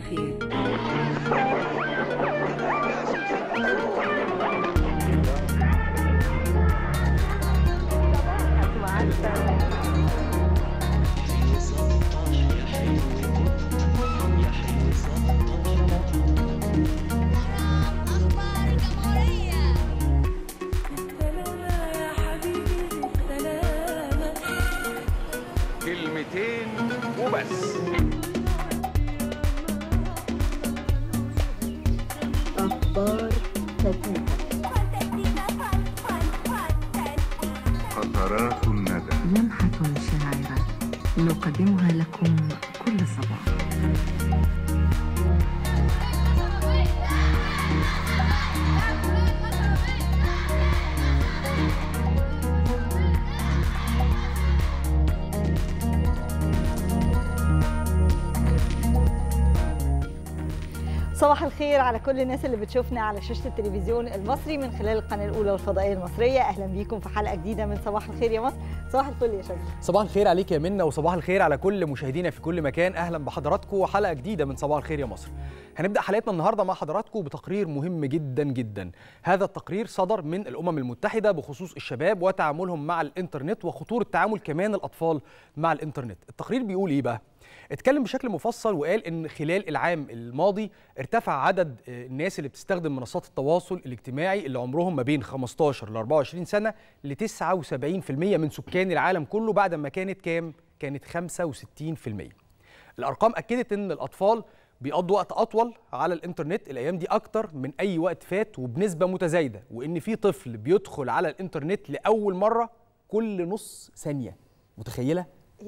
الخير أخبار الجمهورية كلمتين وبس أخبار فتاة قطرات الندى لمحة شاعرة نقدمها لكم كل صباح صباح الخير على كل الناس اللي بتشوفنا على شاشة التلفزيون المصري من خلال القناة الأولى والفضائية المصرية أهلا بيكم في حلقة جديدة من صباح الخير يا مصر صباح الفل يا شباب صباح الخير عليك يا منى وصباح الخير على كل مشاهدينا في كل مكان اهلا بحضراتكم وحلقه جديده من صباح الخير يا مصر هنبدا حلقتنا النهارده مع حضراتكم بتقرير مهم جدا جدا هذا التقرير صدر من الامم المتحده بخصوص الشباب وتعاملهم مع الانترنت وخطوره تعامل كمان الاطفال مع الانترنت التقرير بيقول ايه بقى اتكلم بشكل مفصل وقال ان خلال العام الماضي ارتفع عدد آه، الناس اللي بتستخدم منصات التواصل الاجتماعي اللي عمرهم ما بين 15 ل 24 سنه ل 79% من سكان العالم كله بعد ما كانت كام؟ كانت 65%. الارقام اكدت ان الاطفال بيقضوا وقت اطول على الانترنت الايام دي اكتر من اي وقت فات وبنسبه متزايده وان في طفل بيدخل على الانترنت لاول مره كل نص ثانيه متخيله؟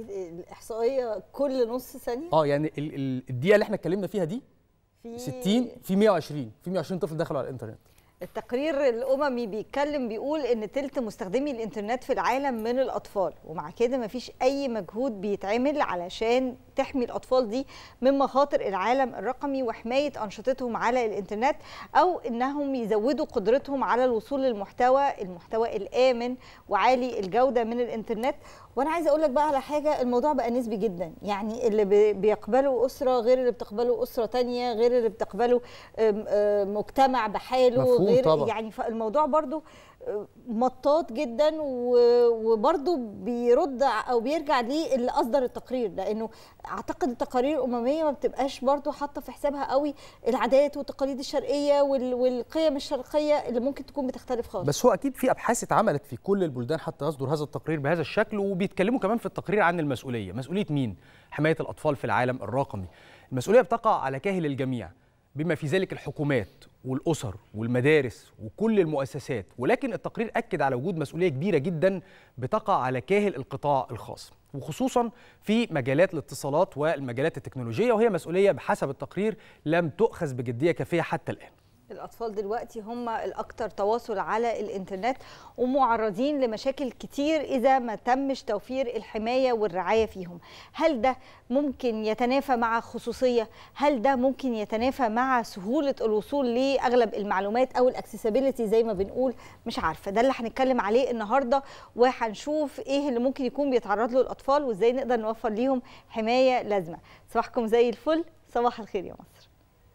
الإحصائية كل نص ثانية اه يعني ال- ال- الدقيقه اللي احنا اتكلمنا فيها دي في 60 في 120 في 120 طفل دخلوا على الانترنت التقرير الأممي بيتكلم بيقول إن تلت مستخدمي الإنترنت في العالم من الأطفال ومع كده مفيش أي مجهود بيتعمل علشان تحمي الأطفال دي من مخاطر العالم الرقمي وحماية أنشطتهم على الإنترنت أو إنهم يزودوا قدرتهم على الوصول للمحتوى المحتوى الآمن وعالي الجودة من الإنترنت وانا عايزه اقول لك بقى على حاجه الموضوع بقى نسبي جدا يعني اللي بي- بيقبله اسره غير اللي بتقبله اسره تانية غير اللي بتقبله أم، أم، مجتمع بحاله مفهوم غير طبعا. يعني فالموضوع برضو أم، مطاط جدا و- وبرضو بيرد ع- او بيرجع ليه اللي اصدر التقرير لانه اعتقد التقارير الامميه ما بتبقاش برضو حاطه في حسابها قوي العادات والتقاليد الشرقيه وال- والقيم الشرقيه اللي ممكن تكون بتختلف خالص بس هو اكيد في ابحاث اتعملت في كل البلدان حتى يصدر هذا التقرير بهذا الشكل وبيتكلموا كمان في التقرير عن المسؤوليه مسؤوليه مين حمايه الاطفال في العالم الرقمي المسؤوليه بتقع على كاهل الجميع بما في ذلك الحكومات والاسر والمدارس وكل المؤسسات ولكن التقرير اكد على وجود مسؤوليه كبيره جدا بتقع على كاهل القطاع الخاص وخصوصا في مجالات الاتصالات والمجالات التكنولوجيه وهي مسؤوليه بحسب التقرير لم تؤخذ بجديه كافيه حتى الان الأطفال دلوقتي هم الأكثر تواصل على الإنترنت ومعرضين لمشاكل كتير إذا ما تمش توفير الحماية والرعاية فيهم هل ده ممكن يتنافى مع خصوصية؟ هل ده ممكن يتنافى مع سهولة الوصول لأغلب المعلومات أو الأكسسبيليتي زي ما بنقول مش عارفة ده اللي هنتكلم عليه النهاردة وهنشوف إيه اللي ممكن يكون بيتعرض له الأطفال وإزاي نقدر نوفر ليهم حماية لازمة صباحكم زي الفل صباح الخير يا مصر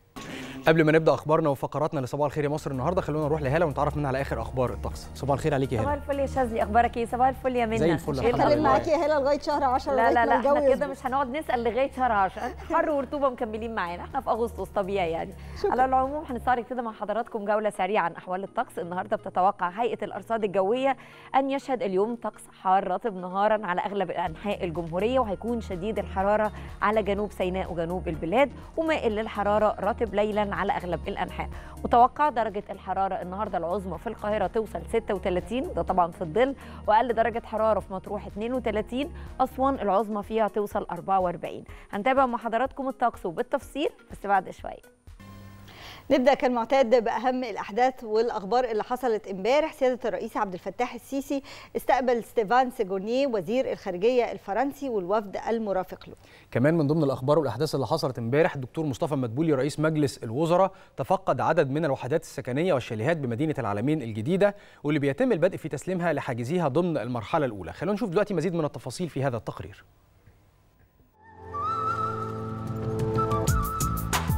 قبل ما نبدا اخبارنا وفقراتنا لصباح الخير يا مصر النهارده خلونا نروح لهاله ونتعرف منها على اخر اخبار الطقس صباح الخير عليك يا صباح هاله الفل يا شاذلي اخبارك ايه صباح الفل يا منى زي الفل إيه الحمد هتكلم لله. معاكي يا هلا لغايه شهر 10 لا لا لا الجو احنا كده يظبط. مش هنقعد نسال لغايه شهر 10 حر ورطوبه مكملين معانا احنا في اغسطس طبيعي يعني على العموم هنستعرض كده مع حضراتكم جوله سريعه عن احوال الطقس النهارده بتتوقع هيئه الارصاد الجويه ان يشهد اليوم طقس حار رطب نهارا على اغلب انحاء الجمهوريه وهيكون شديد الحراره على جنوب سيناء وجنوب البلاد ومائل للحراره رطب ليلا على اغلب الانحاء متوقع درجه الحراره النهارده العظمى في القاهره توصل 36 ده طبعا في الظل واقل درجه حراره في مطروح 32 اسوان العظمى فيها توصل 44 هنتابع مع حضراتكم الطقس وبالتفصيل بس بعد شويه نبدا كالمعتاد باهم الاحداث والاخبار اللي حصلت امبارح سياده الرئيس عبد الفتاح السيسي استقبل ستيفان سيجورنيه وزير الخارجيه الفرنسي والوفد المرافق له كمان من ضمن الاخبار والاحداث اللي حصلت امبارح الدكتور مصطفى مدبولي رئيس مجلس الوزراء تفقد عدد من الوحدات السكنيه والشاليهات بمدينه العالمين الجديده واللي بيتم البدء في تسليمها لحاجزيها ضمن المرحله الاولى خلونا نشوف دلوقتي مزيد من التفاصيل في هذا التقرير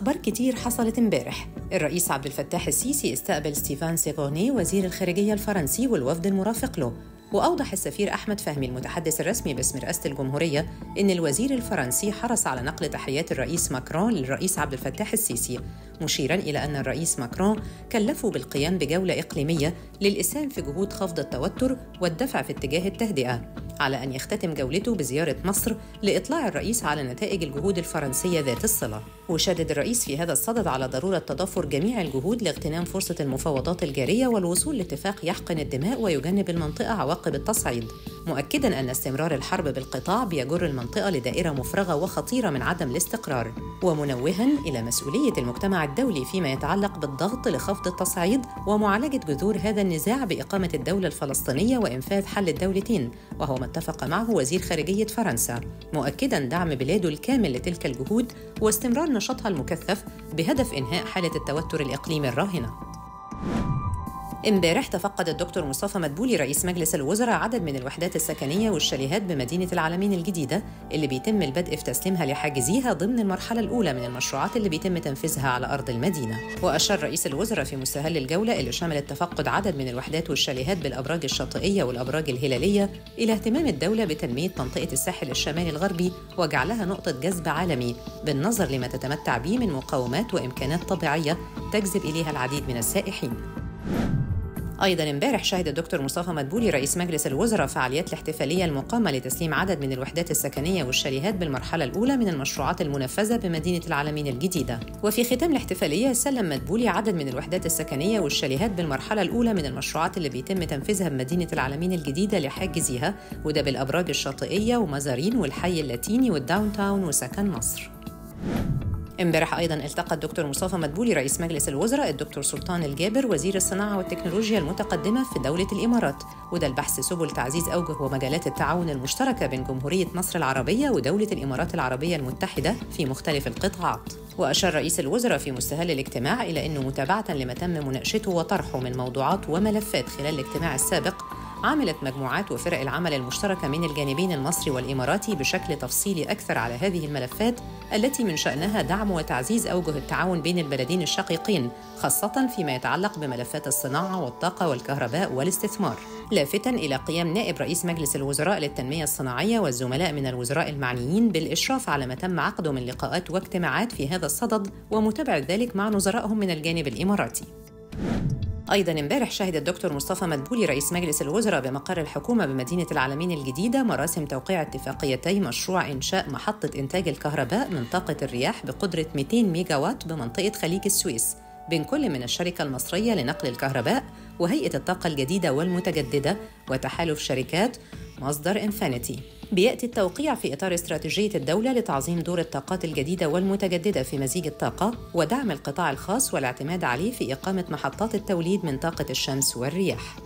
أخبار كتير حصلت امبارح الرئيس عبد الفتاح السيسي استقبل ستيفان سيغوني وزير الخارجية الفرنسي والوفد المرافق له وأوضح السفير أحمد فهمي المتحدث الرسمي باسم رئاسة الجمهورية إن الوزير الفرنسي حرص على نقل تحيات الرئيس ماكرون للرئيس عبد الفتاح السيسي مشيرا إلى أن الرئيس ماكرون كلفه بالقيام بجولة إقليمية للإسهام في جهود خفض التوتر والدفع في اتجاه التهدئة على أن يختتم جولته بزيارة مصر لإطلاع الرئيس على نتائج الجهود الفرنسية ذات الصلة وشدد الرئيس في هذا الصدد على ضرورة تضافر جميع الجهود لاغتنام فرصة المفاوضات الجارية والوصول لاتفاق يحقن الدماء ويجنب المنطقة عواقب التصعيد مؤكدا أن استمرار الحرب بالقطاع بيجر المنطقة لدائرة مفرغة وخطيرة من عدم الاستقرار ومنوها إلى مسؤولية المجتمع الدولي فيما يتعلق بالضغط لخفض التصعيد ومعالجة جذور هذا النزاع بإقامة الدولة الفلسطينية وإنفاذ حل الدولتين وهو ما اتفق معه وزير خارجية فرنسا مؤكدا دعم بلاده الكامل لتلك الجهود واستمرار نشاطها المكثف بهدف إنهاء حالة التوتر الإقليمي الراهنة امبارح تفقد الدكتور مصطفى مدبولي رئيس مجلس الوزراء عدد من الوحدات السكنية والشاليهات بمدينة العالمين الجديدة اللي بيتم البدء في تسليمها لحاجزيها ضمن المرحلة الأولى من المشروعات اللي بيتم تنفيذها على أرض المدينة وأشار رئيس الوزراء في مستهل الجولة اللي شملت تفقد عدد من الوحدات والشاليهات بالأبراج الشاطئية والأبراج الهلالية إلى اهتمام الدولة بتنمية منطقة الساحل الشمالي الغربي وجعلها نقطة جذب عالمي بالنظر لما تتمتع به من مقومات وإمكانات طبيعية تجذب إليها العديد من السائحين ايضا امبارح شهد الدكتور مصطفى مدبولي رئيس مجلس الوزراء فعاليات الاحتفاليه المقامه لتسليم عدد من الوحدات السكنيه والشاليهات بالمرحله الاولى من المشروعات المنفذه بمدينه العالمين الجديده وفي ختام الاحتفاليه سلم مدبولي عدد من الوحدات السكنيه والشاليهات بالمرحله الاولى من المشروعات اللي بيتم تنفيذها بمدينه العالمين الجديده لحاجزيها وده بالابراج الشاطئيه ومزارين والحي اللاتيني والداون تاون وسكن مصر امبارح ايضا التقى الدكتور مصطفى مدبولي رئيس مجلس الوزراء الدكتور سلطان الجابر وزير الصناعه والتكنولوجيا المتقدمه في دوله الامارات وده البحث سبل تعزيز اوجه ومجالات التعاون المشتركه بين جمهوريه مصر العربيه ودوله الامارات العربيه المتحده في مختلف القطاعات واشار رئيس الوزراء في مستهل الاجتماع الى انه متابعه لما تم مناقشته وطرحه من موضوعات وملفات خلال الاجتماع السابق عملت مجموعات وفرق العمل المشتركة من الجانبين المصري والإماراتي بشكل تفصيلي أكثر على هذه الملفات التي من شأنها دعم وتعزيز أوجه التعاون بين البلدين الشقيقين خاصة فيما يتعلق بملفات الصناعة والطاقة والكهرباء والاستثمار لافتا إلى قيام نائب رئيس مجلس الوزراء للتنمية الصناعية والزملاء من الوزراء المعنيين بالإشراف على ما تم عقده من لقاءات واجتماعات في هذا الصدد ومتابعة ذلك مع نظرائهم من الجانب الإماراتي ايضا امبارح شهد الدكتور مصطفى مدبولي رئيس مجلس الوزراء بمقر الحكومه بمدينه العالمين الجديده مراسم توقيع اتفاقيتي مشروع انشاء محطه انتاج الكهرباء من طاقه الرياح بقدره 200 ميجا وات بمنطقه خليج السويس بين كل من الشركه المصريه لنقل الكهرباء وهيئه الطاقه الجديده والمتجدده وتحالف شركات مصدر انفينيتي بياتي التوقيع في اطار استراتيجيه الدوله لتعظيم دور الطاقات الجديده والمتجدده في مزيج الطاقه ودعم القطاع الخاص والاعتماد عليه في اقامه محطات التوليد من طاقه الشمس والرياح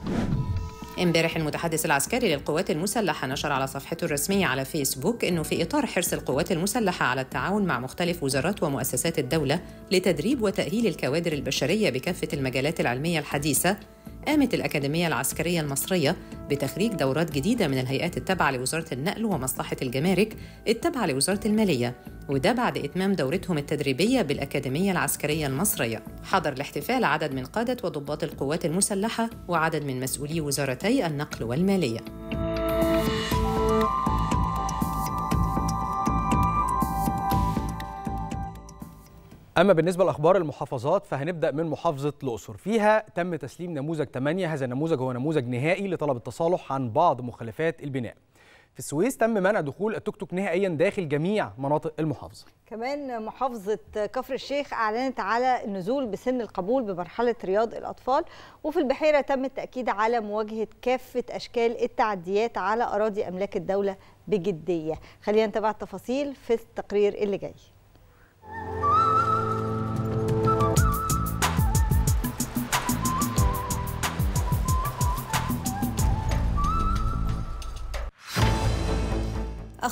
امبارح المتحدث العسكري للقوات المسلحة نشر على صفحته الرسمية على فيسبوك أنه في إطار حرص القوات المسلحة على التعاون مع مختلف وزارات ومؤسسات الدولة لتدريب وتأهيل الكوادر البشرية بكافة المجالات العلمية الحديثة قامت الأكاديمية العسكرية المصرية بتخريج دورات جديدة من الهيئات التابعة لوزارة النقل ومصلحة الجمارك التابعة لوزارة المالية وده بعد إتمام دورتهم التدريبية بالأكاديمية العسكرية المصرية حضر الاحتفال عدد من قادة وضباط القوات المسلحة وعدد من مسؤولي وزارتي النقل والمالية اما بالنسبه لاخبار المحافظات فهنبدا من محافظه الاقصر فيها تم تسليم نموذج 8 هذا النموذج هو نموذج نهائي لطلب التصالح عن بعض مخالفات البناء في السويس تم منع دخول التوك توك نهائيا داخل جميع مناطق المحافظه كمان محافظة كفر الشيخ أعلنت على النزول بسن القبول بمرحلة رياض الأطفال وفي البحيرة تم التأكيد على مواجهة كافة أشكال التعديات على أراضي أملاك الدولة بجدية خلينا نتابع التفاصيل في التقرير اللي جاي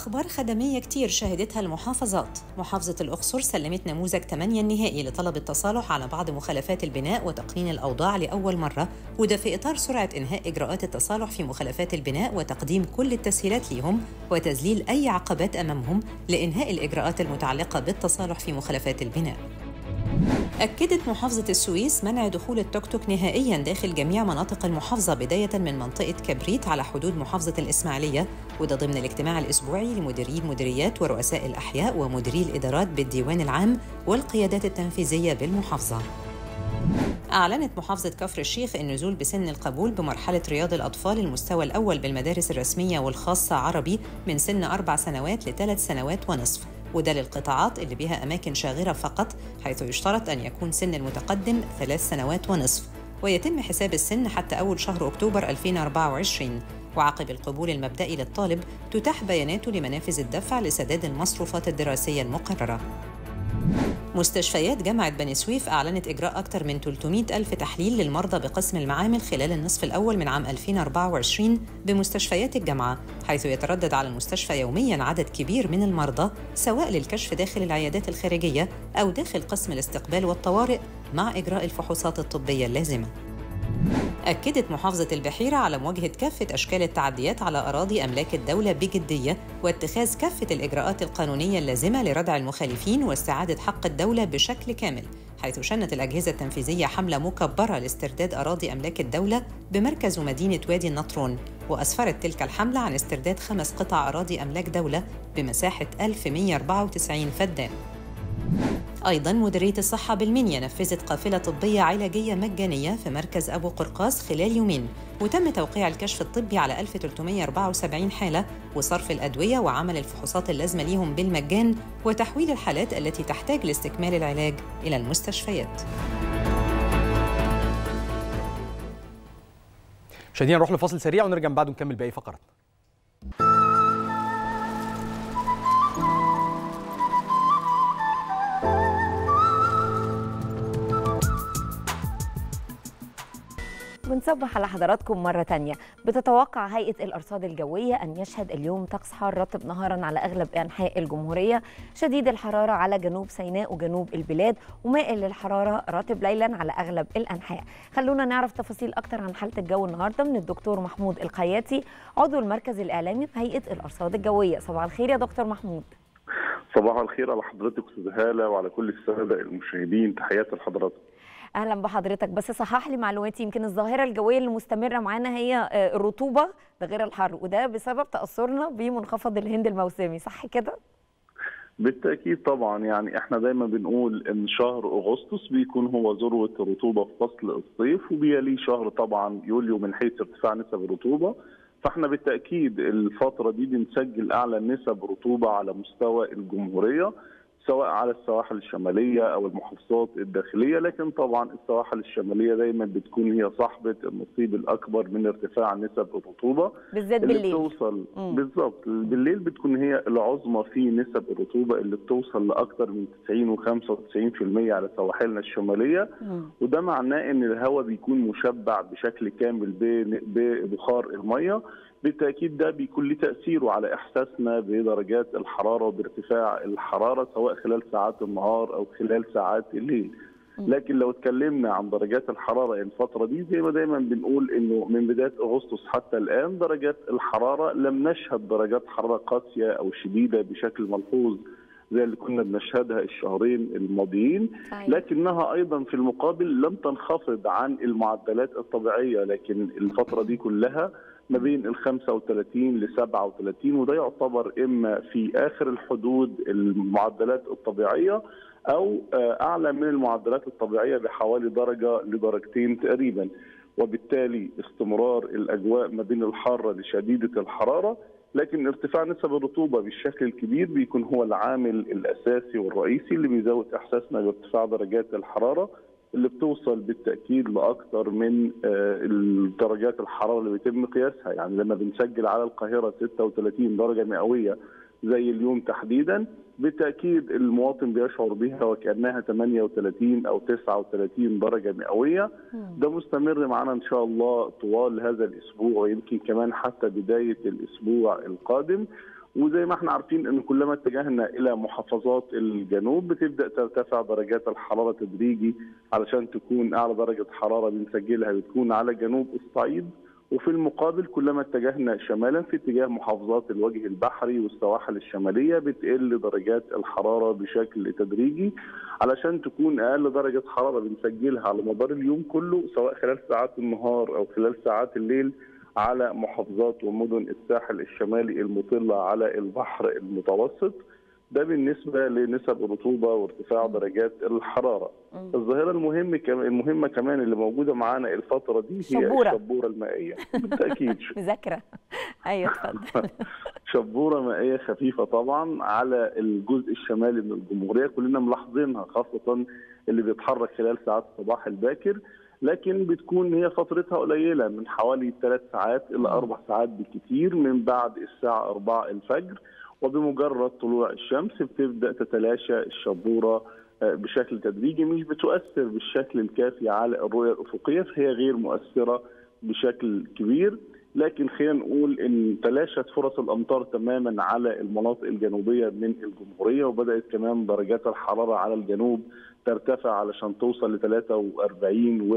أخبار خدمية كتير شهدتها المحافظات محافظة الأقصر سلمت نموذج 8 النهائي لطلب التصالح على بعض مخالفات البناء وتقنين الأوضاع لأول مرة وده في إطار سرعة إنهاء إجراءات التصالح في مخالفات البناء وتقديم كل التسهيلات ليهم وتذليل أي عقبات أمامهم لإنهاء الإجراءات المتعلقة بالتصالح في مخالفات البناء أكدت محافظة السويس منع دخول التوك توك نهائياً داخل جميع مناطق المحافظة بداية من منطقة كبريت على حدود محافظة الإسماعيلية وده ضمن الاجتماع الأسبوعي لمديري المديريات ورؤساء الأحياء ومديري الإدارات بالديوان العام والقيادات التنفيذية بالمحافظة. أعلنت محافظة كفر الشيخ النزول بسن القبول بمرحلة رياض الأطفال المستوى الأول بالمدارس الرسمية والخاصة عربي من سن أربع سنوات لثلاث سنوات ونصف وده للقطاعات اللي بها أماكن شاغرة فقط حيث يشترط أن يكون سن المتقدم ثلاث سنوات ونصف ويتم حساب السن حتى أول شهر أكتوبر 2024 وعقب القبول المبدئي للطالب تتاح بياناته لمنافذ الدفع لسداد المصروفات الدراسية المقررة مستشفيات جامعة بني سويف أعلنت إجراء أكثر من 300 ألف تحليل للمرضى بقسم المعامل خلال النصف الأول من عام 2024 بمستشفيات الجامعة حيث يتردد على المستشفى يومياً عدد كبير من المرضى سواء للكشف داخل العيادات الخارجية أو داخل قسم الاستقبال والطوارئ مع إجراء الفحوصات الطبية اللازمة أكدت محافظة البحيرة على مواجهة كافة أشكال التعديات على أراضي أملاك الدولة بجدية واتخاذ كافة الإجراءات القانونية اللازمة لردع المخالفين واستعادة حق الدولة بشكل كامل حيث شنت الأجهزة التنفيذية حملة مكبرة لاسترداد أراضي أملاك الدولة بمركز ومدينة وادي النطرون وأسفرت تلك الحملة عن استرداد خمس قطع أراضي أملاك دولة بمساحة 1194 فدان أيضا مديرية الصحة بالمنيا نفذت قافلة طبية علاجية مجانية في مركز أبو قرقاس خلال يومين وتم توقيع الكشف الطبي على 1374 حالة وصرف الأدوية وعمل الفحوصات اللازمة ليهم بالمجان وتحويل الحالات التي تحتاج لاستكمال العلاج إلى المستشفيات مشاهدينا نروح لفاصل سريع ونرجع من بعده نكمل باقي فقراتنا بنصبح على حضراتكم مرة تانية بتتوقع هيئة الأرصاد الجوية أن يشهد اليوم طقس حار رطب نهارا على أغلب أنحاء الجمهورية شديد الحرارة على جنوب سيناء وجنوب البلاد ومائل للحرارة رطب ليلا على أغلب الأنحاء خلونا نعرف تفاصيل أكتر عن حالة الجو النهاردة من الدكتور محمود القياتي عضو المركز الإعلامي بهيئة الأرصاد الجوية صباح الخير يا دكتور محمود صباح الخير على حضرتك استاذ هاله وعلى كل الساده المشاهدين تحياتي لحضراتكم اهلا بحضرتك بس صحح لي معلوماتي يمكن الظاهره الجويه اللي مستمره معانا هي الرطوبه ده غير الحر وده بسبب تاثرنا بمنخفض الهند الموسمي صح كده بالتاكيد طبعا يعني احنا دايما بنقول ان شهر اغسطس بيكون هو ذروه الرطوبه في فصل الصيف وبيليه شهر طبعا يوليو من حيث ارتفاع نسب الرطوبه فاحنا بالتاكيد الفتره دي بنسجل اعلى نسب رطوبه على مستوى الجمهوريه سواء على السواحل الشماليه او المحافظات الداخليه لكن طبعا السواحل الشماليه دايما بتكون هي صاحبه النصيب الاكبر من ارتفاع نسب الرطوبه بالذات اللي بالليل بتوصل بالظبط بالليل بتكون هي العظمى في نسب الرطوبه اللي بتوصل لاكثر من 90 و95% على سواحلنا الشماليه مم. وده معناه ان الهواء بيكون مشبع بشكل كامل ب- ببخار الميه بالتاكيد ده بيكون له تاثيره على احساسنا بدرجات الحراره وبارتفاع الحراره سواء خلال ساعات النهار او خلال ساعات الليل لكن لو اتكلمنا عن درجات الحراره الفتره دي زي ما دايما بنقول انه من بدايه اغسطس حتى الان درجات الحراره لم نشهد درجات حراره قاسيه او شديده بشكل ملحوظ زي اللي كنا بنشهدها الشهرين الماضيين صحيح. لكنها ايضا في المقابل لم تنخفض عن المعدلات الطبيعيه لكن الفتره دي كلها ما بين ال 35 ل 37 وده يعتبر اما في اخر الحدود المعدلات الطبيعيه او آه، اعلى من المعدلات الطبيعيه بحوالي درجه لدرجتين تقريبا وبالتالي استمرار الاجواء ما بين الحاره لشديده الحراره لكن ارتفاع نسب الرطوبه بالشكل الكبير بيكون هو العامل الاساسي والرئيسي اللي بيزود احساسنا بارتفاع درجات الحراره اللي بتوصل بالتاكيد لاكثر من آه، درجات الحراره اللي بيتم قياسها يعني لما بنسجل على القاهره 36 درجه مئويه زي اليوم تحديدا بالتاكيد المواطن بيشعر بها وكانها 38 او 39 درجه مئويه ده مستمر معنا ان شاء الله طوال هذا الاسبوع ويمكن كمان حتى بدايه الاسبوع القادم وزي ما احنا عارفين ان كلما اتجهنا الى محافظات الجنوب بتبدا ترتفع درجات الحراره تدريجي علشان تكون اعلى درجه حراره بنسجلها بتكون على جنوب الصعيد وفي المقابل كلما اتجهنا شمالا في اتجاه محافظات الوجه البحري والسواحل الشماليه بتقل درجات الحراره بشكل تدريجي علشان تكون اقل درجه حراره بنسجلها على مدار اليوم كله سواء خلال ساعات النهار او خلال ساعات الليل على محافظات ومدن الساحل الشمالي المطله على البحر المتوسط ده بالنسبه لنسب الرطوبه وارتفاع درجات الحراره. الظاهره المهم كمان المهمه كمان اللي موجوده معانا الفتره دي هي شبورة. الشبوره المائيه بالتاكيد مذاكره ايوه اتفضل شبوره مائيه خفيفه طبعا على الجزء الشمالي من الجمهوريه كلنا ملاحظينها خاصه اللي بيتحرك خلال ساعات الصباح الباكر لكن بتكون هي فترتها قليله من حوالي ثلاث ساعات الى اربع ساعات بالكثير من بعد الساعه 4 الفجر وبمجرد طلوع الشمس بتبدا تتلاشى الشبوره آه، بشكل تدريجي مش بتؤثر بالشكل الكافي على الرؤيه الافقيه فهي غير مؤثره بشكل كبير لكن خلينا نقول ان تلاشت فرص الامطار تماما على المناطق الجنوبيه من الجمهوريه وبدات كمان درجات الحراره على الجنوب ترتفع علشان توصل ل 43 و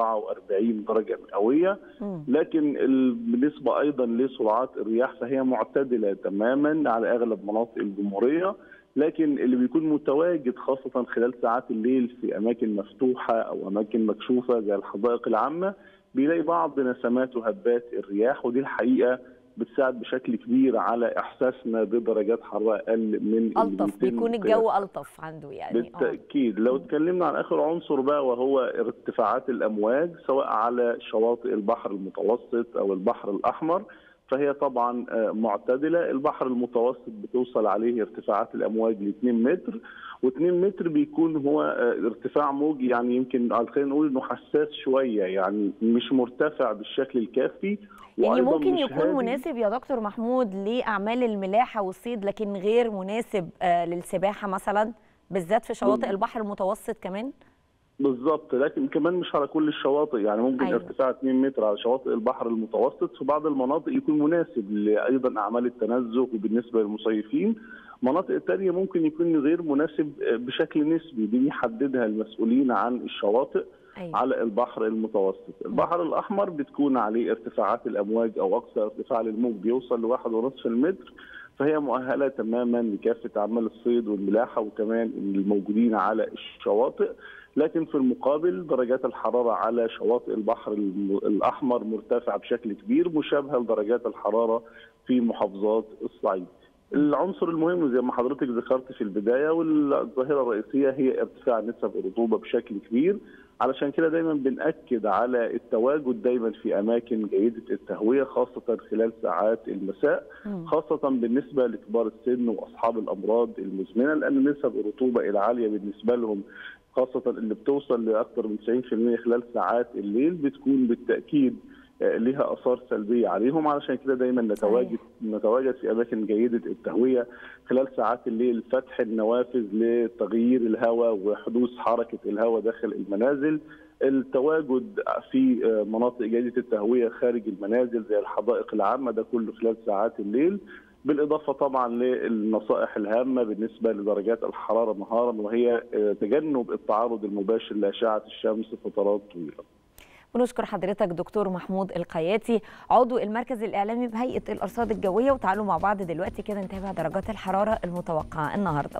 44 درجه مئويه لكن ال- بالنسبه ايضا لسرعات الرياح فهي معتدله تماما على اغلب مناطق الجمهوريه لكن اللي بيكون متواجد خاصه خلال ساعات الليل في اماكن مفتوحه او اماكن مكشوفه زي الحدائق العامه بيلاقي بعض نسمات وهبات الرياح ودي الحقيقه بتساعد بشكل كبير على احساسنا بدرجات حراره اقل من اللي الطف بيتم بيكون الجو الطف عنده يعني آه. بالتاكيد لو اتكلمنا عن اخر عنصر بقى وهو ارتفاعات الامواج سواء على شواطئ البحر المتوسط او البحر الاحمر فهي طبعا آه، معتدله البحر المتوسط بتوصل عليه ارتفاعات الامواج ل 2 متر و2 متر بيكون هو آه، ارتفاع موجي يعني يمكن آه، خلينا نقول انه حساس شويه يعني مش مرتفع بالشكل الكافي يعني وأيضاً ممكن مش يكون هادي. مناسب يا دكتور محمود لاعمال الملاحه والصيد لكن غير مناسب آه، للسباحه مثلا بالذات في شواطئ مم. البحر المتوسط كمان بالظبط لكن كمان مش على كل الشواطئ يعني ممكن أيوة. أيوة. ارتفاع 2 متر على شواطئ البحر المتوسط في بعض المناطق يكون مناسب لايضا اعمال التنزه وبالنسبه للمصيفين مناطق تانية ممكن يكون غير مناسب بشكل نسبي دي يحددها المسؤولين عن الشواطئ أيوة. على البحر المتوسط البحر الأحمر بتكون عليه ارتفاعات الأمواج أو أقصى ارتفاع للموج بيوصل لواحد ونصف المتر فهي مؤهلة تماما لكافة أعمال الصيد والملاحة وكمان الموجودين على الشواطئ لكن في المقابل درجات الحرارة على شواطئ البحر الم- الأحمر مرتفعة بشكل كبير مشابهة لدرجات الحرارة في محافظات الصعيد العنصر المهم زي ما حضرتك ذكرت في البداية والظاهرة الرئيسية هي ارتفاع نسب الرطوبة بشكل كبير علشان كده دايما بنأكد على التواجد دايما في أماكن جيدة التهوية خاصة خلال ساعات المساء مم. خاصة بالنسبة لكبار السن وأصحاب الأمراض المزمنة لأن نسب الرطوبة العالية بالنسبة لهم خاصة اللي بتوصل لأكثر من 90% خلال ساعات الليل بتكون بالتأكيد آه، لها آثار سلبية عليهم علشان كده دايما نتواجد نتواجد في أماكن جيدة التهوية خلال ساعات الليل فتح النوافذ لتغيير الهواء وحدوث حركة الهواء داخل المنازل التواجد في آه، مناطق جيدة التهوية خارج المنازل زي الحدائق العامة ده كله خلال ساعات الليل بالإضافة طبعا للنصائح الهامة بالنسبة لدرجات الحرارة نهارا وهي آه، تجنب التعرض المباشر لأشعة الشمس فترات طويلة بنشكر حضرتك دكتور محمود القياتي عضو المركز الإعلامي بهيئة الأرصاد الجوية وتعالوا مع بعض دلوقتي كده نتابع درجات الحرارة المتوقعة النهاردة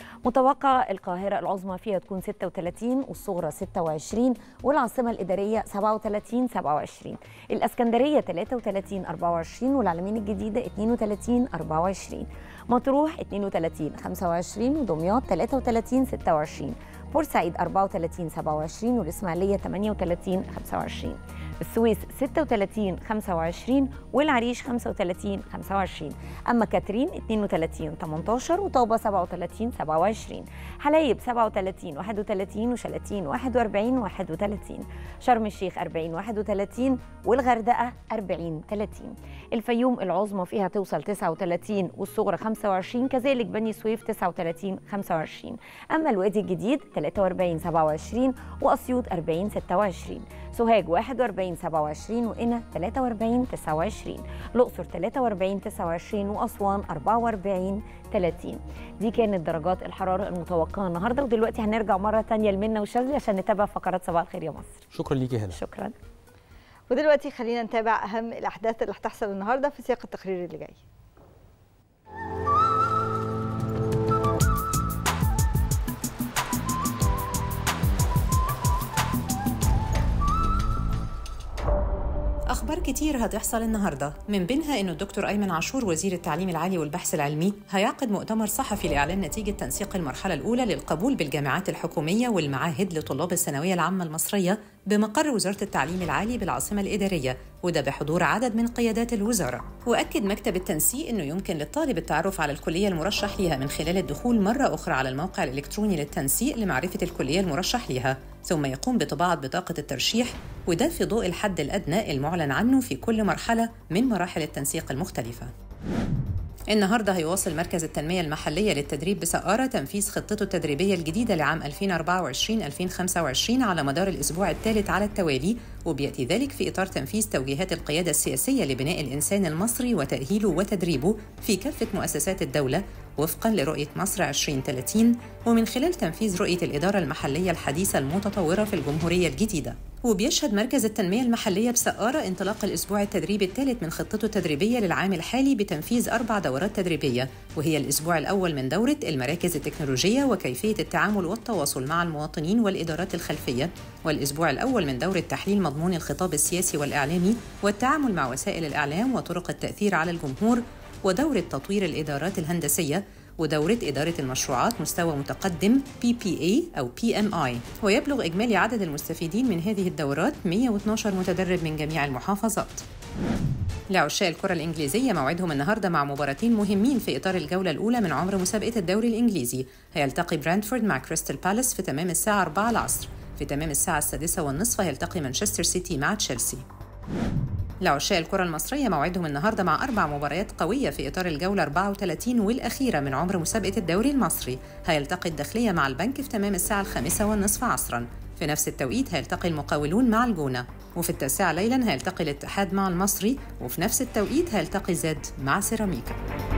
متوقع القاهرة العظمى فيها تكون 36 والصغرى 26 والعاصمة الإدارية 37 27 الإسكندرية 33 24 والعلمين الجديدة 32 24 مطروح 32 25 ودمياط 33 26 بورسعيد 34 27 والإسماعيلية 38 25 السويس 36 25 والعريش 35 25 أما كاترين 32 18 وطوبة 37 27 حلايب 37 31 وشلاتين 41 31 شرم الشيخ 40 31 والغردقة 40 30 الفيوم العظمى فيها توصل 39 والصغرى 25 كذلك بني سويف 39 25 أما الوادي الجديد 43 27 وأسيوط 40 26 سوهاج 41 43 27 وقنا 43 29 الأقصر 43 29 وأسوان 44 30 دي كانت درجات الحرارة المتوقعة النهاردة ودلوقتي هنرجع مرة تانية لمنى وشاذلي عشان نتابع فقرات صباح الخير يا مصر شكرا ليكي هلا شكرا ودلوقتي خلينا نتابع اهم الاحداث اللي هتحصل النهارده في سياق التقرير اللي جاي أخبار كتير هتحصل النهاردة من بينها إنه الدكتور أيمن عاشور وزير التعليم العالي والبحث العلمي هيعقد مؤتمر صحفي لإعلان نتيجة تنسيق المرحلة الأولى للقبول بالجامعات الحكومية والمعاهد لطلاب الثانوية العامة المصرية بمقر وزارة التعليم العالي بالعاصمة الإدارية وده بحضور عدد من قيادات الوزارة وأكد مكتب التنسيق أنه يمكن للطالب التعرف على الكلية المرشح لها من خلال الدخول مرة أخرى على الموقع الإلكتروني للتنسيق لمعرفة الكلية المرشح لها ثم يقوم بطباعة بطاقة الترشيح وده في ضوء الحد الأدنى المعلن عنه في كل مرحلة من مراحل التنسيق المختلفة النهارده هيواصل مركز التنمية المحلية للتدريب بسقارة تنفيذ خطته التدريبية الجديدة لعام 2024-2025 على مدار الأسبوع الثالث على التوالي وبيأتي ذلك في إطار تنفيذ توجيهات القيادة السياسية لبناء الإنسان المصري وتأهيله وتدريبه في كافة مؤسسات الدولة وفقا لرؤية مصر 2030 ومن خلال تنفيذ رؤية الإدارة المحلية الحديثة المتطورة في الجمهورية الجديدة وبيشهد مركز التنمية المحلية بسقارة انطلاق الأسبوع التدريبي الثالث من خطته التدريبية للعام الحالي بتنفيذ أربع دورات تدريبية وهي الأسبوع الأول من دورة المراكز التكنولوجية وكيفية التعامل والتواصل مع المواطنين والإدارات الخلفية والأسبوع الأول من دورة تحليل مضمون الخطاب السياسي والإعلامي والتعامل مع وسائل الإعلام وطرق التأثير على الجمهور ودورة تطوير الإدارات الهندسية ودورة إدارة المشروعات مستوى متقدم PPA أو PMI ويبلغ إجمالي عدد المستفيدين من هذه الدورات 112 متدرب من جميع المحافظات لعشاق الكرة الإنجليزية موعدهم النهاردة مع مباراتين مهمين في إطار الجولة الأولى من عمر مسابقة الدوري الإنجليزي هيلتقي برانتفورد مع كريستال بالاس في تمام الساعة 4 العصر في تمام الساعة السادسة والنصف هيلتقي مانشستر سيتي مع تشيلسي لعشاق الكرة المصرية موعدهم النهاردة مع أربع مباريات قوية في إطار الجولة 34 والأخيرة من عمر مسابقة الدوري المصري هيلتقي الداخلية مع البنك في تمام الساعة الخامسة والنصف عصراً في نفس التوقيت هيلتقي المقاولون مع الجونة وفي التاسعة ليلا هيلتقي الاتحاد مع المصري وفي نفس التوقيت هيلتقي زد مع سيراميكا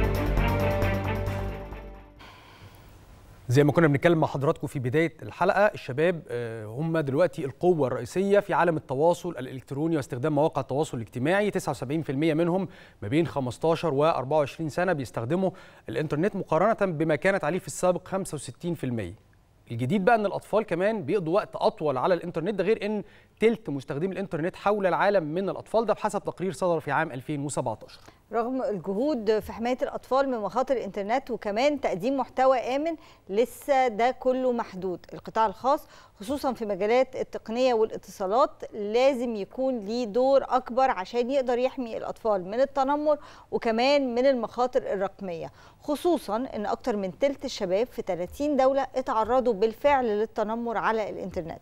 زي ما كنا بنتكلم مع حضراتكم في بدايه الحلقه الشباب آه، هم دلوقتي القوه الرئيسيه في عالم التواصل الالكتروني واستخدام مواقع التواصل الاجتماعي 79% منهم ما بين 15 و 24 سنه بيستخدموا الانترنت مقارنه بما كانت عليه في السابق 65% الجديد بقى ان الاطفال كمان بيقضوا وقت اطول على الانترنت ده غير ان تلت مستخدمي الانترنت حول العالم من الاطفال ده بحسب تقرير صدر في عام 2017 رغم الجهود في حماية الأطفال من مخاطر الإنترنت وكمان تقديم محتوى آمن لسه ده كله محدود القطاع الخاص خصوصا في مجالات التقنية والاتصالات لازم يكون ليه دور أكبر عشان يقدر يحمي الأطفال من التنمر وكمان من المخاطر الرقمية خصوصا أن أكتر من تلت الشباب في 30 دولة اتعرضوا بالفعل للتنمر على الإنترنت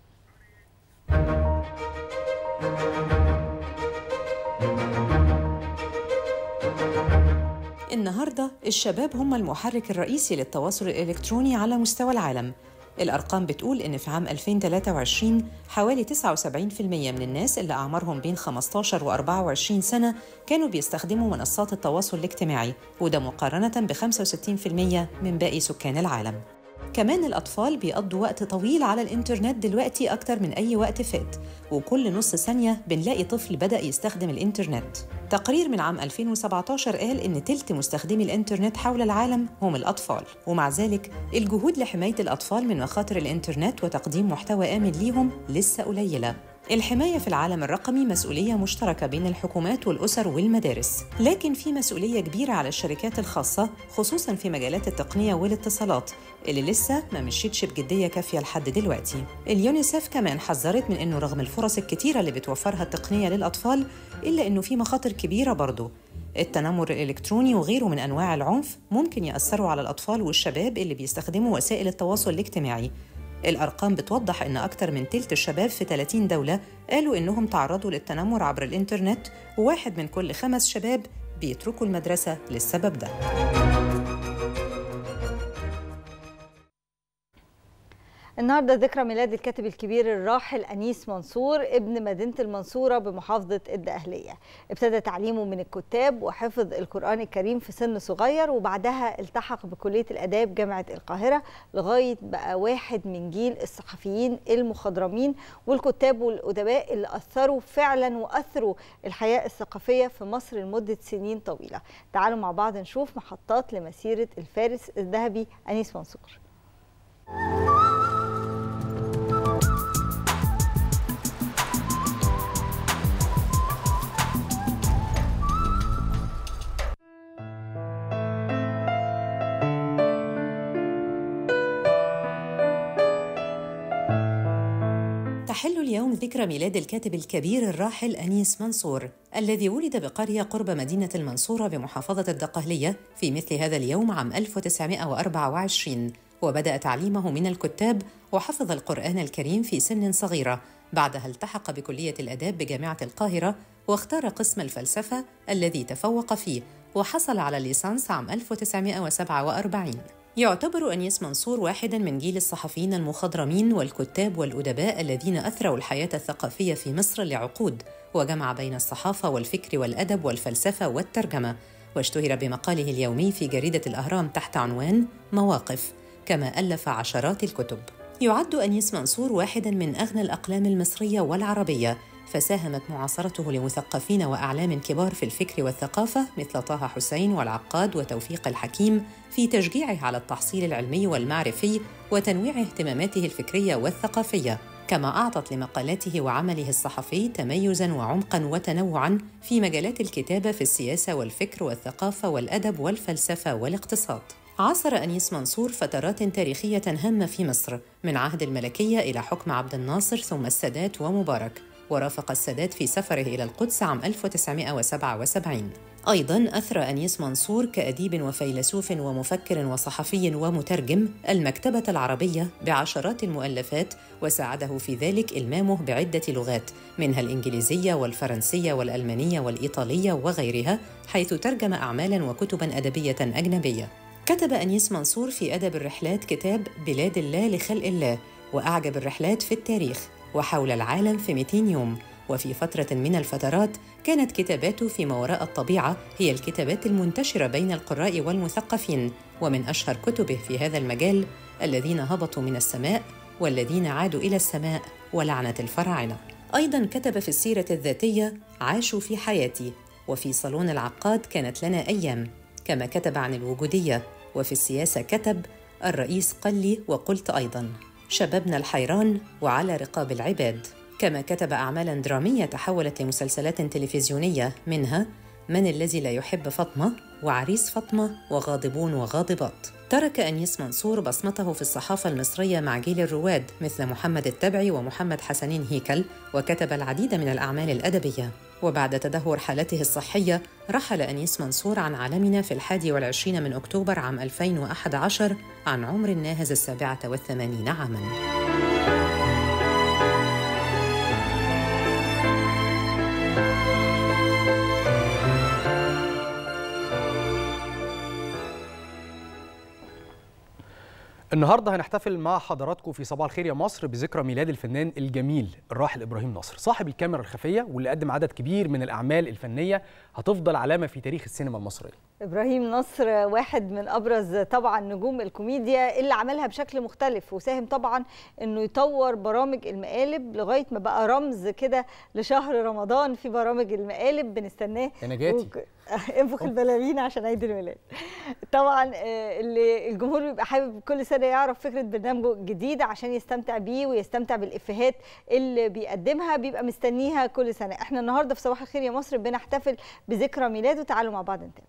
النهارده الشباب هم المحرك الرئيسي للتواصل الإلكتروني على مستوى العالم الأرقام بتقول إن في عام 2023 حوالي 79% من الناس اللي أعمارهم بين 15 و 24 سنة كانوا بيستخدموا منصات التواصل الاجتماعي وده مقارنة ب 65% من باقي سكان العالم كمان الأطفال بيقضوا وقت طويل على الإنترنت دلوقتي أكتر من أي وقت فات وكل نص ثانية بنلاقي طفل بدأ يستخدم الإنترنت تقرير من عام 2017 قال إن تلت مستخدمي الإنترنت حول العالم هم الأطفال ومع ذلك الجهود لحماية الأطفال من مخاطر الإنترنت وتقديم محتوى آمن ليهم لسه قليلة الحماية في العالم الرقمي مسؤولية مشتركة بين الحكومات والأسر والمدارس، لكن في مسؤولية كبيرة على الشركات الخاصة خصوصاً في مجالات التقنية والاتصالات اللي لسه ما مشيتش بجدية كافية لحد دلوقتي. اليونيسف كمان حذرت من إنه رغم الفرص الكتيرة اللي بتوفرها التقنية للأطفال إلا إنه في مخاطر كبيرة برضه التنمر الإلكتروني وغيره من أنواع العنف ممكن يأثروا على الأطفال والشباب اللي بيستخدموا وسائل التواصل الاجتماعي الأرقام بتوضح إن أكتر من تلت الشباب في 30 دولة قالوا إنهم تعرضوا للتنمر عبر الإنترنت وواحد من كل خمس شباب بيتركوا المدرسة للسبب ده النهارده ذكرى ميلاد الكاتب الكبير الراحل انيس منصور ابن مدينه المنصوره بمحافظه الدقهليه. ابتدى تعليمه من الكتاب وحفظ القران الكريم في سن صغير وبعدها التحق بكليه الاداب جامعه القاهره لغايه بقى واحد من جيل الصحفيين المخضرمين والكتاب والادباء اللي اثروا فعلا واثروا الحياه الثقافيه في مصر لمده سنين طويله. تعالوا مع بعض نشوف محطات لمسيره الفارس الذهبي انيس منصور. تحل اليوم ذكرى ميلاد الكاتب الكبير الراحل أنيس منصور الذي ولد بقرية قرب مدينة المنصورة بمحافظة الدقهلية في مثل هذا اليوم عام 1924 وبدأ تعليمه من الكتاب وحفظ القرآن الكريم في سن صغيرة بعدها التحق بكلية الآداب بجامعة القاهرة واختار قسم الفلسفة الذي تفوق فيه وحصل على الليسانس عام 1947 يعتبر أنيس منصور واحدا من جيل الصحفيين المخضرمين والكتاب والأدباء الذين أثروا الحياة الثقافية في مصر لعقود وجمع بين الصحافة والفكر والأدب والفلسفة والترجمة واشتهر بمقاله اليومي في جريدة الأهرام تحت عنوان مواقف كما ألف عشرات الكتب يعد أنيس منصور واحدا من أغنى الأقلام المصرية والعربية فساهمت معاصرته لمثقفين وأعلام كبار في الفكر والثقافة مثل طه حسين والعقاد وتوفيق الحكيم في تشجيعه على التحصيل العلمي والمعرفي وتنويع اهتماماته الفكرية والثقافية كما أعطت لمقالاته وعمله الصحفي تميزاً وعمقاً وتنوعاً في مجالات الكتابة في السياسة والفكر والثقافة والأدب والفلسفة والاقتصاد عاصر أنيس منصور فترات تاريخية هامة في مصر من عهد الملكية إلى حكم عبد الناصر ثم السادات ومبارك ورافق السادات في سفره إلى القدس عام 1977 أيضا أثرى أنيس منصور كأديب وفيلسوف ومفكر وصحفي ومترجم المكتبة العربية بعشرات المؤلفات وساعده في ذلك إلمامه بعدة لغات منها الإنجليزية والفرنسية والألمانية والإيطالية وغيرها حيث ترجم أعمالا وكتبا أدبية أجنبية كتب أنيس منصور في أدب الرحلات كتاب بلاد الله لخلق الله وأعجب الرحلات في التاريخ وحول العالم في 200 يوم وفي فترة من الفترات كانت كتاباته في ما وراء الطبيعة هي الكتابات المنتشرة بين القراء والمثقفين ومن أشهر كتبه في هذا المجال الذين هبطوا من السماء والذين عادوا إلى السماء ولعنة الفراعنة أيضا كتب في السيرة الذاتية عاشوا في حياتي وفي صالون العقاد كانت لنا أيام كما كتب عن الوجودية وفي السياسة كتب الرئيس قال لي وقلت أيضا شبابنا الحيران وعلى رقاب العباد كما كتب أعمالا درامية تحولت لمسلسلات تلفزيونية منها من الذي لا يحب فاطمة وعريس فاطمة وغاضبون وغاضبات ترك أنيس منصور بصمته في الصحافة المصرية مع جيل الرواد مثل محمد التبعي ومحمد حسنين هيكل وكتب العديد من الأعمال الأدبية وبعد تدهور حالته الصحية رحل أنيس منصور عن عالمنا في الحادي والعشرين من أكتوبر عام 2011 عن عمر ناهز السابعة والثمانين عاماً النهارده هنحتفل مع حضراتكم في صباح الخير يا مصر بذكرى ميلاد الفنان الجميل الراحل ابراهيم نصر صاحب الكاميرا الخفيه واللي قدم عدد كبير من الاعمال الفنيه هتفضل علامه في تاريخ السينما المصريه ابراهيم نصر واحد من ابرز طبعا نجوم الكوميديا اللي عملها بشكل مختلف وساهم طبعا انه يطور برامج المقالب لغايه ما بقى رمز كده لشهر رمضان في برامج المقالب بنستناه يا نجاتي وك- انفخ البلالين عشان عيد الميلاد طبعا آه، اللي الجمهور بيبقى حابب كل سنه يعرف فكره برنامجه الجديد عشان يستمتع بيه ويستمتع بالافيهات اللي بيقدمها بيبقى مستنيها كل سنه احنا النهارده في صباح الخير يا مصر بنحتفل بذكرى ميلاده تعالوا مع بعض نتابع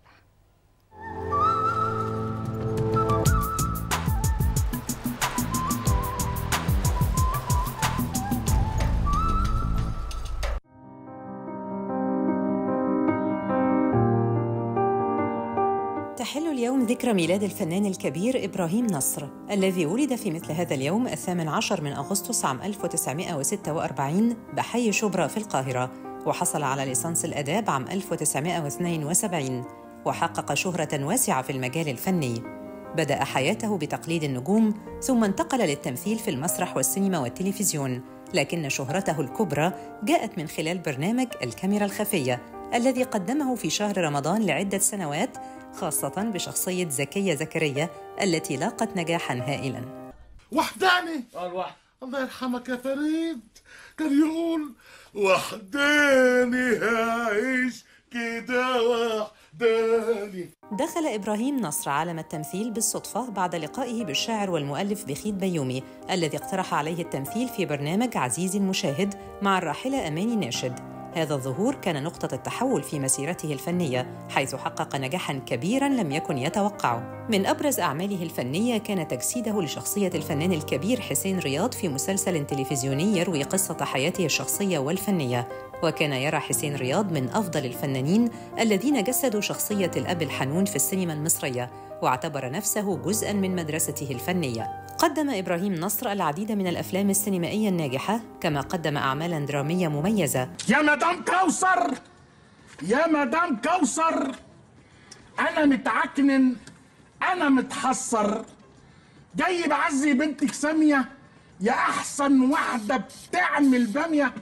تحل اليوم ذكرى ميلاد الفنان الكبير إبراهيم نصر الذي ولد في مثل هذا اليوم الثامن عشر من أغسطس عام 1946 بحي شبرا في القاهرة وحصل على ليسانس الآداب عام 1972 وحقق شهرة واسعة في المجال الفني بدأ حياته بتقليد النجوم ثم انتقل للتمثيل في المسرح والسينما والتلفزيون لكن شهرته الكبرى جاءت من خلال برنامج الكاميرا الخفية الذي قدمه في شهر رمضان لعدة سنوات خاصة بشخصية زكية زكريا التي لاقت نجاحا هائلا وحداني اه الواحد الله يرحمك يا فريد كان يقول وحداني هعيش كده وحداني دخل إبراهيم نصر عالم التمثيل بالصدفة بعد لقائه بالشاعر والمؤلف بخيت بيومي الذي اقترح عليه التمثيل في برنامج عزيزي المشاهد مع الراحلة أماني ناشد هذا الظهور كان نقطة التحول في مسيرته الفنية حيث حقق نجاحا كبيرا لم يكن يتوقعه من أبرز أعماله الفنية كان تجسيده لشخصية الفنان الكبير حسين رياض في مسلسل تلفزيوني يروي قصة حياته الشخصية والفنية وكان يرى حسين رياض من أفضل الفنانين الذين جسدوا شخصية الأب الحنون في السينما المصرية واعتبر نفسه جزءا من مدرسته الفنية قدم إبراهيم نصر العديد من الأفلام السينمائية الناجحة كما قدم أعمالا درامية مميزة يا مدام كوثر يا مدام كوثر انا متعكنن انا متحسر جاي بعزي بنتك ساميه يا احسن واحده بتعمل باميه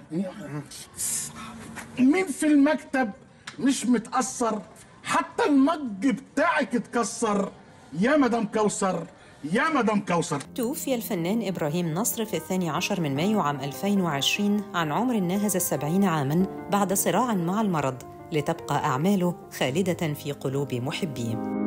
مين في المكتب مش متاثر حتى المج بتاعك اتكسر يا مدام كوثر يا مدام كوثر توفي الفنان إبراهيم نصر في الثاني عشر من مايو عام 2020 عن عمر ناهز السبعين عاماً بعد صراع مع المرض لتبقى أعماله خالدة في قلوب محبيه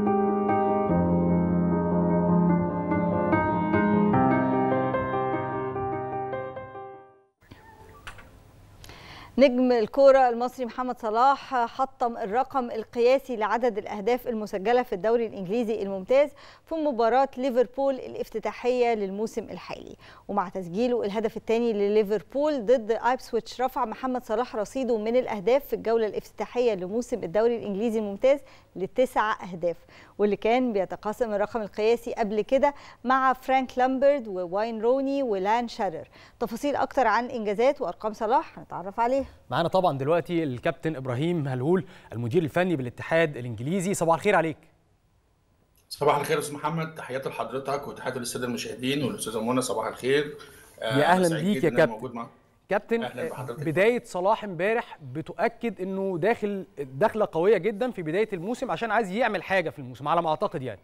نجم الكرة المصري محمد صلاح حطم الرقم القياسي لعدد الأهداف المسجلة في الدوري الإنجليزي الممتاز في مباراة ليفربول الافتتاحية للموسم الحالي ومع تسجيله الهدف الثاني لليفربول ضد ايبسويتش رفع محمد صلاح رصيده من الأهداف في الجولة الافتتاحية لموسم الدوري الإنجليزي الممتاز لتسع أهداف واللي كان بيتقاسم الرقم القياسي قبل كده مع فرانك لامبرد وواين روني ولان شارر تفاصيل أكتر عن إنجازات وأرقام صلاح هنتعرف عليها معانا طبعا دلوقتي الكابتن ابراهيم هلهول المدير الفني بالاتحاد الانجليزي صباح الخير عليك صباح الخير يا استاذ محمد تحياتي لحضرتك وتحياتي للساده المشاهدين والاستاذه منى صباح الخير يا أهلاً سعيد بيك جداً يا إن أنا كابتن. موجود معاك كابتن أهلاً بحضرتك. بدايه صلاح امبارح بتؤكد انه داخل دخله قويه جدا في بدايه الموسم عشان عايز يعمل حاجه في الموسم على ما اعتقد يعني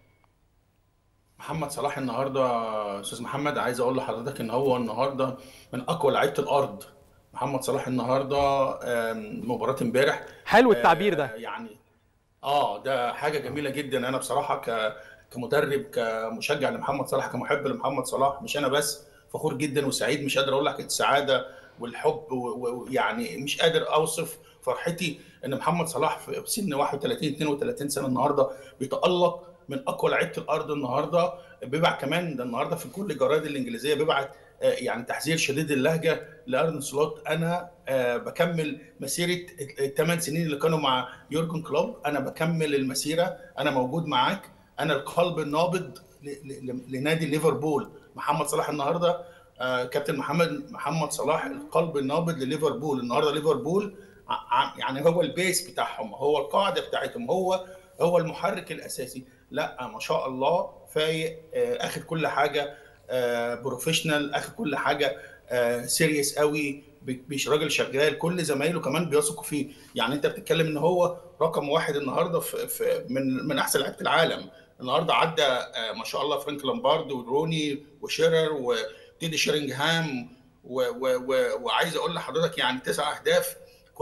محمد صلاح النهارده يا استاذ محمد عايز اقول لحضرتك ان هو النهارده من اقوى لعيبه الارض محمد صلاح النهارده آم، مباراه امبارح حلو التعبير آه، ده يعني اه ده حاجه جميله جدا انا بصراحه ك كمدرب كمشجع لمحمد صلاح كمحب لمحمد صلاح مش انا بس فخور جدا وسعيد مش قادر اقول لك السعاده والحب و- ويعني مش قادر اوصف فرحتي ان محمد صلاح في سن 31 32 سنه النهارده بيتالق من اقوى لعيبه الارض النهارده بيبعت كمان ده النهارده في كل الجرايد الانجليزيه بيبعت آه، يعني تحذير شديد اللهجه لارن سلوت انا آه، بكمل مسيره الثمان سنين اللي كانوا مع يورجن كلوب انا بكمل المسيره انا موجود معاك انا القلب النابض ل- ل- لنادي ليفربول محمد صلاح النهارده آه، كابتن محمد محمد صلاح القلب النابض لليفربول النهارده ليفربول ع- ع- يعني هو البيس بتاعهم هو القاعده بتاعتهم هو هو المحرك الاساسي لا ما شاء الله فايق آه، اخد كل حاجه بروفيشنال اخد كل حاجه سيريس قوي بي- مش راجل شغال كل زمايله كمان بيثقوا فيه يعني انت بتتكلم ان هو رقم واحد النهارده في, في من من احسن لعيبه العالم النهارده عدى آه، ما شاء الله فرانك لامبارد وروني وشيرر وتيدي شيرينجهام و- و- و- وعايز اقول لحضرتك يعني تسع اهداف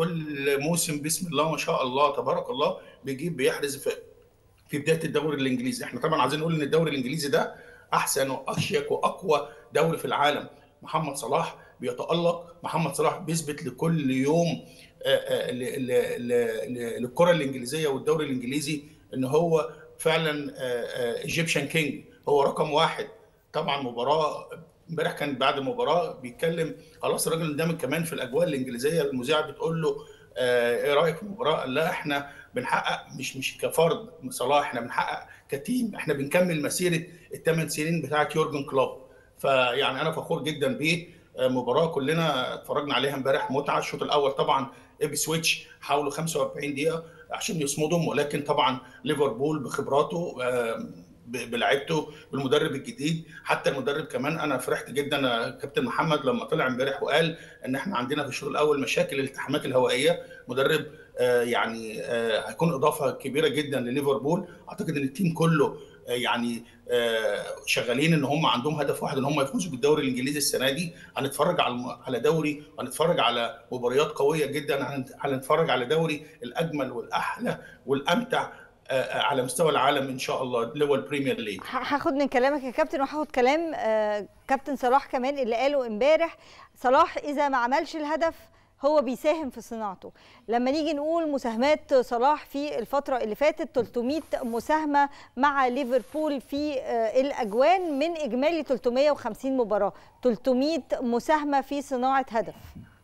كل موسم بسم الله ما شاء الله تبارك الله بيجيب بيحرز في في بدايه الدوري الانجليزي احنا طبعا عايزين نقول ان الدوري الانجليزي ده احسن واشيك واقوى دوري في العالم محمد صلاح بيتالق محمد صلاح بيثبت لكل يوم آه، آه، ل- ل- ل- ل- للكره الانجليزيه والدوري الانجليزي ان هو فعلا ايجيبشن كينج هو رقم واحد طبعا مباراه امبارح كان بعد المباراه بيتكلم خلاص الراجل اندمج كمان في الاجواء الانجليزيه المذيعه بتقول له آه، ايه رايك في المباراه؟ قال لا احنا بنحقق مش مش كفرد صلاح احنا بنحقق كتيم احنا بنكمل مسيره الثمان سنين بتاعت يورجن كلوب فيعني انا فخور جدا بيه آه، مباراه كلنا اتفرجنا عليها امبارح متعه الشوط الاول طبعا ابي سويتش حاولوا 45 دقيقه عشان يصمدهم ولكن طبعا ليفربول بخبراته آه، ب- بلعيبته بالمدرب الجديد حتى المدرب كمان انا فرحت جدا يا كابتن محمد لما طلع امبارح وقال ان احنا عندنا في الشوط الاول مشاكل الالتحامات الهوائيه مدرب آه، يعني آه، هيكون اضافه كبيره جدا لليفربول اعتقد ان التيم كله آه، يعني آه، شغالين ان هم عندهم هدف واحد ان هم يفوزوا بالدوري الانجليزي السنه دي هنتفرج على الم- على دوري هنتفرج على مباريات قويه جدا هنت- هنتفرج على دوري الاجمل والاحلى والامتع آه، آه، على مستوى العالم ان شاء الله اللي هو البريمير ليج ه- هاخد من كلامك يا كابتن وهاخد كلام آه، كابتن صلاح كمان اللي قاله امبارح صلاح اذا ما عملش الهدف هو بيساهم في صناعته لما نيجي نقول مساهمات صلاح في الفترة اللي فاتت 300 مساهمة مع ليفربول في آه، الأجوان من إجمالي 350 مباراة 300 مساهمة في صناعة هدف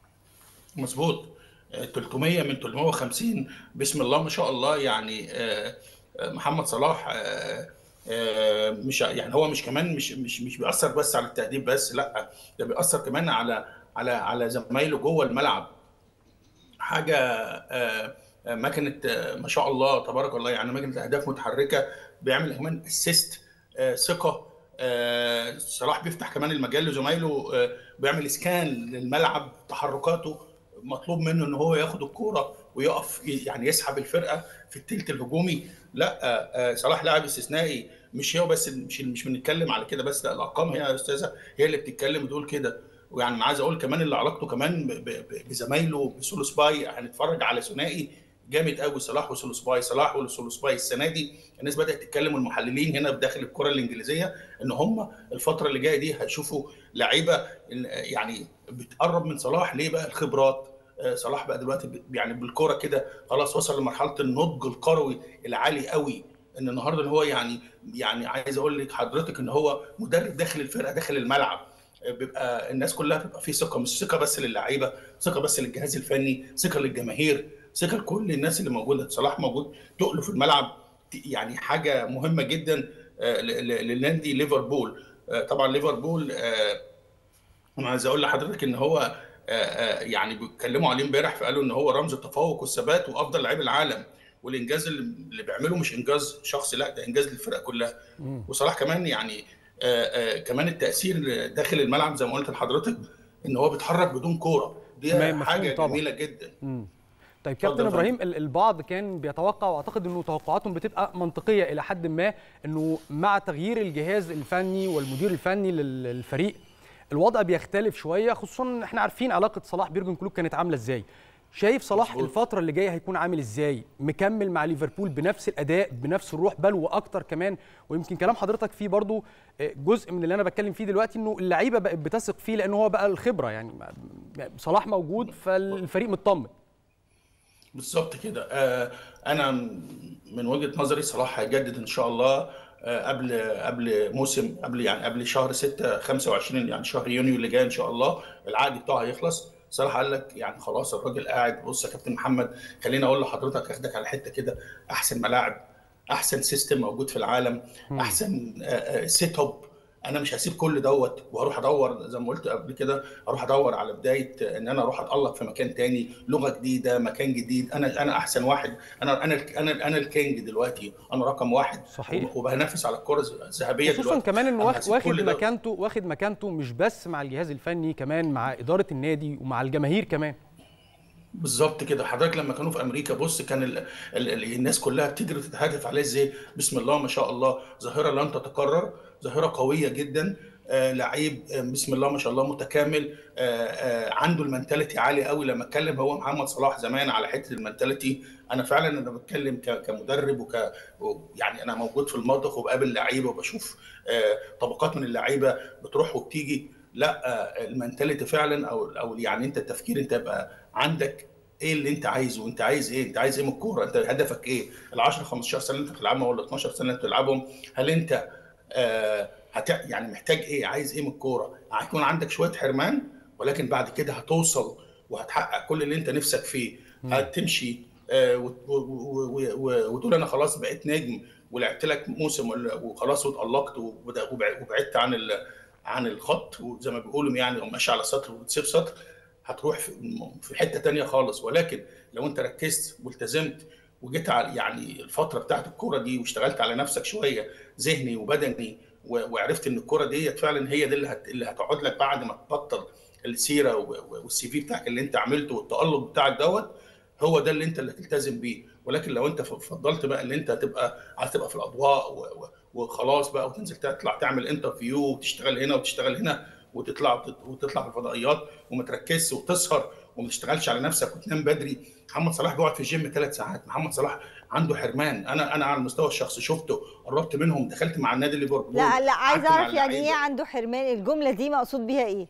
مظبوط آه، 300 من 350 بسم الله ما شاء الله يعني آه، آه، محمد صلاح آه، آه، مش يعني هو مش كمان مش مش مش بيأثر بس على التهديف بس لا ده بيأثر كمان على على على زمايله جوه الملعب حاجه آه، آه، مكنه آه، ما شاء الله تبارك الله يعني مكنه اهداف متحركه بيعمل كمان اسيست ثقه آه، صلاح بيفتح كمان المجال لزمايله آه، بيعمل اسكان للملعب تحركاته مطلوب منه ان هو ياخد الكوره ويقف يعني يسحب الفرقه في الثلث الهجومي لا آه، آه، صلاح لاعب استثنائي مش هو بس مش مش بنتكلم على كده بس لا الارقام هي يا استاذه هي اللي بتتكلم وتقول كده ويعني انا عايز اقول كمان اللي علاقته كمان ب- ب- ب- بزمايله بسولوسباي هنتفرج على ثنائي جامد قوي صلاح وسولوسباي صلاح وسولوسباي السنه دي الناس بدات تتكلم والمحللين هنا بداخل الكره الانجليزيه ان هم الفتره اللي جايه دي هيشوفوا لعيبه يعني بتقرب من صلاح ليه بقى الخبرات آه، صلاح بقى دلوقتي ب- يعني بالكوره كده خلاص وصل لمرحله النضج الكروي العالي قوي ان النهارده ان هو يعني يعني عايز اقول لك حضرتك ان هو مدرب داخل الفرقه داخل الملعب آه، بيبقى الناس كلها بتبقى في ثقه مش ثقه بس للعيبه ثقه بس للجهاز الفني ثقه للجماهير ثقه لكل الناس اللي موجوده صلاح موجود تقله في الملعب ت- يعني حاجه مهمه جدا آه، ل- ل- للنادي ليفربول آه، طبعا ليفربول آه، انا عايز اقول لحضرتك ان هو آه، آه، يعني بيتكلموا عليه امبارح فقالوا ان هو رمز التفوق والثبات وافضل لعيب العالم والانجاز اللي اللي بيعمله مش انجاز شخصي لا ده انجاز للفرقه كلها وصلاح كمان يعني آه، آه، كمان التاثير داخل الملعب زي ما قلت لحضرتك ان هو بيتحرك بدون كوره دي تمام، مفهوم حاجه طبعا. جميله جدا مم. طيب اتفضل كابتن يا ابراهيم ال- البعض كان بيتوقع واعتقد انه توقعاتهم بتبقى منطقيه الى حد ما انه مع تغيير الجهاز الفني والمدير الفني لل- للفريق الوضع بيختلف شويه خصوصا ان احنا عارفين علاقه صلاح بيرجن كلوب كانت عامله ازاي شايف صلاح مظبوط. الفتره اللي جايه هيكون عامل ازاي مكمل مع ليفربول بنفس الاداء بنفس الروح بل واكتر كمان ويمكن كلام حضرتك فيه برضو آه، جزء من اللي انا بتكلم فيه دلوقتي انه اللعيبه بقت بتثق فيه لان هو بقى الخبره يعني ما- صلاح موجود فالفريق مطمن بالظبط كده آه، انا من وجهه نظري صلاح هيجدد ان شاء الله آه، قبل قبل موسم قبل يعني قبل شهر 6 25 يعني شهر يونيو اللي جاي ان شاء الله العقد بتاعه هيخلص صلاح قال لك يعني خلاص الراجل قاعد بص يا كابتن محمد خليني اقول لحضرتك اخدك على حته كده احسن ملاعب احسن سيستم موجود في العالم احسن سيت اب انا مش هسيب كل دوت واروح ادور زي ما قلت قبل كده اروح ادور على بدايه ان انا اروح اتالق في مكان تاني لغه جديده مكان جديد انا انا احسن واحد انا انا انا انا الكينج دلوقتي انا رقم واحد صحيح. وبنافس على الكره الذهبيه خصوصا دلوقتي كمان انه أنا واخد هسيب واخد كل ده. مكانته واخد مكانته مش بس مع الجهاز الفني كمان مع اداره النادي ومع الجماهير كمان بالظبط كده حضرتك لما كانوا في امريكا بص كان ال ال ال الناس كلها بتجري تتهدف عليه ازاي بسم الله ما شاء الله ظاهره لن تتكرر ظاهره قويه جدا آه لعيب آه بسم الله ما شاء الله متكامل آه آه عنده المنتاليتي عالي قوي لما اتكلم هو محمد صلاح زمان على حته المنتاليتي انا فعلا انا بتكلم ك- كمدرب وك يعني انا موجود في المطبخ وبقابل لعيبه وبشوف آه طبقات من اللعيبه بتروح وبتيجي لا آه المنتاليتي فعلا او او يعني انت التفكير انت يبقى عندك ايه اللي انت عايزه انت عايز ايه انت عايز ايه من الكوره انت هدفك ايه ال 10 15 سنه اللي انت بتلعبهم ولا 12 سنه اللي انت بتلعبهم هل انت آه هت يعني محتاج ايه عايز ايه من الكوره هيكون عندك شويه حرمان ولكن بعد كده هتوصل وهتحقق كل اللي انت نفسك فيه هتمشي آه وت- و- و- و- و- وتقول انا خلاص بقيت نجم ولعبت لك موسم ولا- وخلاص واتألقت وبد- وبع- وبعدت عن ال- عن الخط وزي ما بيقولوا يعني وماشي على سطر وتسيب سطر هتروح في في حته تانية خالص ولكن لو انت ركزت والتزمت وجيت على يعني الفتره بتاعت الكوره دي واشتغلت على نفسك شويه ذهني وبدني و- وعرفت ان الكوره ديت فعلا هي دي اللي هت... اللي هتقعد لك بعد ما تبطل السيره و- و- والسي في بتاعك اللي انت عملته والتالق بتاعك دوت هو ده اللي انت اللي هتلتزم بيه ولكن لو انت ف- فضلت بقى ان انت تبقى عايز تبقى في الاضواء و... و... وخلاص بقى وتنزل تطلع تعمل انترفيو وتشتغل هنا وتشتغل هنا وتطلع وتطلع في الفضائيات وما تركزش وتسهر وما تشتغلش على نفسك وتنام بدري محمد صلاح بيقعد في الجيم ثلاث ساعات محمد صلاح عنده حرمان انا انا على المستوى الشخصي شفته قربت منهم دخلت مع النادي ليفربول لا لا عايز قعدت مع اعرف يعني ايه اللعيبة. عنده حرمان الجمله دي مقصود بيها ايه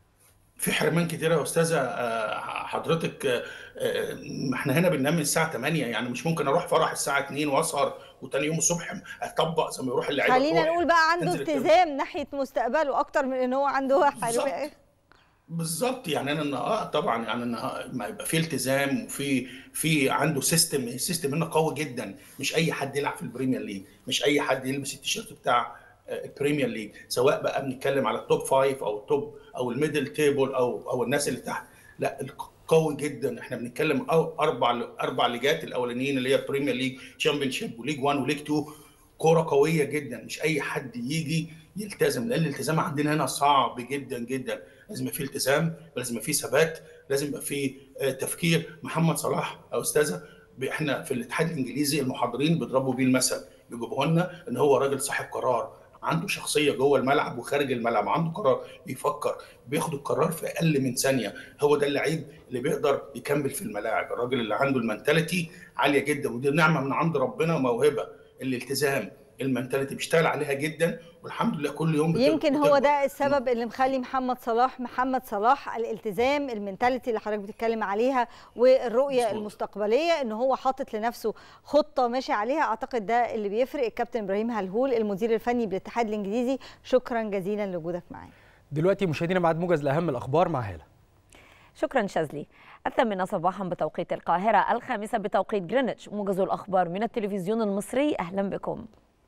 في حرمان كتير يا استاذه آه، حضرتك آه، آه، ما احنا هنا بننام من الساعه 8 يعني مش ممكن اروح فرح الساعه 2 واسهر وتاني يوم الصبح اطبق زي ما يروح اللعيبه خلينا تروح. نقول بقى عنده تنزل التمرين. التزام ناحيه مستقبله اكتر من ان هو عنده حرمان بالظبط يعني انا النهارده طبعا يعني النهار ما يبقى في التزام وفي في عنده سيستم السيستم هنا قوي جدا مش اي حد يلعب في البريمير ليج مش اي حد يلبس التيشيرت بتاع آه، البريمير ليج سواء بقى بنتكلم على التوب فايف او التوب او الميدل تيبل او او الناس اللي تحت لا قوي جدا احنا بنتكلم أو اربع اربع ليجات الاولانيين اللي هي بريمير ليج تشامبيون شيب وليج 1 وليج 2 كوره قويه جدا مش اي حد يجي يلتزم لان الالتزام عندنا هنا صعب جدا جدا لازم يبقى في التزام ولازم يبقى في ثبات لازم يبقى في آه، تفكير محمد صلاح او استاذه ب- احنا في الاتحاد الانجليزي المحاضرين بيضربوا بيه المثل بيجيبوا لنا ان هو راجل صاحب قرار عنده شخصيه جوه الملعب وخارج الملعب عنده قرار بيفكر بياخد القرار في اقل من ثانيه هو ده اللعيب اللي بيقدر يكمل في الملاعب الراجل اللي عنده المنتاليتي عاليه جدا ودي نعمه من عند ربنا وموهبه الالتزام المنتاليتي بيشتغل عليها جدا والحمد لله كل يوم بت- يمكن هو بتكبر. ده السبب اللي مخلي محمد صلاح محمد صلاح الالتزام المنتاليتي اللي حضرتك بتتكلم عليها والرؤيه مظبوط. المستقبليه ان هو حاطط لنفسه خطه ماشي عليها اعتقد ده اللي بيفرق الكابتن ابراهيم هلهول المدير الفني بالاتحاد الانجليزي شكرا جزيلا لوجودك معانا دلوقتي مشاهدينا بعد موجز لاهم الاخبار مع هاله شكرا شاذلي الثامنة صباحا بتوقيت القاهرة الخامسة بتوقيت جرينتش موجز الأخبار من التلفزيون المصري أهلا بكم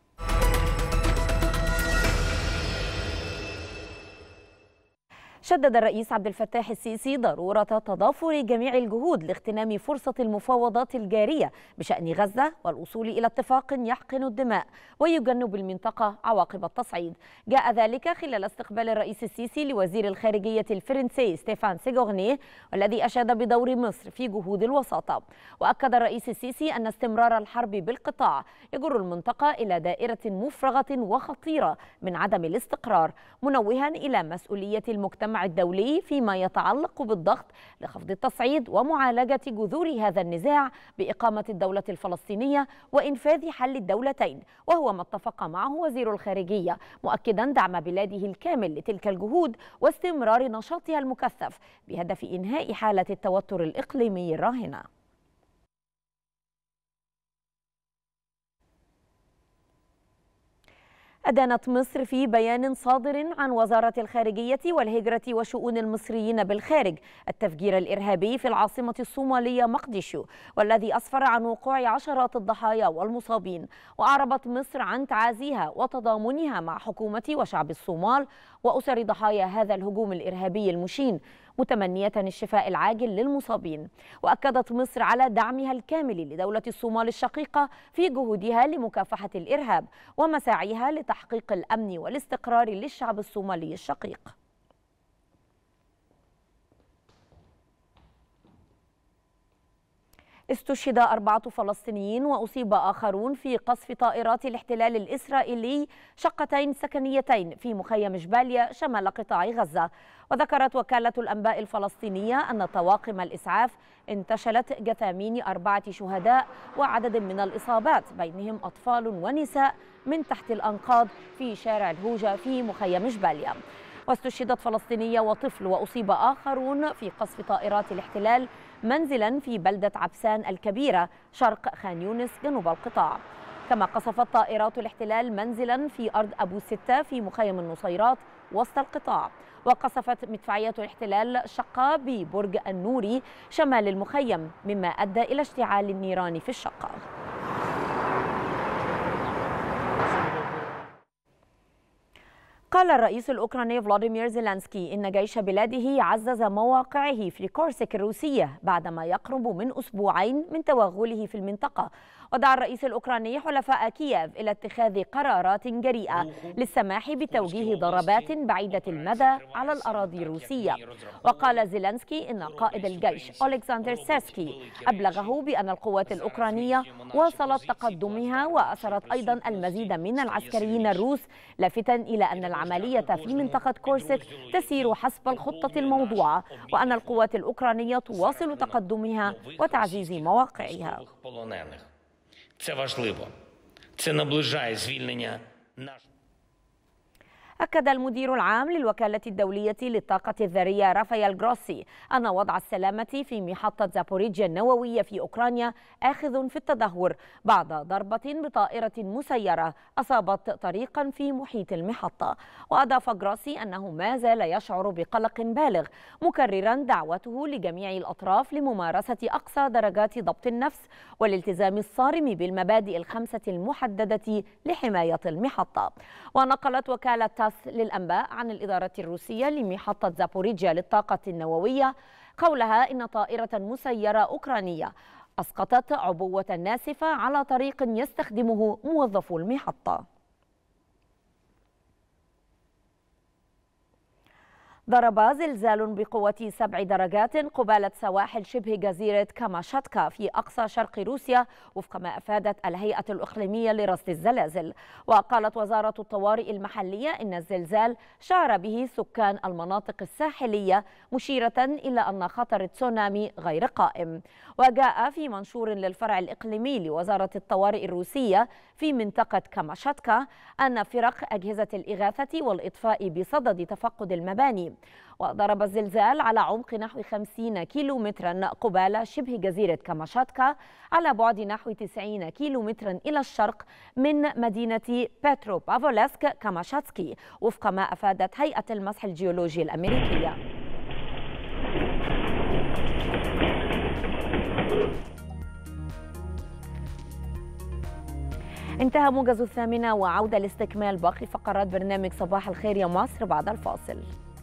شدد الرئيس عبد الفتاح السيسي ضرورة تضافر جميع الجهود لاغتنام فرصة المفاوضات الجارية بشأن غزة والوصول إلى اتفاق يحقن الدماء ويجنب المنطقة عواقب التصعيد جاء ذلك خلال استقبال الرئيس السيسي لوزير الخارجية الفرنسي ستيفان سيغورني والذي أشاد بدور مصر في جهود الوساطة وأكد الرئيس السيسي أن استمرار الحرب بالقطاع يجر المنطقة إلى دائرة مفرغة وخطيرة من عدم الاستقرار منوها إلى مسؤولية المجتمع الدولي فيما يتعلق بالضغط لخفض التصعيد ومعالجة جذور هذا النزاع بإقامة الدولة الفلسطينية وإنفاذ حل الدولتين وهو ما اتفق معه وزير الخارجية مؤكدا دعم بلاده الكامل لتلك الجهود واستمرار نشاطها المكثف بهدف إنهاء حالة التوتر الإقليمي الراهنة أدانت مصر في بيان صادر عن وزارة الخارجية والهجرة وشؤون المصريين بالخارج التفجير الإرهابي في العاصمة الصومالية مقديشو والذي أسفر عن وقوع عشرات الضحايا والمصابين وأعربت مصر عن تعازيها وتضامنها مع حكومة وشعب الصومال وأسر ضحايا هذا الهجوم الإرهابي المشين متمنية الشفاء العاجل للمصابين وأكدت مصر على دعمها الكامل لدولة الصومال الشقيقة في جهودها لمكافحة الإرهاب ومساعيها لتحقيق الأمن والاستقرار للشعب الصومالي الشقيق استشهد أربعة فلسطينيين وأصيب آخرون في قصف طائرات الاحتلال الإسرائيلي شقتين سكنيتين في مخيم جباليا شمال قطاع غزة وذكرت وكالة الأنباء الفلسطينية أن طواقم الإسعاف انتشلت جثامين أربعة شهداء وعدد من الإصابات بينهم أطفال ونساء من تحت الأنقاض في شارع الهوجة في مخيم جباليا واستشهدت فلسطينية وطفل وأصيب آخرون في قصف طائرات الاحتلال منزلا في بلدة عبسان الكبيرة شرق خان يونس جنوب القطاع كما قصفت طائرات الاحتلال منزلا في أرض أبو ستة في مخيم النصيرات وسط القطاع وقصفت مدفعية الاحتلال شقة ببرج النوري شمال المخيم مما أدى إلى اشتعال النيران في الشقة قال الرئيس الأوكراني فلاديمير زيلانسكي إن جيش بلاده عزز مواقعه في كورسك الروسية بعدما يقرب من أسبوعين من توغله في المنطقة ودعا الرئيس الأوكراني حلفاء كييف إلى اتخاذ قرارات جريئة للسماح بتوجيه ضربات بعيدة المدى على الأراضي الروسية وقال زيلانسكي إن قائد الجيش أولكسندر سيرسكي أبلغه بأن القوات الأوكرانية واصلت تقدمها وأسرت أيضا المزيد من العسكريين الروس لافتا إلى أن العملية في منطقة كورسك تسير حسب الخطة الموضوعة وأن القوات الأوكرانية تواصل تقدمها وتعزيز مواقعها полонених. Це важливо. Це наближає звільнення наших. أكد المدير العام للوكالة الدولية للطاقة الذرية رافائيل جروسي أن وضع السلامة في محطة زابوريجيا النووية في أوكرانيا آخذ في التدهور بعد ضربة بطائرة مسيرة أصابت طريقا في محيط المحطة وأضاف جروسي أنه ما زال يشعر بقلق بالغ مكررا دعوته لجميع الأطراف لممارسة أقصى درجات ضبط النفس والالتزام الصارم بالمبادئ الخمسة المحددة لحماية المحطة ونقلت وكالة تاس للأنباء عن الإدارة الروسية لمحطة زابوريجيا للطاقة النووية قولها إن طائرة مسيرة أوكرانية أسقطت عبوة ناسفة على طريق يستخدمه موظفو المحطة ضرب زلزال بقوة سبع درجات قبالة سواحل شبه جزيرة كاماشاتكا في أقصى شرق روسيا وفق ما أفادت الهيئة الإقليمية لرصد الزلازل وقالت وزارة الطوارئ المحلية إن الزلزال شعر به سكان المناطق الساحلية مشيرة إلى أن خطر تسونامي غير قائم وجاء في منشور للفرع الإقليمي لوزارة الطوارئ الروسية في منطقة كاماشاتكا أن فرق أجهزة الإغاثة والإطفاء بصدد تفقد المباني وضرب الزلزال على عمق نحو 50 كيلومترا قبالة شبه جزيرة كاماشاتكا على بعد نحو 90 كيلومترا إلى الشرق من مدينة بيترو بافولسك كاماشاتسكي وفق ما أفادت هيئة المسح الجيولوجي الأمريكية انتهى موجز الثامنة وعودة لاستكمال باقي فقرات برنامج صباح الخير يا مصر بعد الفاصل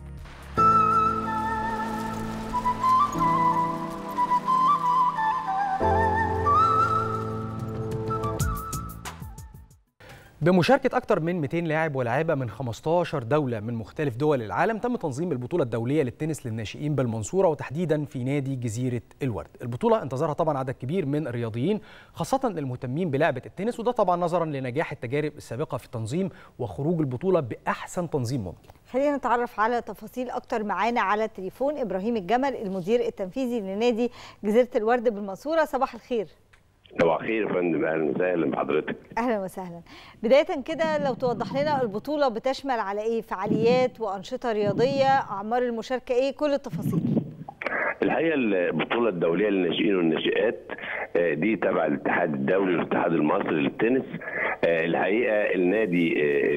بمشاركة أكثر من 200 لاعب ولاعبة من 15 دولة من مختلف دول العالم تم تنظيم البطولة الدولية للتنس للناشئين بالمنصورة وتحديدا في نادي جزيرة الورد البطولة انتظرها طبعا عدد كبير من الرياضيين خاصة المهتمين بلعبة التنس وده طبعا نظرا لنجاح التجارب السابقة في التنظيم وخروج البطولة بأحسن تنظيم ممكن خلينا نتعرف على تفاصيل اكتر معانا على التليفون ابراهيم الجمل المدير التنفيذي لنادي جزيره الورد بالمنصوره صباح الخير صباح الخير يا فندم اهلا وسهلا بحضرتك اهلا وسهلا بدايه كده لو توضح لنا البطوله بتشمل على ايه فعاليات وانشطه رياضيه اعمار المشاركه ايه كل التفاصيل الحقيقه البطوله الدوليه للناشئين والناشئات دي تبع الاتحاد الدولي والاتحاد المصري للتنس الحقيقه النادي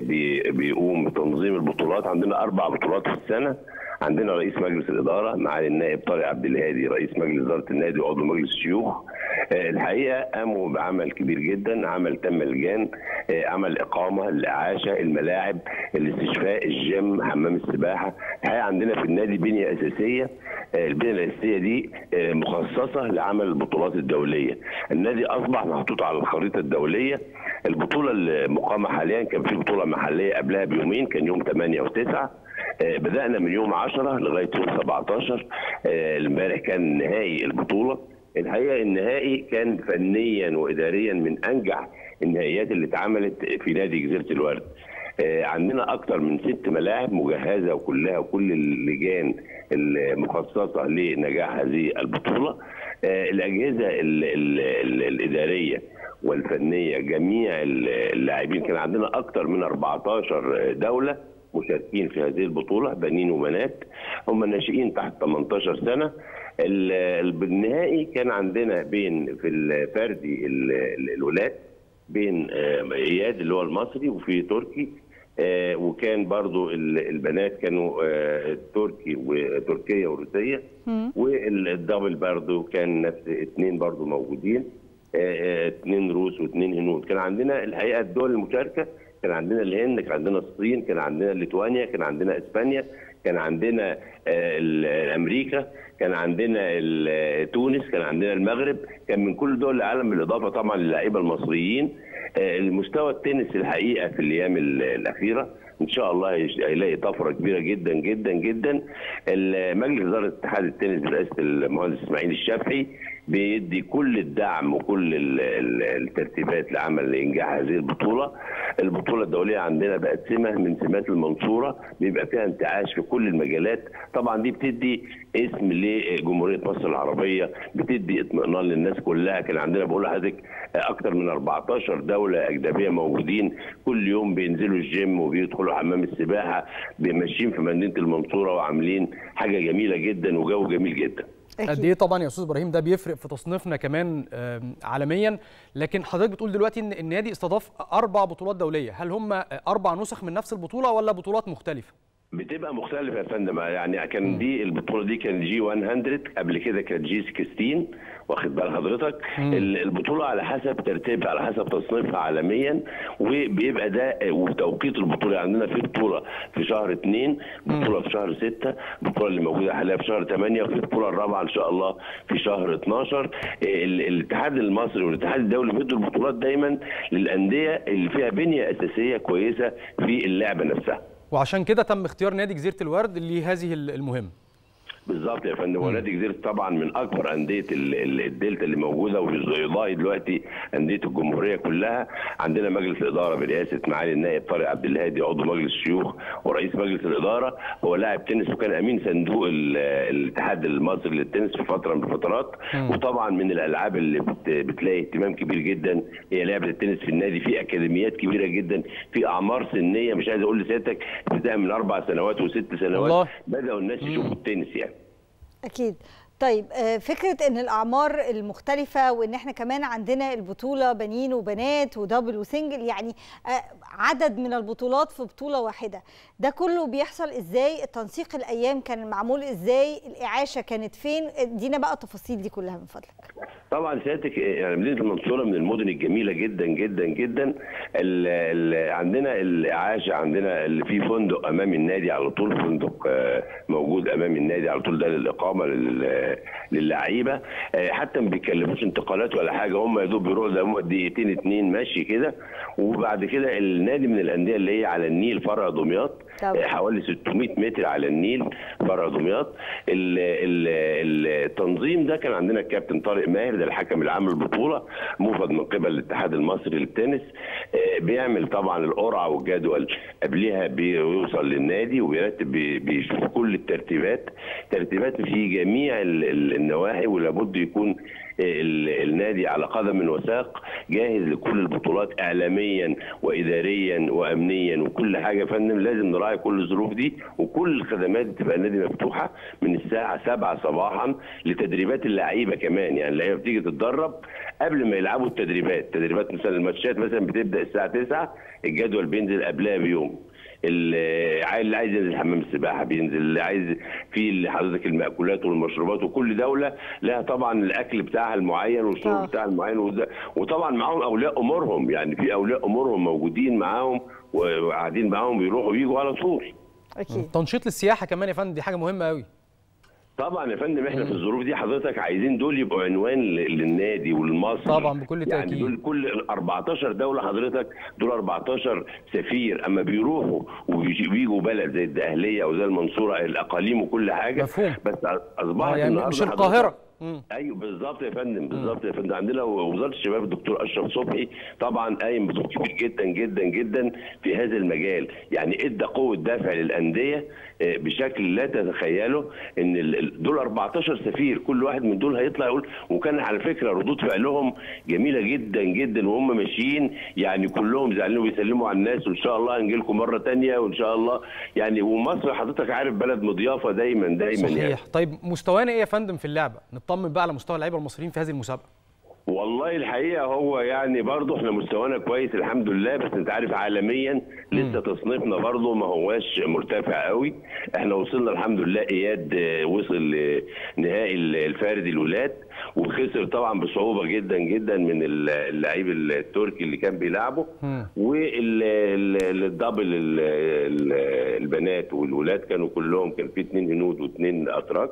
بيقوم بتنظيم البطولات عندنا اربع بطولات في السنه عندنا رئيس مجلس الاداره معالي النائب طارق عبد الهادي رئيس مجلس اداره النادي وعضو مجلس الشيوخ الحقيقه قاموا بعمل كبير جدا عمل تم لجان عمل اقامه الاعاشه الملاعب الاستشفاء الجيم حمام السباحه الحقيقه عندنا في النادي بنيه اساسيه البنيه الاساسيه دي مخصصه لعمل البطولات الدوليه النادي اصبح محطوط على الخريطه الدوليه البطوله المقامه حاليا كان في بطوله محليه قبلها بيومين كان يوم 8 و9 بدانا من يوم 10 لغايه يوم 17 امبارح كان نهائي البطوله الحقيقه النهائي كان فنيا واداريا من انجح النهائيات اللي اتعملت في نادي جزيره الورد عندنا اكثر من ست ملاعب مجهزه وكلها وكل اللجان المخصصه لنجاح هذه البطوله الاجهزه ال ال ال الاداريه والفنيه جميع اللاعبين كان عندنا اكثر من 14 دوله مشاركين في هذه البطوله بنين وبنات هم ناشئين تحت 18 سنه بالنهائي كان عندنا بين في الفردي الولاد بين اياد اللي هو المصري وفي تركي وكان برضو البنات كانوا تركي وتركيه وروسيه والدبل برضو كان نفس اثنين برضو موجودين اثنين روس واثنين هنود كان عندنا الحقيقه الدول المشاركه كان عندنا الهند كان عندنا الصين كان عندنا ليتوانيا كان عندنا اسبانيا كان عندنا آه، ال- امريكا كان عندنا ال- تونس كان عندنا المغرب كان من كل دول العالم بالاضافه طبعا للاعيبه المصريين آه، المستوى التنس الحقيقه في الايام ال- الاخيره ان شاء الله هيش- هيلاقي طفره كبيره جدا جدا جدا ال- مجلس اداره اتحاد التنس برئاسه المهندس اسماعيل الشافعي بيدي كل الدعم وكل ال- ال- الترتيبات لعمل انجاح هذه البطوله البطوله الدوليه عندنا بقت سمه من سمات المنصوره بيبقى فيها انتعاش في كل المجالات طبعا دي بتدي اسم لجمهوريه مصر العربيه بتدي اطمئنان للناس كلها كان عندنا بقول لحضرتك اكتر من 14 دوله اجنبيه موجودين كل يوم بينزلوا الجيم وبيدخلوا حمام السباحه ماشيين في مدينه المنصوره وعاملين حاجه جميله جدا وجو جميل جدا قد ايه طبعا يا استاذ ابراهيم ده بيفرق في تصنيفنا كمان آم، عالميا لكن حضرتك بتقول دلوقتي ان النادي استضاف اربع بطولات دوليه هل هم اربع نسخ من نفس البطوله ولا بطولات مختلفه بتبقى مختلفة يا فندم يعني كان دي البطولة دي كان جي 100 قبل كده كانت جي 16 واخد بال حضرتك ال- البطولة على حسب ترتيبها على حسب تصنيفها عالميا وبيبقى ده وتوقيت البطولة يعني عندنا في بطولة في شهر 2 بطولة في شهر 6 البطولة اللي موجودة حاليا في شهر 8 وفي البطولة الرابعة ان شاء الله في شهر 12 ال- الاتحاد المصري والاتحاد الدولي بيدوا البطولات دايما للأندية اللي فيها بنية أساسية كويسة في اللعبة نفسها وعشان كده تم اختيار نادي جزيره الورد لهذه المهمه بالظبط يا فندم ونادي جزيره طبعا من اكبر انديه ال- ال- الدلتا اللي موجوده ويضاهي دلوقتي انديه الجمهوريه كلها عندنا مجلس الاداره برئاسه معالي النائب طارق عبد الهادي عضو مجلس الشيوخ ورئيس مجلس الاداره هو لاعب تنس وكان امين صندوق ال- الاتحاد المصري للتنس في فتره من الفترات وطبعا من الالعاب اللي بت- بتلاقي اهتمام كبير جدا هي لعبه التنس في النادي في اكاديميات كبيره جدا في اعمار سنيه مش عايز اقول لسيادتك ابتداء من اربع سنوات وست سنوات الله. بداوا الناس يشوفوا التنس يعني اكيد طيب آه، فكره ان الاعمار المختلفه وان احنا كمان عندنا البطوله بنين وبنات ودبل وسنجل يعني آه، عدد من البطولات في بطوله واحده ده كله بيحصل ازاي تنسيق الايام كان معمول ازاي الاعاشه كانت فين ادينا بقى التفاصيل دي كلها من فضلك طبعا سيادتك يعني مدينه المنصوره من المدن الجميله جدا جدا جدا ال ال عندنا الاعاشه عندنا اللي في فندق امام النادي على طول فندق آه، موجود امام النادي على طول ده للاقامه لل- للعيبه آه، حتى ما بيكلفوش انتقالات ولا حاجه هم يا دوب بيروحوا ده هم دقيقتين اتنين ماشي كده وبعد كده النادي من الانديه اللي هي على النيل فرع دمياط طبعا. آه، حوالي 600 متر على النيل فرع دمياط ال- ال- التنظيم ده كان عندنا الكابتن طارق ماهر ده الحكم العام للبطوله موفد من قبل الاتحاد المصري للتنس آه، بيعمل طبعا القرعه والجدول قبلها بيوصل للنادي وبيرتب بي- بيشوف كل الترتيبات ترتيبات في جميع ال- ال- النواحي ولابد يكون ال- النادي على قدم وساق جاهز لكل البطولات اعلاميا واداريا وامنيا وكل حاجه يا فندم لازم نراعي كل الظروف دي وكل الخدمات تبقى النادي مفتوحه من الساعه 7 صباحا لتدريبات اللعيبه كمان يعني اللعيبه بتيجي تتدرب قبل ما يلعبوا التدريبات تدريبات مثلا الماتشات مثلا بتبدا الساعه 9 الجدول بينزل قبلها بيوم اللي عايز اللي عايز ينزل حمام السباحه بينزل اللي عايز في اللي حضرتك المأكولات والمشروبات وكل دوله لها طبعا الاكل بتاعها المعين والشرب آه. بتاعها المعين وده- وطبعا معاهم اولياء امورهم يعني في اولياء امورهم موجودين معاهم وقاعدين معاهم بيروحوا ويجوا على طول اكيد تنشيط للسياحه كمان يا فندم دي حاجه مهمه قوي طبعا يا فندم احنا في الظروف دي حضرتك عايزين دول يبقوا عنوان ل- للنادي ولمصر طبعا بكل يعني تأكيد. دول كل 14 دوله حضرتك دول 14 سفير اما بيروحوا وبيجي- وبيجوا بلد زي الدقهليه او زي المنصوره الاقاليم وكل حاجه مفهوم. بس اصبحت آه، يعني النهاردة مش حضرتك- القاهره مم. ايوه بالظبط يا فندم بالظبط يا فندم عندنا وزاره الشباب الدكتور اشرف صبحي طبعا قايم بدور كبير جدا جدا جدا في هذا المجال يعني ادى قوه دفع للانديه آه، بشكل لا تتخيله ان ال- ال- دول 14 سفير كل واحد من دول هيطلع يقول وكان على فكره ردود فعلهم جميله جدا جدا وهم ماشيين يعني كلهم زعلانين وبيسلموا على الناس وان شاء الله هنجي لكم مره تانية وان شاء الله يعني ومصر حضرتك عارف بلد مضيافه دايما دايما يعني صحيح طيب مستوانا ايه يا فندم في اللعبه نطمن بقى على مستوى اللعيبه المصريين في هذه المسابقه والله الحقيقه هو يعني برضه احنا مستوانا كويس الحمد لله بس انت عارف عالميا لسه تصنيفنا برضه ما هواش مرتفع قوي احنا وصلنا الحمد لله اياد آه، وصل لنهائي الفردي الولاد وخسر طبعا بصعوبه جدا جدا من اللعيب التركي اللي كان بيلعبه والدبل البنات والولاد كانوا كلهم كان في اثنين هنود واثنين اتراك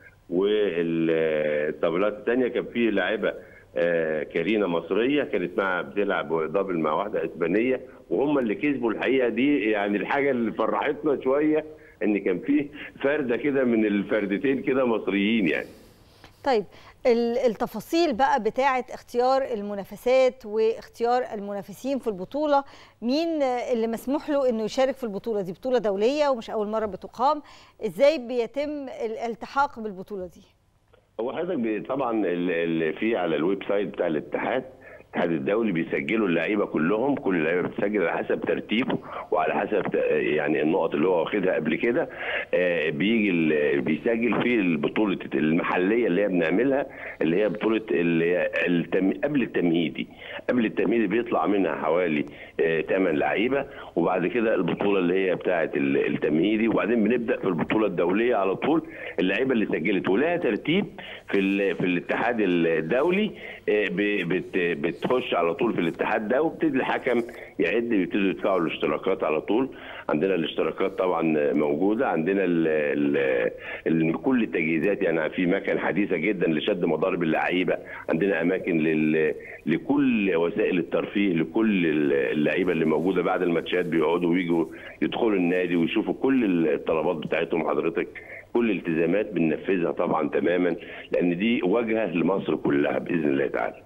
والطابلات الثانيه كان في لاعبه آه، كارينا مصريه كانت مع بتلعب دبل مع واحده اسبانيه وهم اللي كسبوا الحقيقه دي يعني الحاجه اللي فرحتنا شويه ان كان في فرده كده من الفردتين كده مصريين يعني طيب ال- التفاصيل بقى بتاعه اختيار المنافسات واختيار المنافسين في البطوله مين اللي مسموح له انه يشارك في البطوله دي بطوله دوليه ومش اول مره بتقام ازاي بيتم الالتحاق بالبطوله دي هو حضرتك بي- طبعا اللي في على الويب سايت بتاع الاتحاد الاتحاد الدولي بيسجلوا اللعيبه كلهم كل اللعيبه بتسجل على حسب ترتيبه وعلى حسب ت- يعني النقط اللي هو واخدها قبل كده آه، بيجي ال- بيسجل في البطوله المحليه اللي هي بنعملها اللي هي بطوله اللي هي التم... قبل التمهيدي قبل التمهيدي بيطلع منها حوالي 8 لعيبه وبعد كده البطوله اللي هي بتاعه ال- التمهيدي وبعدين بنبدا في البطوله الدوليه على طول اللعيبه اللي سجلت ولها ترتيب في ال... في الاتحاد الدولي آه، ب- بت... بتخش على طول في الاتحاد ده وبتدي الحكم يعد بيبتدوا يدفعوا الاشتراكات على طول عندنا الاشتراكات طبعا موجوده عندنا ال ال ال كل التجهيزات يعني في مكان حديثه جدا لشد مضارب اللعيبه عندنا اماكن لل لكل وسائل الترفيه لكل اللعيبه اللي موجوده بعد الماتشات بيقعدوا ويجوا يدخلوا النادي ويشوفوا كل الطلبات بتاعتهم حضرتك كل الالتزامات بننفذها طبعا تماما لان دي واجهه لمصر كلها باذن الله تعالى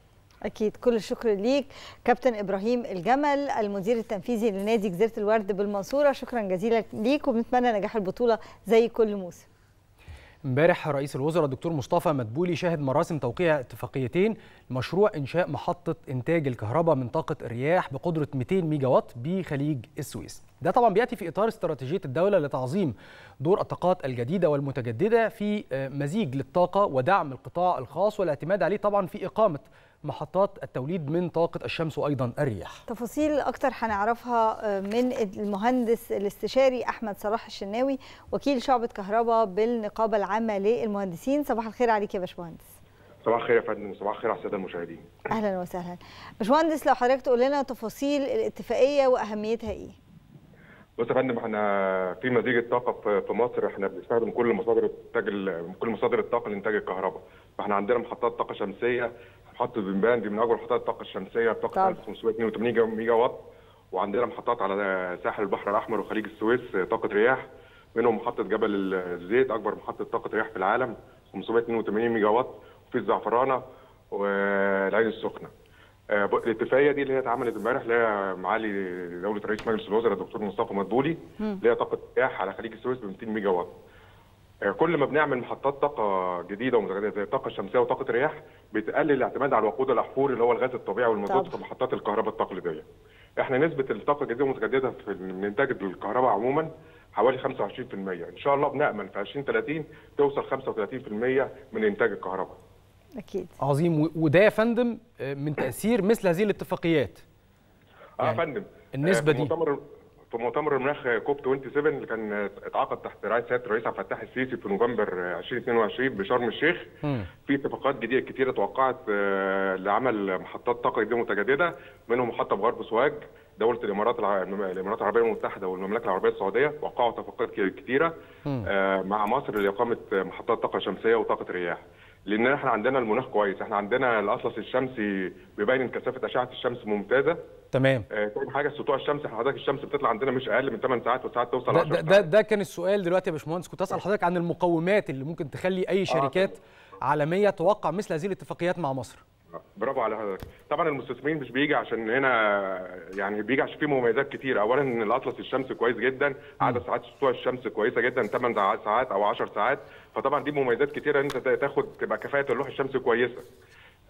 اكيد كل الشكر ليك كابتن ابراهيم الجمل المدير التنفيذي لنادي جزيره الورد بالمنصوره شكرا جزيلا ليك وبنتمنى نجاح البطوله زي كل موسم امبارح رئيس الوزراء الدكتور مصطفى مدبولي شاهد مراسم توقيع اتفاقيتين لمشروع انشاء محطه انتاج الكهرباء من طاقه الرياح بقدره 200 ميجا وات بخليج السويس. ده طبعا بياتي في اطار استراتيجيه الدوله لتعظيم دور الطاقات الجديده والمتجدده في آه، مزيج للطاقه ودعم القطاع الخاص والاعتماد عليه طبعا في اقامه محطات التوليد من طاقه الشمس وايضا الرياح. تفاصيل اكتر هنعرفها من المهندس الاستشاري احمد صلاح الشناوي وكيل شعبه كهرباء بالنقابه العامه للمهندسين صباح الخير عليك يا باشمهندس صباح الخير يا فندم وصباح الخير على الساده المشاهدين اهلا وسهلا باشمهندس لو حضرتك تقول لنا تفاصيل الاتفاقيه واهميتها ايه بص يا فندم احنا في مزيج الطاقه في- في مصر احنا بنستخدم كل مصادر انتاج ال- كل مصادر الطاقه لانتاج الكهرباء فاحنا عندنا محطات طاقه شمسيه محطه بنبان دي من اكبر محطات الطاقه الشمسيه بطاقه طبعا. 1582 جا- ميجا وات وعندنا محطات على ساحل البحر الاحمر وخليج السويس طاقه رياح منهم محطه جبل الزيت اكبر محطه طاقه رياح في العالم 582 ميجا وات وفي الزعفرانه والعين السخنه آه، ب- الاتفاقيه دي اللي هي اتعملت امبارح اللي هي معالي دوله رئيس مجلس الوزراء الدكتور مصطفى مدبولي اللي هي طاقه رياح على خليج السويس ب 200 ميجا وات. آه، كل ما بنعمل محطات طاقه جديده ومتجدده زي الطاقه الشمسيه وطاقه الرياح بتقلل الاعتماد على الوقود الاحفوري اللي هو الغاز الطبيعي والمازوت طبعا. في محطات الكهرباء التقليديه. احنا نسبه الطاقه الجديده والمتجدده في من انتاج الكهرباء عموما حوالي 25% ان شاء الله بنامل في 2030 توصل 35% من انتاج الكهرباء. اكيد عظيم و- وده يا فندم آه، من تاثير مثل هذه الاتفاقيات. اه يا يعني فندم النسبة آه، في دي. مؤتمر في مؤتمر المناخ كوب 27 اللي كان اتعقد تحت رعايه سياده الرئيس عبد الفتاح السيسي في نوفمبر 2022 بشرم الشيخ مم. في اتفاقات جديده كتيره توقعت آه، لعمل محطات طاقه جديده متجدده منهم محطه بغرب سوهاج دوله الامارات الع- الامارات العربيه المتحده والمملكه العربيه السعوديه وقعوا اتفاقات ك- كتيره آه، مع مصر لاقامه محطات طاقه شمسيه وطاقه رياح لان احنا عندنا المناخ كويس احنا عندنا الاطلس الشمسي بيبين ان كثافه اشعه الشمس ممتازه تمام. آه، تاني حاجه سطوع الشمس حضرتك الشمس بتطلع عندنا مش اقل من 8 ساعات وساعات توصل ده, 10 ده, ده, ده كان السؤال دلوقتي يا باشمهندس كنت اسال حضرتك عن المقومات اللي ممكن تخلي اي شركات عالميه توقع مثل هذه الاتفاقيات مع مصر. برافو على حضرتك طبعا المستثمرين مش بيجي عشان هنا يعني بيجي عشان فيه مميزات كتير اولا ان الاطلس الشمسي كويس جدا عدد ساعات سطوع الشمس كويسه جدا 8 ساعات او 10 ساعات فطبعا دي مميزات كتيره ان انت تاخد تبقى كفاءه اللوح الشمسي كويسه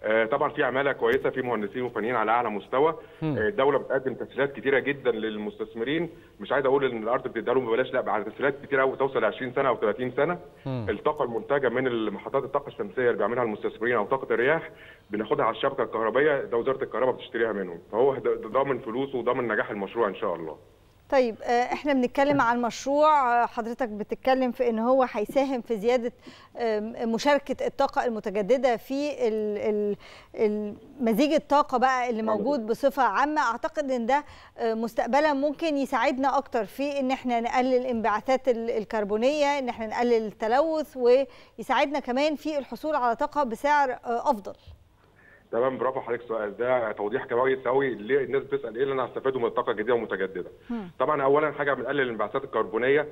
آه، طبعا في عماله كويسه في مهندسين وفنيين على اعلى مستوى مم. آه، الدوله بتقدم تسهيلات كتيره جدا للمستثمرين مش عايز اقول ان الارض بتديها لهم ببلاش لا بعد تسهيلات كتيره قوي توصل ل 20 سنه او 30 سنه مم. الطاقه المنتجه من محطات الطاقه الشمسيه اللي بيعملها المستثمرين او طاقه الرياح بناخدها على الشبكه الكهربائيه ده وزاره الكهرباء بتشتريها منهم فهو ده- ده ضامن فلوسه وضامن نجاح المشروع ان شاء الله طيب آه، احنا بنتكلم عن مشروع آه، حضرتك بتتكلم في ان هو هيساهم في زياده آم، مشاركه الطاقه المتجدده في ال- ال- ال- مزيج الطاقه بقى اللي موجود بصفه عامه اعتقد ان ده آه، مستقبلا ممكن يساعدنا اكتر في ان احنا نقلل انبعاثات ال- الكربونيه ان احنا نقلل التلوث ويساعدنا كمان في الحصول على طاقه بسعر آه، افضل تمام برافو حضرتك سؤال ده توضيح كويس قوي ليه الناس بتسال ايه اللي انا هستفاده من الطاقه الجديده والمتجدده طبعا اولا حاجه بنقلل الانبعاثات الكربونيه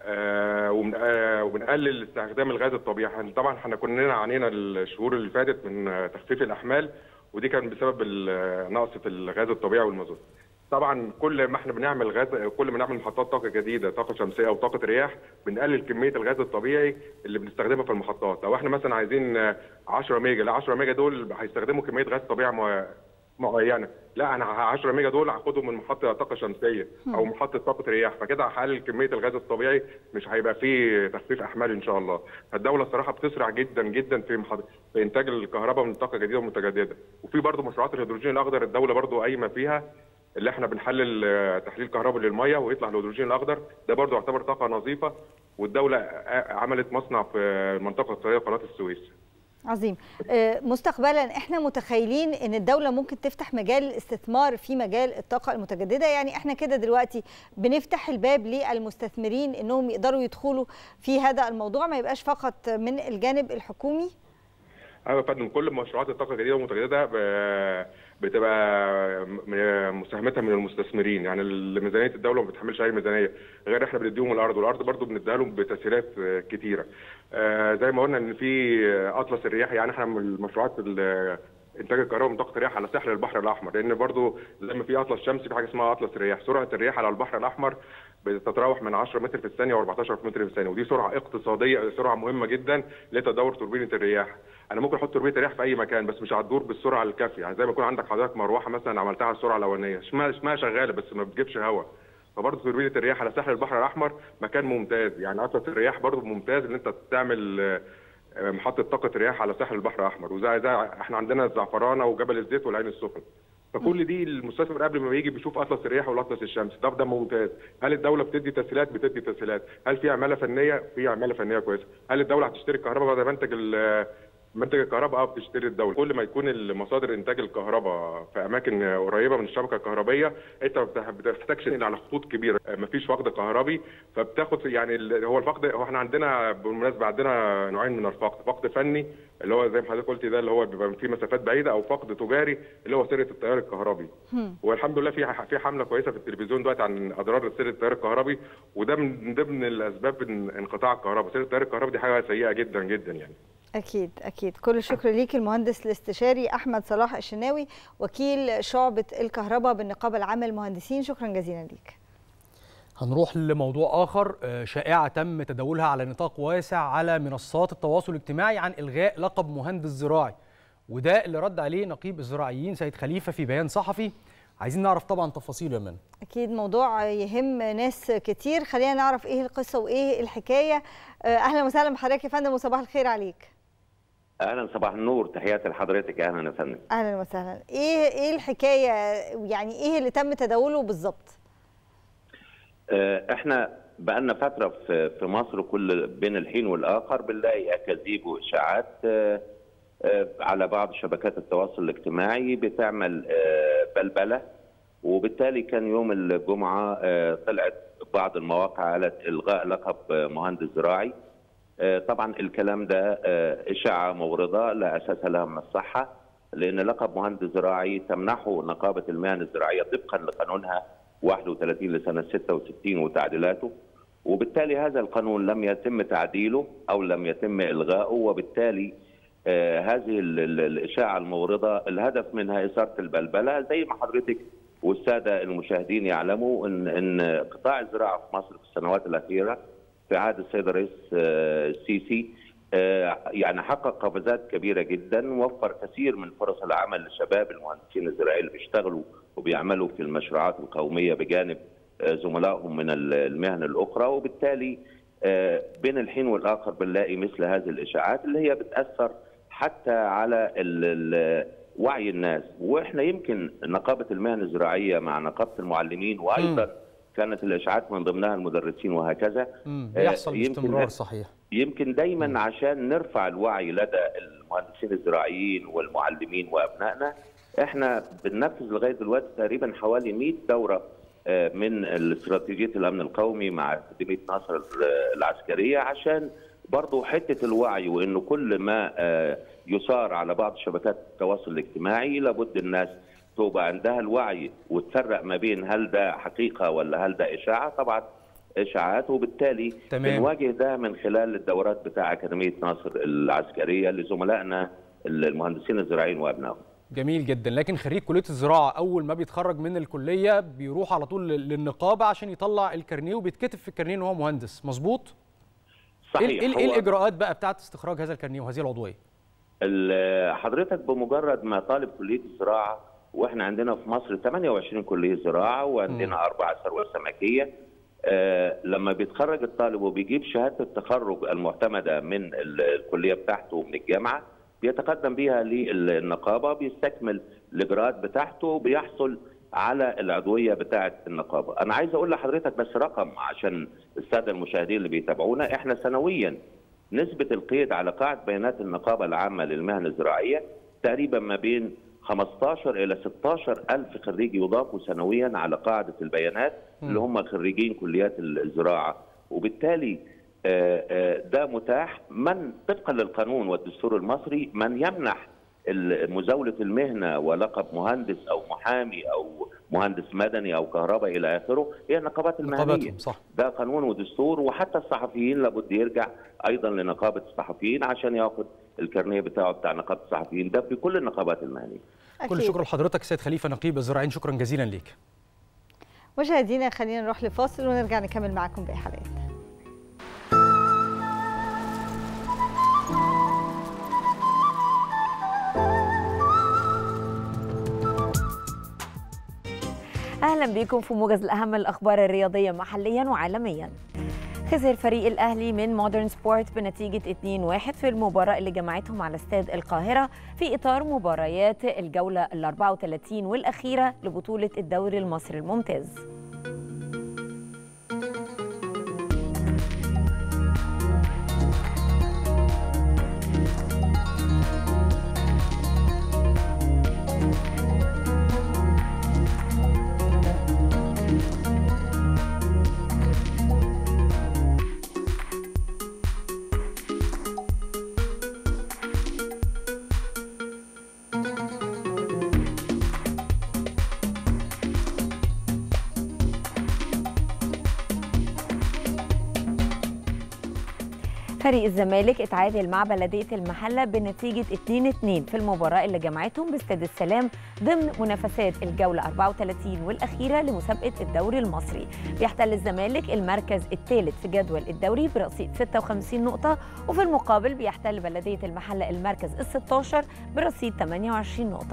آه وبن- آه وبنقلل استخدام الغاز الطبيعي إحنا طبعا احنا كلنا عانينا الشهور اللي فاتت من آه، تخفيف الاحمال ودي كان بسبب ال- نقص في الغاز الطبيعي والمازوت طبعا كل ما احنا بنعمل غاز كل ما نعمل محطات طاقه جديده طاقه شمسيه او طاقه رياح بنقلل كميه الغاز الطبيعي اللي بنستخدمها في المحطات لو احنا مثلا عايزين آه، 10 ميجا لا 10 ميجا دول هيستخدموا كميه غاز طبيعي مع- معينه لا انا 10 ميجا دول هاخدهم من محطه طاقه شمسيه او محطه طاقه رياح فكده هقلل كميه الغاز الطبيعي مش هيبقى فيه تخفيف احمال ان شاء الله فالدوله الصراحه بتسرع جدا جدا في محط... في انتاج الكهرباء من طاقه جديده ومتجدده وفي برضه مشروعات الهيدروجين الاخضر الدوله برضه قايمه فيها اللي احنا بنحلل آه، تحليل كهرباء للميه ويطلع الهيدروجين الاخضر ده برضه يعتبر طاقه نظيفه والدوله آه، عملت مصنع في المنطقه الاقتصاديه قناه السويس عظيم آه، مستقبلا احنا متخيلين ان الدوله ممكن تفتح مجال الاستثمار في مجال الطاقه المتجدده يعني احنا كده دلوقتي بنفتح الباب للمستثمرين انهم يقدروا يدخلوا في هذا الموضوع ما يبقاش فقط من الجانب الحكومي ايوه يا فندم كل مشروعات الطاقه الجديده والمتجدده ب- بتبقى م- مساهمتها من المستثمرين يعني ال- ميزانيه الدوله ما بتحملش اي ميزانيه غير احنا بنديهم الارض والارض برضو بنديها لهم بتسهيلات آه، كتيره آه، زي ما قلنا ان في آه، اطلس الرياح يعني احنا من المشروعات ال- انتاج الكهرباء من طاقه الرياح على ساحل البحر الاحمر لان برضو زي ما في اطلس شمسي في حاجه اسمها اطلس الرياح سرعه الرياح على البحر الاحمر بتتراوح من 10 متر في الثانيه و14 متر في الثانيه ودي سرعه اقتصاديه سرعه مهمه جدا لتدور توربينه الرياح انا ممكن احط توربينه الرياح في اي مكان بس مش هتدور بالسرعه الكافيه يعني زي ما يكون عندك حضرتك مروحه مثلا عملتها على السرعه الاولانيه اسمها اسمها شغاله بس ما بتجيبش هواء فبرضه توربينه الرياح على ساحل البحر الاحمر مكان ممتاز يعني اطلس الرياح برضه ممتاز ان انت تعمل آه، آه، محطه طاقه رياح على ساحل البحر الاحمر وزي زي احنا عندنا الزعفرانه وجبل الزيت والعين السخنه فكل دي المستثمر قبل ما يجي بيشوف اطلس الرياح والاطلس الشمسي ده ده ممتاز هل الدوله بتدي تسهيلات بتدي تسهيلات هل في عماله فنيه في عماله فنيه كويسه هل الدوله هتشتري الكهرباء بعد ما منتج ال- منتج الكهرباء اه بتشتري الدوله كل ما يكون المصادر انتاج الكهرباء في اماكن قريبه من الشبكه الكهربائيه انت ما بتح- بتحتاجش تنقل على خطوط كبيره آه، مفيش فقد كهربي فبتاخد يعني ال- هو الفقد هو احنا عندنا بالمناسبه عندنا نوعين من الفقد فقد فني اللي هو زي ما حضرتك قلت ده اللي هو بيبقى في مسافات بعيده او فقد تجاري اللي هو سيره التيار الكهربي والحمد لله في في حمله كويسه في التلفزيون دلوقتي عن اضرار سير التيار الكهربي وده من ضمن الاسباب ان- انقطاع الكهرباء سير التيار الكهربي دي حاجه سيئه جدا جدا يعني اكيد اكيد كل الشكر ليك المهندس الاستشاري احمد صلاح الشناوي وكيل شعبه الكهرباء بالنقابه العامه للمهندسين شكرا جزيلا ليك هنروح لموضوع آخر آه، شائعة تم تداولها على نطاق واسع على منصات التواصل الاجتماعي عن إلغاء لقب مهندس زراعي وده اللي رد عليه نقيب الزراعيين سيد خليفة في بيان صحفي عايزين نعرف طبعا تفاصيله يا من اكيد موضوع يهم ناس كتير خلينا نعرف ايه القصه وايه الحكايه آه، اهلا وسهلا بحضرتك يا فندم وصباح الخير عليك اهلا صباح النور تحياتي لحضرتك اهلا يا فندم اهلا وسهلا ايه ايه الحكايه يعني ايه اللي تم تداوله بالظبط آه، احنا بقالنا فتره في في مصر كل بين الحين والاخر بنلاقي اكاذيب واشاعات آه، آه، على بعض شبكات التواصل الاجتماعي بتعمل آه، بلبله وبالتالي كان يوم الجمعه آه، طلعت بعض المواقع قالت الغاء لقب آه، مهندس زراعي آه، طبعا الكلام ده آه، اشاعه مغرضه لا اساس لها من الصحه لان لقب مهندس زراعي تمنحه نقابه المهن الزراعيه طبقا لقانونها 31 لسنه 66 وتعديلاته وبالتالي هذا القانون لم يتم تعديله او لم يتم الغائه وبالتالي آه، هذه ال- ال- الاشاعه المغرضه الهدف منها اثاره البلبله زي ما حضرتك والساده المشاهدين يعلموا ان ان قطاع الزراعه في مصر في السنوات الاخيره في عهد السيد الرئيس آه، السيسي آه، يعني حقق قفزات كبيره جدا وفر كثير من فرص العمل لشباب المهندسين الزراعيين اللي بيشتغلوا وبيعملوا في المشروعات القوميه بجانب آه، زملائهم من ال- المهن الاخرى وبالتالي آه، بين الحين والاخر بنلاقي مثل هذه الاشاعات اللي هي بتاثر حتى على ال- ال- وعي الناس واحنا يمكن نقابه المهن الزراعيه مع نقابه المعلمين وايضا كانت الاشاعات من ضمنها المدرسين وهكذا مم. آه، بيحصل يمكن باستمرار ه- صحيح يمكن دايما عشان نرفع الوعي لدى المهندسين الزراعيين والمعلمين وابنائنا احنا بننفذ لغايه دلوقتي تقريبا حوالي 100 دوره آه، من استراتيجيه الامن القومي مع اكاديميه ناصر آه، العسكريه عشان برضه حته الوعي وانه كل ما آه، يثار على بعض شبكات التواصل الاجتماعي لابد الناس تبقى عندها الوعي وتفرق ما بين هل ده حقيقه ولا هل ده اشاعه طبعا اشاعات وبالتالي تمام. بنواجه ده من خلال الدورات بتاع اكاديميه ناصر العسكريه لزملائنا المهندسين الزراعيين وابنائهم جميل جدا لكن خريج كليه الزراعه اول ما بيتخرج من الكليه بيروح على طول لل- للنقابه عشان يطلع الكارنيه وبيتكتب في الكارنيه ان هو مهندس مظبوط صحيح ايه ايه إيه هو- الاجراءات بقى بتاعه استخراج هذا الكارنيه وهذه العضويه ال- حضرتك بمجرد ما طالب كليه الزراعه واحنا عندنا في مصر 28 كليه زراعه وعندنا اربع ثروات سمكيه آه لما بيتخرج الطالب وبيجيب شهاده التخرج المعتمده من ال- الكليه بتاعته من الجامعه بيتقدم بيها للنقابه بيستكمل الاجراءات بتاعته بيحصل على العضويه بتاعه النقابه. انا عايز اقول لحضرتك بس رقم عشان الساده المشاهدين اللي بيتابعونا احنا سنويا نسبة القيد على قاعدة بيانات النقابة العامة للمهن الزراعية تقريبا ما بين 15 إلى 16 ألف خريج يضافوا سنويا على قاعدة البيانات اللي هم خريجين كليات الزراعة وبالتالي آه، آه، ده متاح من طبقا للقانون والدستور المصري من يمنح ال- مزاولة المهنة ولقب مهندس أو محامي أو مهندس مدني أو كهرباء إلى آخره هي النقابات المهنية نقاباتهم صح ده قانون ودستور وحتى الصحفيين لابد يرجع ايضا لنقابه الصحفيين عشان ياخد الكارنيه بتاعه بتاع نقابه الصحفيين ده في كل النقابات المهنيه. كل الشكر لحضرتك سيد خليفه نقيب الزراعيين شكرا جزيلا ليك مشاهدينا خلينا نروح لفاصل ونرجع نكمل معاكم باقي حلقتنا اهلا بيكم في موجز الاهم الاخبار الرياضيه محليا وعالميا خسر فريق الاهلي من مودرن سبورت بنتيجه 2-1 في المباراه اللي جمعتهم على استاد القاهره في اطار مباريات الجوله ال 34 والاخيره لبطوله الدوري المصري الممتاز فريق الزمالك اتعادل مع بلديه المحله بنتيجه 2-2 في المباراه اللي جمعتهم باستاد السلام ضمن منافسات الجوله 34 والاخيره لمسابقه الدوري المصري بيحتل الزمالك المركز الثالث في جدول الدوري برصيد 56 نقطه وفي المقابل بيحتل بلديه المحله المركز ال 16 برصيد 28 نقطه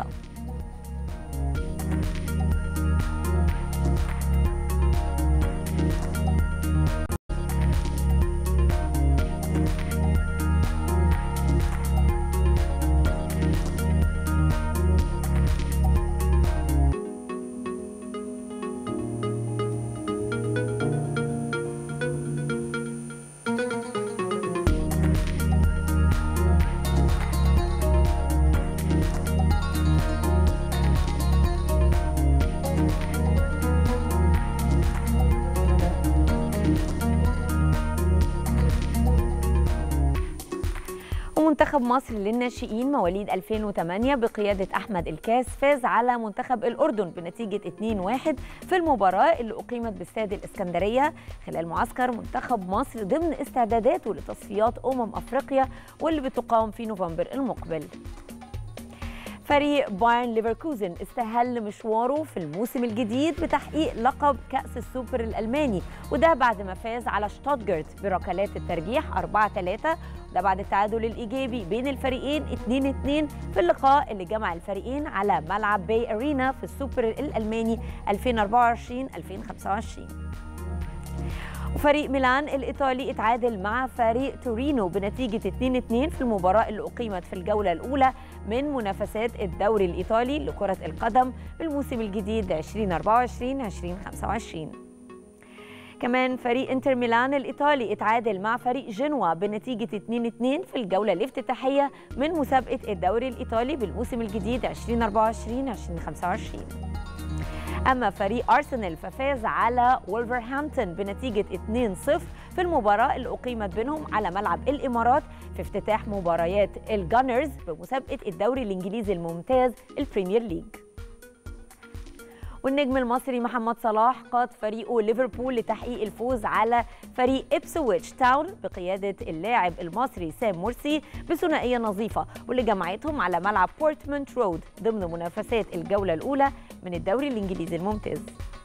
ومنتخب مصر للناشئين مواليد 2008 بقيادة أحمد الكاس فاز على منتخب الأردن بنتيجة 2-1 في المباراة اللي أقيمت باستاد الإسكندرية خلال معسكر منتخب مصر ضمن استعداداته لتصفيات أمم أفريقيا واللي بتقام في نوفمبر المقبل فريق بايرن ليفركوزن استهل مشواره في الموسم الجديد بتحقيق لقب كأس السوبر الألماني وده بعد ما فاز على شتوتجارت بركلات الترجيح 4-3 ده بعد التعادل الإيجابي بين الفريقين 2-2 في اللقاء اللي جمع الفريقين على ملعب باي أرينا في السوبر الألماني 2024-2025 وفريق ميلان الإيطالي اتعادل مع فريق تورينو بنتيجة 2-2 في المباراة اللي أقيمت في الجولة الأولى من منافسات الدوري الإيطالي لكرة القدم بالموسم الجديد 2024-2025 كمان فريق انتر ميلان الإيطالي اتعادل مع فريق جنوا بنتيجة 2-2 في الجولة الافتتاحية من مسابقة الدوري الإيطالي بالموسم الجديد 2024-2025 أما فريق أرسنال ففاز على وولفرهامبتون بنتيجة 2-0 في المباراة اللي أقيمت بينهم على ملعب الإمارات في افتتاح مباريات الجانرز بمسابقة الدوري الإنجليزي الممتاز البريمير ليج والنجم المصري محمد صلاح قاد فريقه ليفربول لتحقيق الفوز على فريق إبسويتش تاون بقيادة اللاعب المصري سام مرسي بثنائية نظيفة واللي جمعتهم على ملعب بورتمونت رود ضمن منافسات الجولة الأولى من الدوري الإنجليزي الممتاز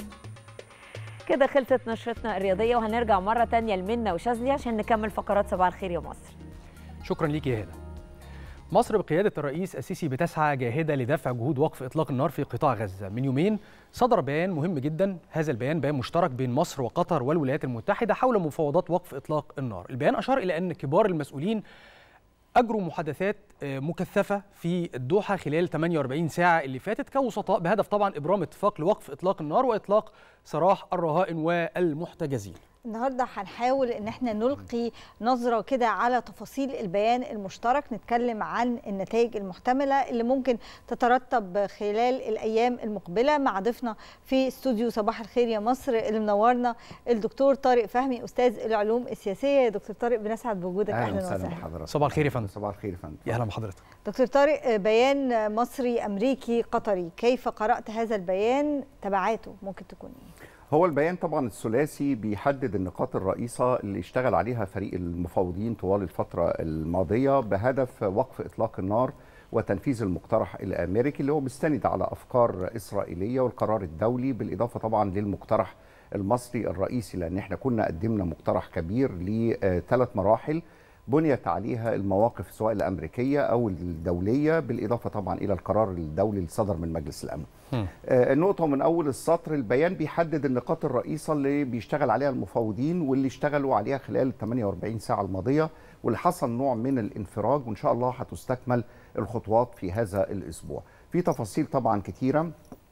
كده خلصت نشرتنا الرياضية وهنرجع مرة تانية لمنى وشاذلي عشان نكمل فقرات صباح الخير يا مصر شكرا ليك يا هلا مصر بقيادة الرئيس السيسي بتسعى جاهدة لدفع جهود وقف إطلاق النار في قطاع غزة من يومين صدر بيان مهم جدا هذا البيان بيان مشترك بين مصر وقطر والولايات المتحدة حول مفاوضات وقف إطلاق النار البيان أشار إلى أن كبار المسؤولين أجروا محادثات مكثفة في الدوحة خلال 48 ساعة اللي فاتت كوسطاء بهدف طبعا إبرام اتفاق لوقف إطلاق النار وإطلاق سراح الرهائن والمحتجزين النهارده هنحاول ان احنا نلقي نظره كده على تفاصيل البيان المشترك نتكلم عن النتائج المحتمله اللي ممكن تترتب خلال الايام المقبله مع ضيفنا في استوديو صباح الخير يا مصر اللي منورنا الدكتور طارق فهمي استاذ العلوم السياسيه يا دكتور طارق بنسعد بوجودك اهلا وسهلا بحضرتك صباح الخير يا فندم صباح الخير يا فندم يا اهلا بحضرتك دكتور طارق بيان مصري امريكي قطري كيف قرات هذا البيان تبعاته ممكن تكون ايه هو البيان طبعا الثلاثي بيحدد النقاط الرئيسة اللي اشتغل عليها فريق المفاوضين طوال الفترة الماضية بهدف وقف إطلاق النار وتنفيذ المقترح الأمريكي اللي هو مستند على أفكار إسرائيلية والقرار الدولي بالإضافة طبعا للمقترح المصري الرئيسي لأن احنا كنا قدمنا مقترح كبير لثلاث مراحل بنيت عليها المواقف سواء الأمريكية أو الدولية بالإضافة طبعا إلى القرار الدولي اللي صدر من مجلس الأمن آه النقطة من أول السطر البيان بيحدد النقاط الرئيسة اللي بيشتغل عليها المفاوضين واللي اشتغلوا عليها خلال ال 48 ساعة الماضية واللي حصل نوع من الانفراج وإن شاء الله هتستكمل الخطوات في هذا الأسبوع في تفاصيل طبعا كثيرة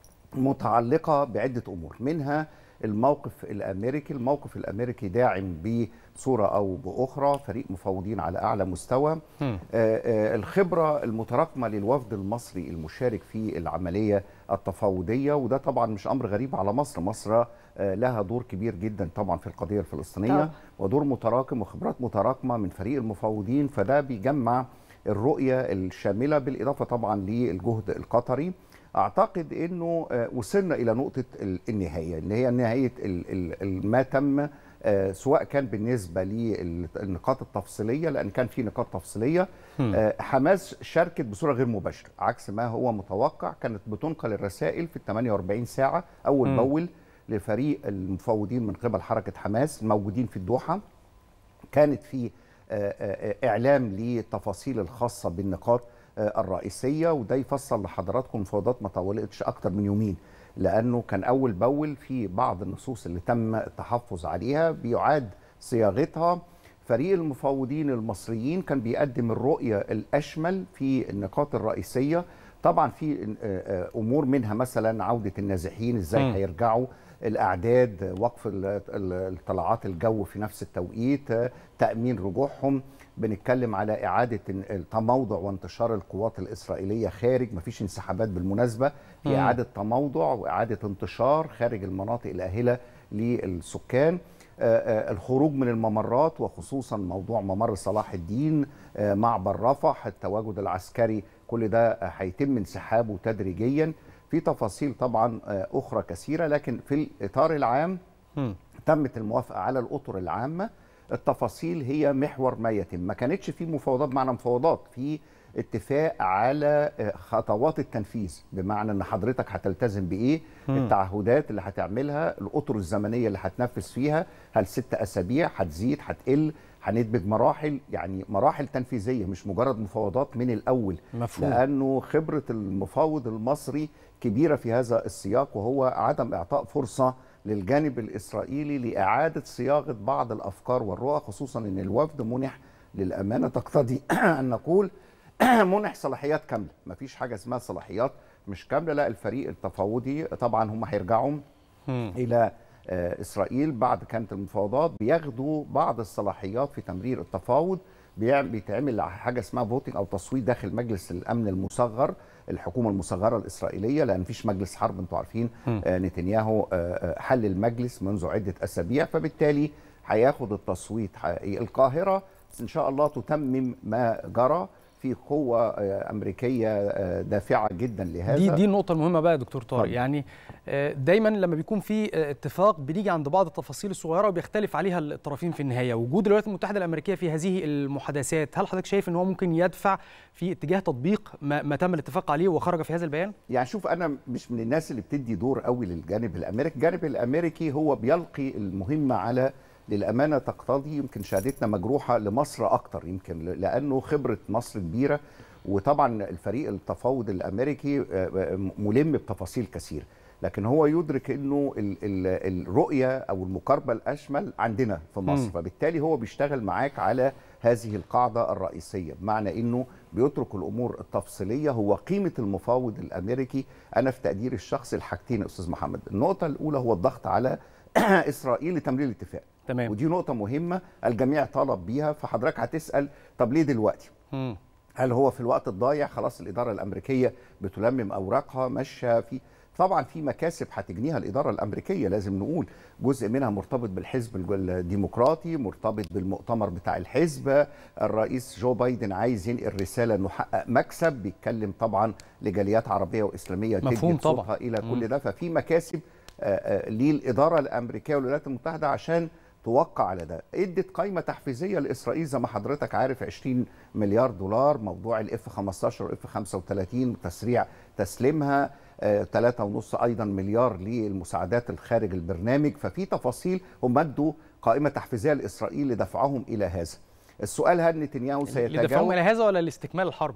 متعلقة بعدة أمور منها الموقف الامريكي، الموقف الامريكي داعم بصوره او باخرى، فريق مفاوضين على اعلى مستوى. آآ آآ الخبره المتراكمه للوفد المصري المشارك في العمليه التفاوضيه وده طبعا مش امر غريب على مصر، مصر لها دور كبير جدا طبعا في القضيه الفلسطينيه طبعا. ودور متراكم وخبرات متراكمه من فريق المفاوضين فده بيجمع الرؤيه الشامله بالاضافه طبعا للجهد القطري. اعتقد انه وصلنا الى نقطه النهايه اللي هي نهايه ما تم سواء كان بالنسبه للنقاط التفصيليه لان كان في نقاط تفصيليه حماس شاركت بصوره غير مباشره عكس ما هو متوقع كانت بتنقل الرسائل في ال 48 ساعه اول م. باول لفريق المفوضين من قبل حركه حماس الموجودين في الدوحه كانت في اعلام للتفاصيل الخاصه بالنقاط الرئيسيه وده يفصل لحضراتكم مفاوضات ما طولتش اكتر من يومين لانه كان اول باول في بعض النصوص اللي تم التحفظ عليها بيعاد صياغتها فريق المفاوضين المصريين كان بيقدم الرؤيه الاشمل في النقاط الرئيسيه طبعا في امور منها مثلا عوده النازحين ازاي هيرجعوا الاعداد وقف الطلعات الجو في نفس التوقيت تامين رجوعهم بنتكلم على إعادة تموضع وانتشار القوات الإسرائيلية خارج مفيش انسحابات بالمناسبة في إعادة تموضع وإعادة انتشار خارج المناطق الآهلة للسكان الخروج من الممرات وخصوصا موضوع ممر صلاح الدين معبر رفح التواجد العسكري كل ده هيتم انسحابه تدريجيا في تفاصيل طبعا أخرى كثيرة لكن في الإطار العام تمت الموافقة على الأطر العامة التفاصيل هي محور ما يتم ما كانتش في مفاوضات معنا مفاوضات في اتفاق على آه، خطوات التنفيذ بمعنى ان حضرتك هتلتزم بايه مم. التعهدات اللي هتعملها الاطر الزمنيه اللي هتنفذ فيها هل ست اسابيع هتزيد هتقل هندمج مراحل يعني مراحل تنفيذيه مش مجرد مفاوضات من الاول مفهوم. لانه خبره المفاوض المصري كبيره في هذا السياق وهو عدم اعطاء فرصه للجانب الاسرائيلي لاعاده صياغه بعض الافكار والرؤى خصوصا ان الوفد منح للامانه تقتضي ان نقول منح صلاحيات كامله مفيش حاجه اسمها صلاحيات مش كامله لا الفريق التفاوضي طبعا هم هيرجعوا الى آه، اسرائيل بعد كانت المفاوضات بياخدوا بعض الصلاحيات في تمرير التفاوض بيعم- بيتعمل حاجه اسمها فوتنج او تصويت داخل مجلس الامن المصغر الحكومه المصغره الاسرائيليه لان مفيش مجلس حرب انتوا عارفين مم. آه، نتنياهو آه، آه، حل المجلس منذ عده اسابيع فبالتالي هياخد التصويت حقيقي. القاهره ان شاء الله تتمم ما جرى في قوه آه، امريكيه آه، دافعه جدا لهذا دي دي النقطة المهمة بقى يا دكتور طارق اتفضل. يعني آه، دايما لما بيكون في آه، اتفاق بنيجي عند بعض التفاصيل الصغيرة وبيختلف عليها الطرفين في النهاية وجود الولايات المتحدة الأمريكية في هذه المحادثات هل حضرتك شايف ان هو ممكن يدفع في اتجاه تطبيق ما, ما تم الاتفاق عليه وخرج في هذا البيان؟ يعني شوف انا مش من الناس اللي بتدي دور قوي للجانب الامريكي الجانب الامريكي هو بيلقي المهمه على للامانه تقتضي يمكن شهادتنا مجروحه لمصر اكتر يمكن لانه خبره مصر كبيره وطبعا الفريق التفاوض الامريكي آه، آه، ملم بتفاصيل كثيره لكن هو يدرك انه ال- ال- الرؤيه او المقاربه الاشمل عندنا في مصر مم. فبالتالي هو بيشتغل معاك على هذه القاعده الرئيسيه بمعنى انه بيترك الامور التفصيليه هو قيمه المفاوض الامريكي انا في تقديري الشخصي الحاجتين يا استاذ محمد النقطه الاولى هو الضغط على اسرائيل لتمرير الاتفاق تمام ودي نقطه مهمه الجميع طلب بيها فحضرتك هتسال طب ليه دلوقتي مم. هل هو في الوقت الضايع خلاص الاداره الامريكيه بتلمم اوراقها ماشيه في طبعا في مكاسب هتجنيها الاداره الامريكيه لازم نقول جزء منها مرتبط بالحزب الج- الديمقراطي مرتبط بالمؤتمر بتاع الحزب الرئيس جو بايدن عايز ينقل رساله انه حقق مكسب بيتكلم طبعا لجاليات عربيه واسلاميه تدي مفهوم صوتها طبعاً. الى مم. كل ده ففي مكاسب آه، آه، للاداره الامريكيه والولايات المتحده عشان توقع على ده ادت قائمه تحفيزيه لاسرائيل زي ما حضرتك عارف 20 مليار دولار موضوع الاف 15 والاف 35 وتسريع تسليمها آه، 3.5 ايضا مليار للمساعدات الخارج البرنامج ففي تفاصيل هم ادوا قائمه تحفيزيه لاسرائيل لدفعهم الى هذا السؤال هل نتنياهو لدفعهم سيتجاوز الى هذا ولا لاستكمال الحرب؟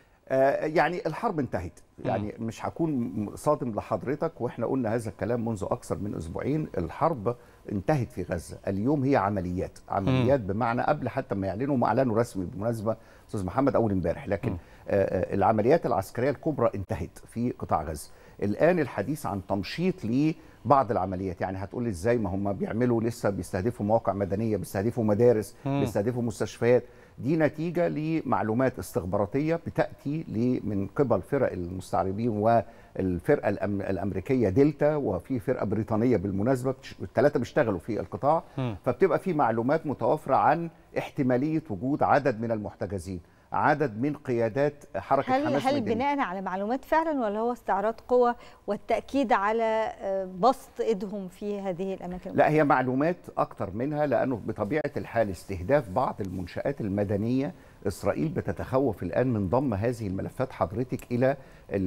آه، يعني الحرب انتهت يعني مش هكون صادم لحضرتك واحنا قلنا هذا الكلام منذ اكثر من اسبوعين الحرب انتهت في غزه اليوم هي عمليات عمليات بمعنى قبل حتى ما يعلنوا ما اعلنوا رسمي بالمناسبه استاذ محمد اول امبارح لكن آه، آه، العمليات العسكريه الكبرى انتهت في قطاع غزه الان الحديث عن تمشيط لبعض العمليات يعني هتقول لي ازاي ما هم بيعملوا لسه بيستهدفوا مواقع مدنيه بيستهدفوا مدارس مم. بيستهدفوا مستشفيات دي نتيجه لمعلومات استخباراتيه بتاتي ل- من قبل فرق المستعربين والفرقه الأم الامريكيه دلتا وفي فرقه بريطانيه بالمناسبه بتش- الثلاثه بيشتغلوا في القطاع مم. فبتبقى في معلومات متوفره عن احتماليه وجود عدد من المحتجزين عدد من قيادات حركه هل حماس هل مدنية. بناء على معلومات فعلا ولا هو استعراض قوة والتأكيد على آه، بسط ايدهم في هذه الأماكن لا هي معلومات اكتر منها لانه بطبيعه الحال استهداف بعض المنشات المدنيه اسرائيل بتتخوف الان من ضم هذه الملفات حضرتك الى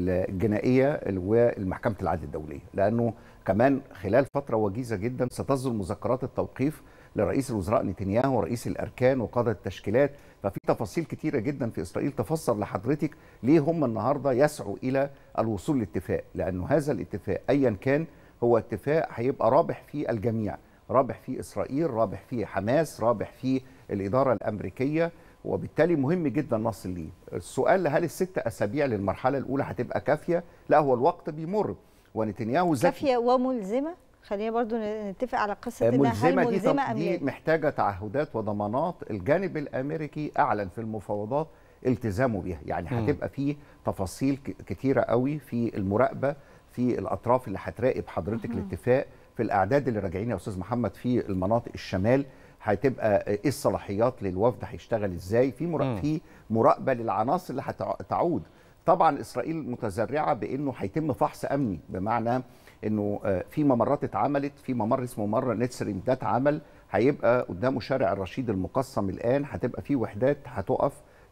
الجنائيه والمحكمه العدل الدوليه لانه كمان خلال فتره وجيزه جدا ستصدر مذكرات التوقيف لرئيس الوزراء نتنياهو ورئيس الاركان وقاده التشكيلات ففي تفاصيل كتيره جدا في اسرائيل تفسر لحضرتك ليه هم النهارده يسعوا الى الوصول لاتفاق لانه هذا الاتفاق ايا كان هو اتفاق هيبقى رابح في الجميع رابح في اسرائيل رابح في حماس رابح في الاداره الامريكيه وبالتالي مهم جدا نصل ليه السؤال هل الست اسابيع للمرحله الاولى هتبقى كافيه لا هو الوقت بيمر ونتنياهو ذكي كافية وملزمة خلينا برضو نتفق على قصة إنها هل ملزمه دي, ملزمة طب أم دي لا محتاجه تعهدات وضمانات الجانب الامريكي اعلن في المفاوضات التزامه بيها يعني مم. هتبقى في تفاصيل ك- كتيره قوي في المراقبه في الاطراف اللي هتراقب حضرتك مهم. الاتفاق في الاعداد اللي راجعين يا استاذ محمد في المناطق الشمال هتبقى ايه الصلاحيات للوفد هيشتغل ازاي في مرا... مم. في مراقبه للعناصر اللي هتعود طبعا اسرائيل متذرعه بانه هيتم فحص امني بمعنى انه آه، في ممرات اتعملت في ممر اسمه ممر نتسرين ده اتعمل هيبقى قدامه شارع الرشيد المقسم الان هتبقى في وحدات هتقف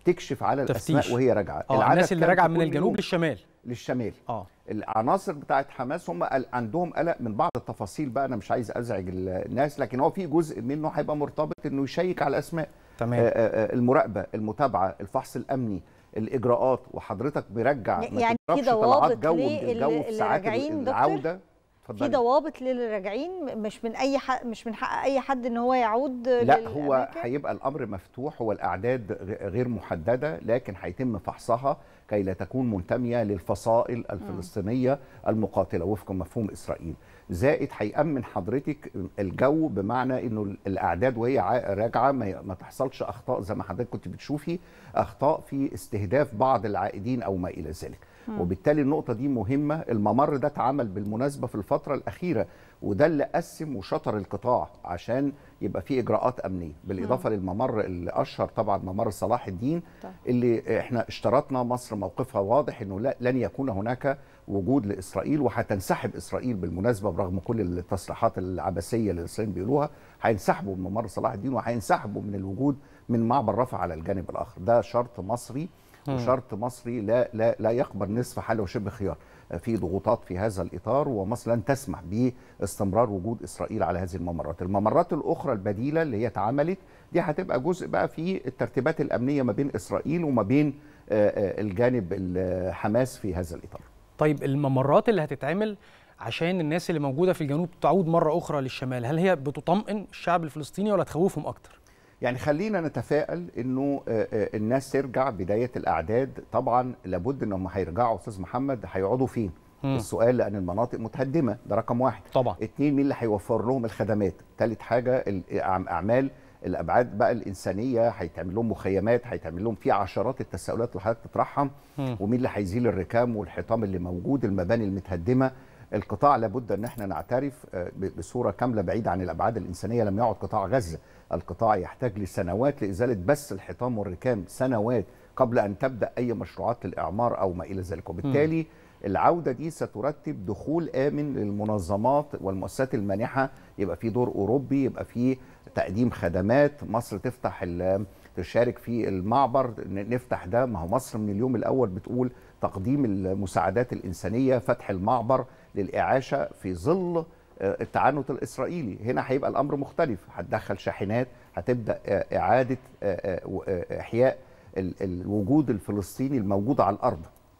تكشف على الاسماء تفتيش. وهي راجعه اه العدد الناس اللي كان راجعه في من كل الجنوب يوم للشمال للشمال اه العناصر بتاعت حماس هم قل- عندهم قلق من بعض التفاصيل بقى انا مش عايز ازعج ال- الناس لكن هو في جزء منه هيبقى مرتبط انه يشيك على الاسماء تمام. آه، آه، آه، المراقبه المتابعه الفحص الامني الاجراءات وحضرتك مرجع ما يعني في تضربش طلعات ضوابط جو ليه الجو اللي- في اللي ساعات راجعين دكتور؟ العوده في اتفضلي. ضوابط للي راجعين مش من اي حق مش من حق اي حد ان هو يعود لا هو للأماكن؟ هيبقى الامر مفتوح هو الاعداد غ- غير محدده لكن هيتم فحصها كي لا تكون منتميه للفصائل الفلسطينيه المقاتله وفق مفهوم اسرائيل زائد هيامن حضرتك الجو بمعنى انه الاعداد وهي عا- راجعه ما ما تحصلش اخطاء زي ما حضرتك كنت بتشوفي اخطاء في استهداف بعض العائدين او ما الى ذلك مم. وبالتالي النقطه دي مهمه الممر ده اتعمل بالمناسبه في الفتره الاخيره وده اللي قسم وشطر القطاع عشان يبقى فيه اجراءات امنيه بالاضافه للممر اللي اشهر طبعا ممر صلاح الدين طبعا. اللي احنا اشترطنا مصر موقفها واضح انه لا لن يكون هناك وجود لاسرائيل وهتنسحب اسرائيل بالمناسبه برغم كل التصريحات العبثيه اللي الاسرائيليين بيقولوها هينسحبوا من ممر صلاح الدين وهينسحبوا من الوجود من معبر رفح على الجانب الاخر ده شرط مصري مم. وشرط مصري لا لا لا يقبل نصف حل وشبه خيار في ضغوطات في هذا الاطار ومصر لن تسمح باستمرار وجود اسرائيل على هذه الممرات الممرات الاخرى البديله اللي هي اتعملت دي هتبقى جزء بقى في الترتيبات الامنيه ما بين اسرائيل وما بين آه، آه، الجانب ال- حماس في هذا الاطار طيب الممرات اللي هتتعمل عشان الناس اللي موجوده في الجنوب تعود مره اخرى للشمال هل هي بتطمئن الشعب الفلسطيني ولا تخوفهم اكتر يعني خلينا نتفائل انه آه، آه، الناس ترجع بدايه الاعداد طبعا لابد انهم هيرجعوا استاذ محمد هيقعدوا فين مم. السؤال لان المناطق متهدمه ده رقم واحد طبعا اتنين مين اللي هيوفر لهم الخدمات ثالث حاجه الأعم- اعمال الابعاد بقى الانسانيه هيتعمل لهم مخيمات هيتعمل لهم في عشرات التساؤلات اللي حضرتك تطرحها مم. ومين اللي هيزيل الركام والحيطان اللي موجود المباني المتهدمه القطاع لابد ان احنا نعترف آه، ب- بصوره كامله بعيده عن الابعاد الانسانيه لم يعد قطاع غزه القطاع يحتاج لسنوات لازاله بس الحيطان والركام سنوات قبل ان تبدا اي مشروعات للاعمار او ما الى ذلك وبالتالي العوده دي سترتب دخول امن للمنظمات والمؤسسات المانحه يبقى في دور اوروبي يبقى في تقديم خدمات مصر تفتح ال- تشارك في المعبر ن- نفتح ده ما هو مصر من اليوم الاول بتقول تقديم المساعدات الانسانيه فتح المعبر للاعاشه في ظل آه، التعنت الاسرائيلي هنا هيبقى الامر مختلف هتدخل شاحنات هتبدا آه، اعاده آه، آه، و- آه، احياء ال- الوجود الفلسطيني الموجود على الارض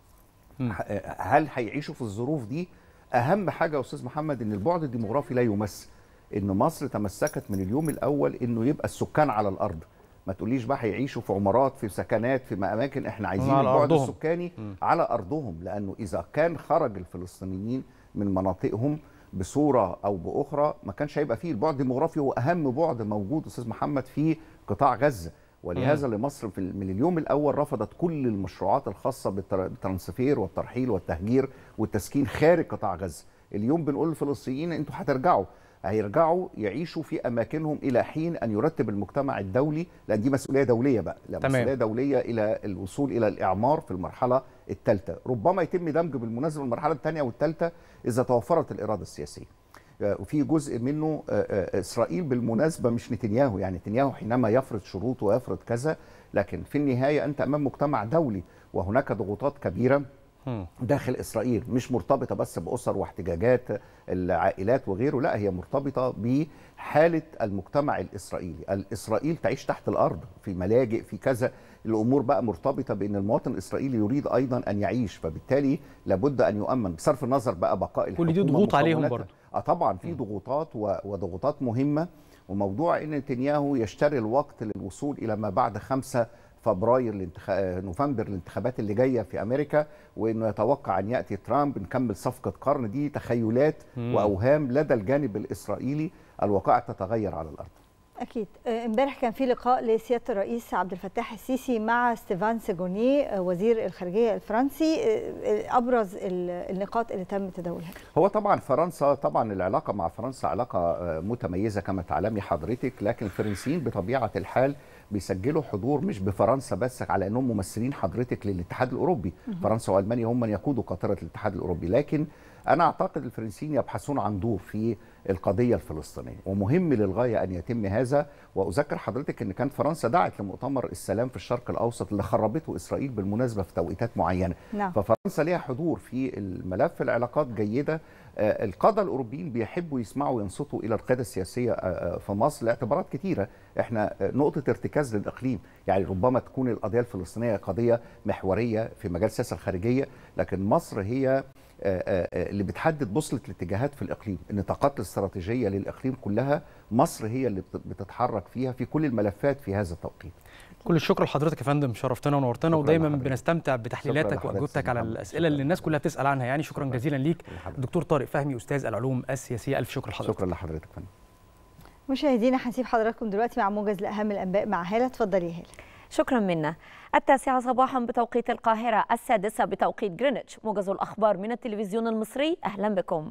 ه- هل هيعيشوا في الظروف دي اهم حاجه يا استاذ محمد ان البعد الديموغرافي لا يمس ان مصر تمسكت من اليوم الاول انه يبقى السكان على الارض ما تقوليش بقى هيعيشوا في عمارات في سكنات في اماكن احنا عايزين على البعد أرضهم. السكاني مم. على ارضهم لانه اذا كان خرج الفلسطينيين من مناطقهم بصوره او باخرى ما كانش هيبقى فيه البعد الديموغرافي هو اهم بعد موجود استاذ محمد في قطاع غزه ولهذا لمصر في من اليوم الاول رفضت كل المشروعات الخاصه بالتر- بالترانسفير والترحيل والتهجير والتسكين خارج قطاع غزه اليوم بنقول للفلسطينيين انتوا هترجعوا هيرجعوا يعيشوا في اماكنهم الى حين ان يرتب المجتمع الدولي لان دي مسؤوليه دوليه بقى لا تمام. مسؤوليه دوليه الى الوصول الى الاعمار في المرحله الثالثه ربما يتم دمج بالمناسبه المرحله الثانيه والثالثه اذا توفرت الاراده السياسيه وفي جزء منه آه، آه، اسرائيل بالمناسبه مش نتنياهو يعني نتنياهو حينما يفرض شروط ويفرض كذا لكن في النهايه انت امام مجتمع دولي وهناك ضغوطات كبيره داخل اسرائيل مش مرتبطه بس باسر واحتجاجات العائلات وغيره لا هي مرتبطه بحاله المجتمع الاسرائيلي الاسرائيل تعيش تحت الارض في ملاجئ في كذا الامور بقى مرتبطه بان المواطن الاسرائيلي يريد ايضا ان يعيش فبالتالي لابد ان يؤمن بصرف النظر بقى بقاء كل دي الحكومة ضغوط عليهم ومكوناتها. برضه. اه طبعا في ضغوطات و- وضغوطات مهمه وموضوع ان نتنياهو يشتري الوقت للوصول الى ما بعد 5 فبراير لانتخ... نوفمبر الانتخابات اللي جايه في امريكا وانه يتوقع ان ياتي ترامب نكمل صفقه قرن دي تخيلات مم. واوهام لدى الجانب الاسرائيلي الواقع تتغير على الارض اكيد آه، امبارح كان في لقاء لسياده الرئيس عبد الفتاح السيسي مع ستيفان سيجوني آه، وزير الخارجيه الفرنسي آه، آه، ابرز ال- النقاط اللي تم تداولها هو طبعا فرنسا طبعا العلاقه مع فرنسا علاقه آه، متميزه كما تعلمي حضرتك لكن الفرنسيين بطبيعه الحال بيسجلوا حضور مش بفرنسا بس على انهم ممثلين حضرتك للاتحاد الاوروبي مهم. فرنسا والمانيا هم من يقودوا قاطره الاتحاد الاوروبي لكن انا اعتقد الفرنسيين يبحثون عن دور في القضيه الفلسطينيه ومهم للغايه ان يتم هذا واذكر حضرتك ان كانت فرنسا دعت لمؤتمر السلام في الشرق الاوسط اللي خربته اسرائيل بالمناسبه في توقيتات معينه نعم. ففرنسا ليها حضور في الملف العلاقات جيده آه، القاده الاوروبيين بيحبوا يسمعوا وينصتوا الى القياده السياسيه آه، آه، في مصر لاعتبارات كثيره احنا آه، نقطه ارتكاز للاقليم يعني ربما تكون القضيه الفلسطينيه قضيه محوريه في مجال السياسه الخارجيه لكن مصر هي آه، آه، آه، اللي بتحدد بوصله الاتجاهات في الاقليم النطاقات الاستراتيجيه للاقليم كلها مصر هي اللي بت- بتتحرك فيها في كل الملفات في هذا التوقيت كل الشكر لحضرتك يا فندم شرفتنا ونورتنا شكراً ودايما لحضرتك. بنستمتع شكراً بتحليلاتك لحضرتك واجوبتك أستاذ على محمد. الاسئله اللي الناس كلها بتسال عنها يعني شكرا جزيلا ليك الدكتور طارق فهمي استاذ العلوم السياسيه الف شكر لحضرتك شكرا لحضرتك فندم مشاهدينا هنسيب حضراتكم دلوقتي مع موجز لاهم الانباء مع هاله اتفضلي يا هاله شكرا منا التاسعة صباحا بتوقيت القاهرة السادسة بتوقيت جرينتش موجز الأخبار من التلفزيون المصري أهلا بكم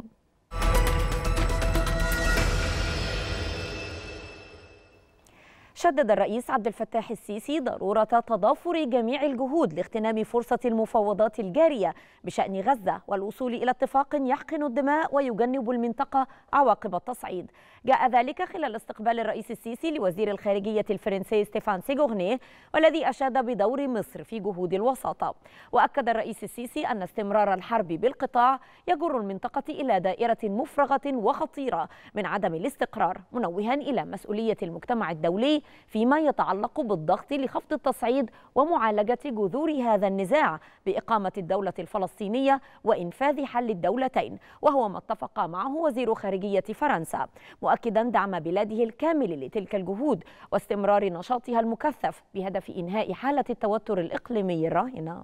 شدد الرئيس عبد الفتاح السيسي ضرورة تضافر جميع الجهود لاغتنام فرصة المفاوضات الجارية بشأن غزة والوصول إلى اتفاق يحقن الدماء ويجنب المنطقة عواقب التصعيد جاء ذلك خلال استقبال الرئيس السيسي لوزير الخارجية الفرنسي ستيفان سيغورني والذي أشاد بدور مصر في جهود الوساطة وأكد الرئيس السيسي أن استمرار الحرب بالقطاع يجر المنطقة إلى دائرة مفرغة وخطيرة من عدم الاستقرار منوها إلى مسؤولية المجتمع الدولي فيما يتعلق بالضغط لخفض التصعيد ومعالجة جذور هذا النزاع بإقامة الدولة الفلسطينية وإنفاذ حل الدولتين وهو ما اتفق معه وزير خارجية فرنسا مؤكدا دعم بلاده الكامل لتلك الجهود واستمرار نشاطها المكثف بهدف إنهاء حالة التوتر الإقليمي الراهنة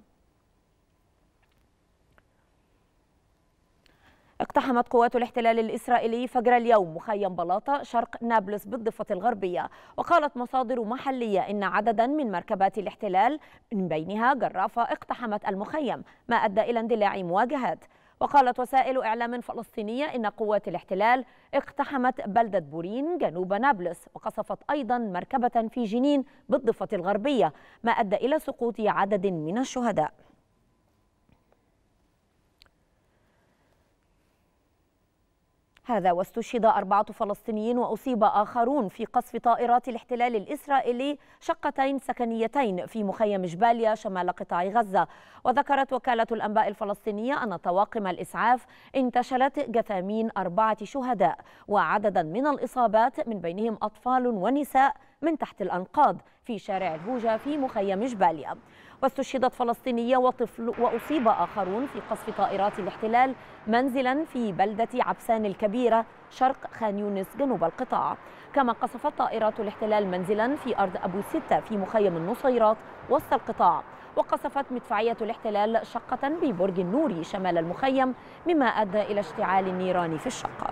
اقتحمت قوات الاحتلال الإسرائيلي فجر اليوم مخيم بلاطة شرق نابلس بالضفة الغربية وقالت مصادر محلية إن عددا من مركبات الاحتلال من بينها جرافة اقتحمت المخيم ما أدى إلى اندلاع مواجهات وقالت وسائل إعلام فلسطينية إن قوات الاحتلال اقتحمت بلدة بورين جنوب نابلس وقصفت أيضا مركبة في جنين بالضفة الغربية ما أدى إلى سقوط عدد من الشهداء هذا واستشهد أربعة فلسطينيين وأصيب آخرون في قصف طائرات الاحتلال الإسرائيلي شقتين سكنيتين في مخيم جباليا شمال قطاع غزة وذكرت وكالة الأنباء الفلسطينية أن طواقم الإسعاف انتشلت جثامين أربعة شهداء وعددا من الإصابات من بينهم أطفال ونساء من تحت الأنقاض في شارع الهوجة في مخيم جباليا واستشهدت فلسطينية وطفل وأصيب آخرون في قصف طائرات الاحتلال منزلا في بلدة عبسان الكبيرة شرق خان يونس جنوب القطاع كما قصفت طائرات الاحتلال منزلا في أرض أبو ستة في مخيم النصيرات وسط القطاع وقصفت مدفعية الاحتلال شقة ببرج النوري شمال المخيم مما أدى إلى اشتعال النيران في الشقة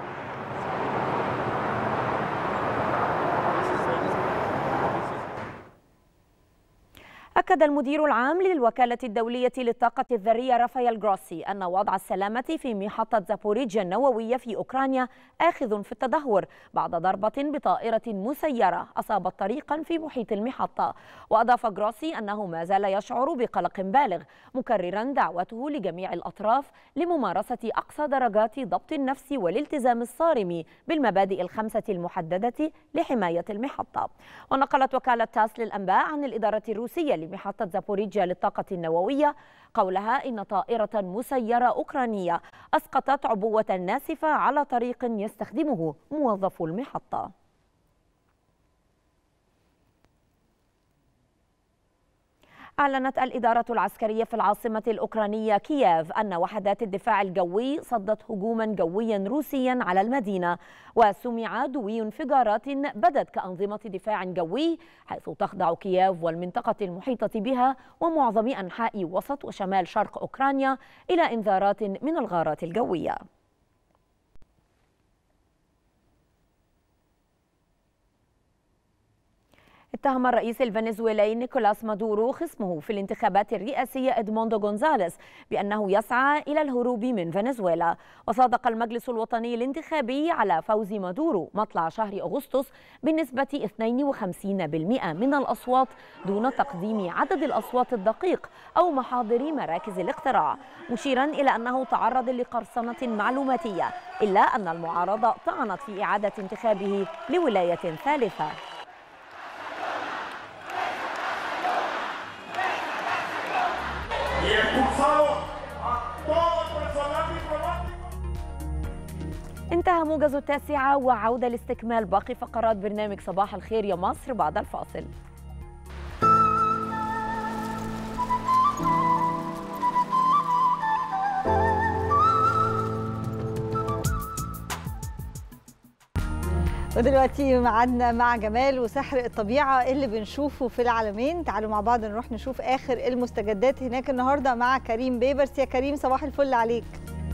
أكد المدير العام للوكالة الدولية للطاقة الذرية رافائيل جروسي أن وضع السلامة في محطة زابوريجيا النووية في أوكرانيا آخذ في التدهور بعد ضربة بطائرة مسيرة أصابت طريقا في محيط المحطة وأضاف جروسي أنه ما زال يشعر بقلق بالغ مكررا دعوته لجميع الأطراف لممارسة أقصى درجات ضبط النفس والالتزام الصارم بالمبادئ الخمسة المحددة لحماية المحطة ونقلت وكالة تاس للأنباء عن الإدارة الروسية لمحطة زابوريجيا للطاقة النووية قولها إن طائرة مسيرة أوكرانية أسقطت عبوة ناسفة على طريق يستخدمه موظفو المحطة أعلنت الإدارة العسكرية في العاصمة الأوكرانية كييف أن وحدات الدفاع الجوي صدت هجوما جويا روسيا على المدينة وسمع دوي انفجارات بدت كأنظمة دفاع جوي حيث تخضع كييف والمنطقة المحيطة بها ومعظم أنحاء وسط وشمال شرق أوكرانيا إلى إنذارات من الغارات الجوية اتهم الرئيس الفنزويلي نيكولاس مادورو خصمه في الانتخابات الرئاسية إدموندو غونزاليس بأنه يسعى إلى الهروب من فنزويلا وصادق المجلس الوطني الانتخابي على فوز مادورو مطلع شهر أغسطس بنسبة 52% من الأصوات دون تقديم عدد الأصوات الدقيق أو محاضر مراكز الاقتراع مشيرا إلى أنه تعرض لقرصنة معلوماتية إلا أن المعارضة طعنت في إعادة انتخابه لولاية ثالثة y expulsado a todo el personal diplomático. انتهى موجز التاسعة وعودة لاستكمال باقي فقرات برنامج صباح الخير يا مصر بعد الفاصل ودلوقتي معادنا مع جمال وسحر الطبيعة اللي بنشوفه في العالمين تعالوا مع بعض نروح نشوف آخر المستجدات هناك النهاردة مع كريم بيبرس يا كريم صباح الفل عليك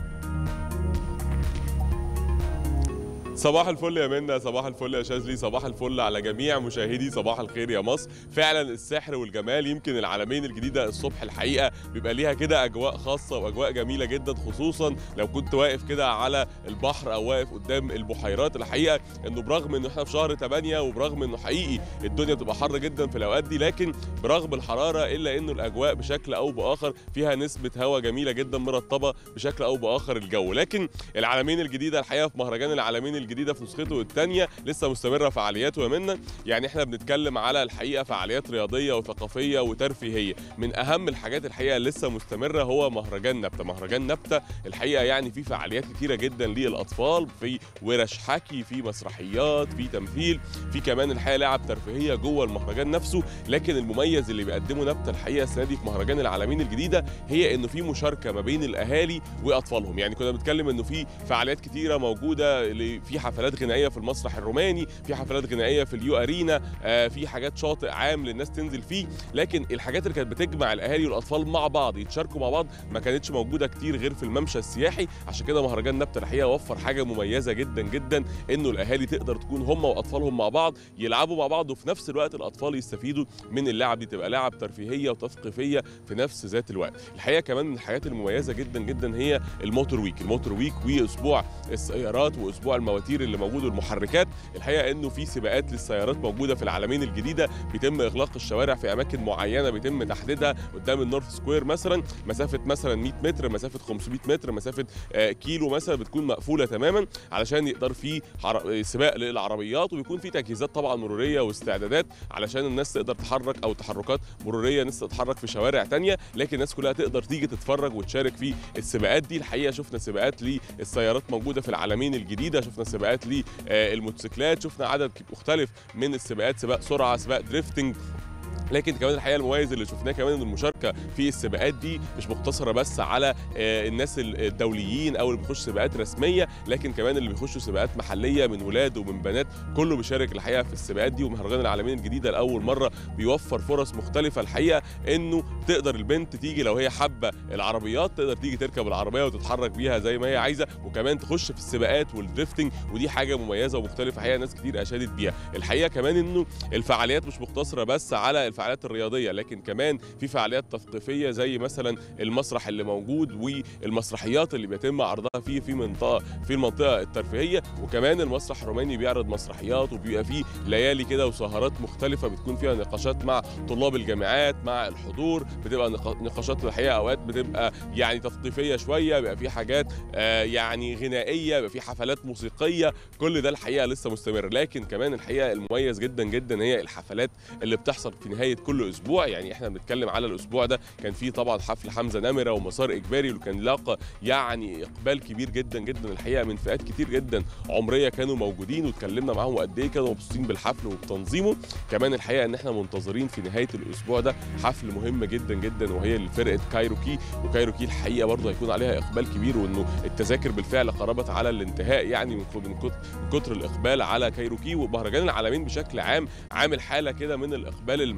صباح الفل يا منى صباح الفل يا شاذلي صباح الفل على جميع مشاهدي صباح الخير يا مصر فعلا السحر والجمال يمكن العالمين الجديده الصبح الحقيقه بيبقى ليها كده اجواء خاصه واجواء جميله جدا خصوصا لو كنت واقف كده على البحر او واقف قدام البحيرات الحقيقه انه برغم انه احنا في شهر 8 وبرغم انه حقيقي الدنيا بتبقى حر جدا في الاوقات دي لكن برغم الحراره الا انه الاجواء بشكل او باخر فيها نسبه هواء جميله جدا مرطبه بشكل او باخر الجو لكن العالمين الجديده الحقيقه في مهرجان العالمين الجديده في نسخته الثانيه لسه مستمره فعالياته يا منى يعني احنا بنتكلم على الحقيقه فعاليات رياضيه وثقافيه وترفيهيه من اهم الحاجات الحقيقه اللي لسه مستمره هو مهرجان نبته مهرجان نبته الحقيقه يعني في فعاليات كتيره جدا للاطفال في ورش حكي في مسرحيات في تمثيل في كمان الحقيقه لعب ترفيهيه جوه المهرجان نفسه لكن المميز اللي بيقدمه نبته الحقيقه السنه دي في مهرجان العالمين الجديده هي انه في مشاركه ما بين الاهالي واطفالهم يعني كنا بنتكلم انه في فعاليات كتيره موجوده اللي في حفلات غنائيه في المسرح الروماني في حفلات غنائيه في اليو ارينا آه، في حاجات شاطئ عام للناس تنزل فيه لكن الحاجات اللي كانت بتجمع الاهالي والاطفال مع بعض يتشاركوا مع بعض ما كانتش موجوده كتير غير في الممشى السياحي عشان كده مهرجان نبته الحقيقه وفر حاجه مميزه جدا جدا انه الاهالي تقدر تكون هم واطفالهم مع بعض يلعبوا مع بعض وفي نفس الوقت الاطفال يستفيدوا من اللعب دي تبقى لعب ترفيهيه وتثقيفيه في نفس ذات الوقت الحقيقه كمان من الحاجات المميزه جدا جدا هي الموتور ويك الموتور ويك واسبوع السيارات واسبوع المواتير اللي موجود والمحركات الحقيقه انه في سباقات للسيارات موجوده في العالمين الجديده بيتم اغلاق الشوارع في اماكن معينه بيتم تحديدها قدام النورث سكوير مثلا مسافه مثلا 100 متر مسافه 500 متر مسافه آه، كيلو مثلا بتكون مقفوله تماما علشان يقدر في حر- سباق للعربيات وبيكون في تجهيزات طبعا مروريه واستعدادات علشان الناس تقدر تحرك او تحركات مروريه الناس تتحرك في شوارع تانية لكن الناس كلها تقدر تيجي تتفرج وتشارك في السباقات دي الحقيقه شفنا سباقات للسيارات موجوده في العالمين الجديده شفنا سباقات للموتوسيكلات شفنا عدد مختلف من السباقات سباق سرعه سباق دريفتنج لكن كمان الحقيقه المميز اللي شفناه كمان ان المشاركه في السباقات دي مش مقتصره بس على آه، الناس الدوليين او اللي بيخشوا سباقات رسميه لكن كمان اللي بيخشوا سباقات محليه من ولاد ومن بنات كله بيشارك الحقيقه في السباقات دي ومهرجان العالمين الجديده لاول مره بيوفر فرص مختلفه الحقيقه انه تقدر البنت تيجي لو هي حابه العربيات تقدر تيجي تركب العربيه وتتحرك بيها زي ما هي عايزه وكمان تخش في السباقات والدريفتنج ودي حاجه مميزه ومختلفه الحقيقه ناس كتير اشادت بيها الحقيقه كمان انه الفعاليات مش مقتصره بس على الفعاليات الرياضيه لكن كمان في فعاليات تثقيفيه زي مثلا المسرح اللي موجود والمسرحيات اللي بيتم عرضها فيه في منطقه في المنطقه الترفيهيه وكمان المسرح الروماني بيعرض مسرحيات وبيبقى فيه ليالي كده وسهرات مختلفه بتكون فيها نقاشات مع طلاب الجامعات مع الحضور بتبقى نقا- نقاشات الحقيقه اوقات بتبقى يعني تثقيفيه شويه بيبقى في حاجات آه يعني غنائيه بيبقى في حفلات موسيقيه كل ده الحقيقه لسه مستمر لكن كمان الحقيقه المميز جدا جدا هي الحفلات اللي بتحصل في نهايه كل اسبوع يعني احنا بنتكلم على الاسبوع ده كان في طبعا حفل حمزه نمره ومسار اجباري وكان لاقى يعني اقبال كبير جدا جدا الحقيقه من فئات كتير جدا عمريه كانوا موجودين واتكلمنا معاهم وقد ايه كانوا مبسوطين بالحفل وبتنظيمه كمان الحقيقه ان احنا منتظرين في نهايه الاسبوع ده حفل مهم جدا جدا وهي لفرقه كايروكي وكايروكي الحقيقه برضه هيكون عليها اقبال كبير وانه التذاكر بالفعل قربت على الانتهاء يعني من من كتر من كتر الاقبال على كايروكي ومهرجان العالمين بشكل عام عامل حاله كده من الاقبال المحلي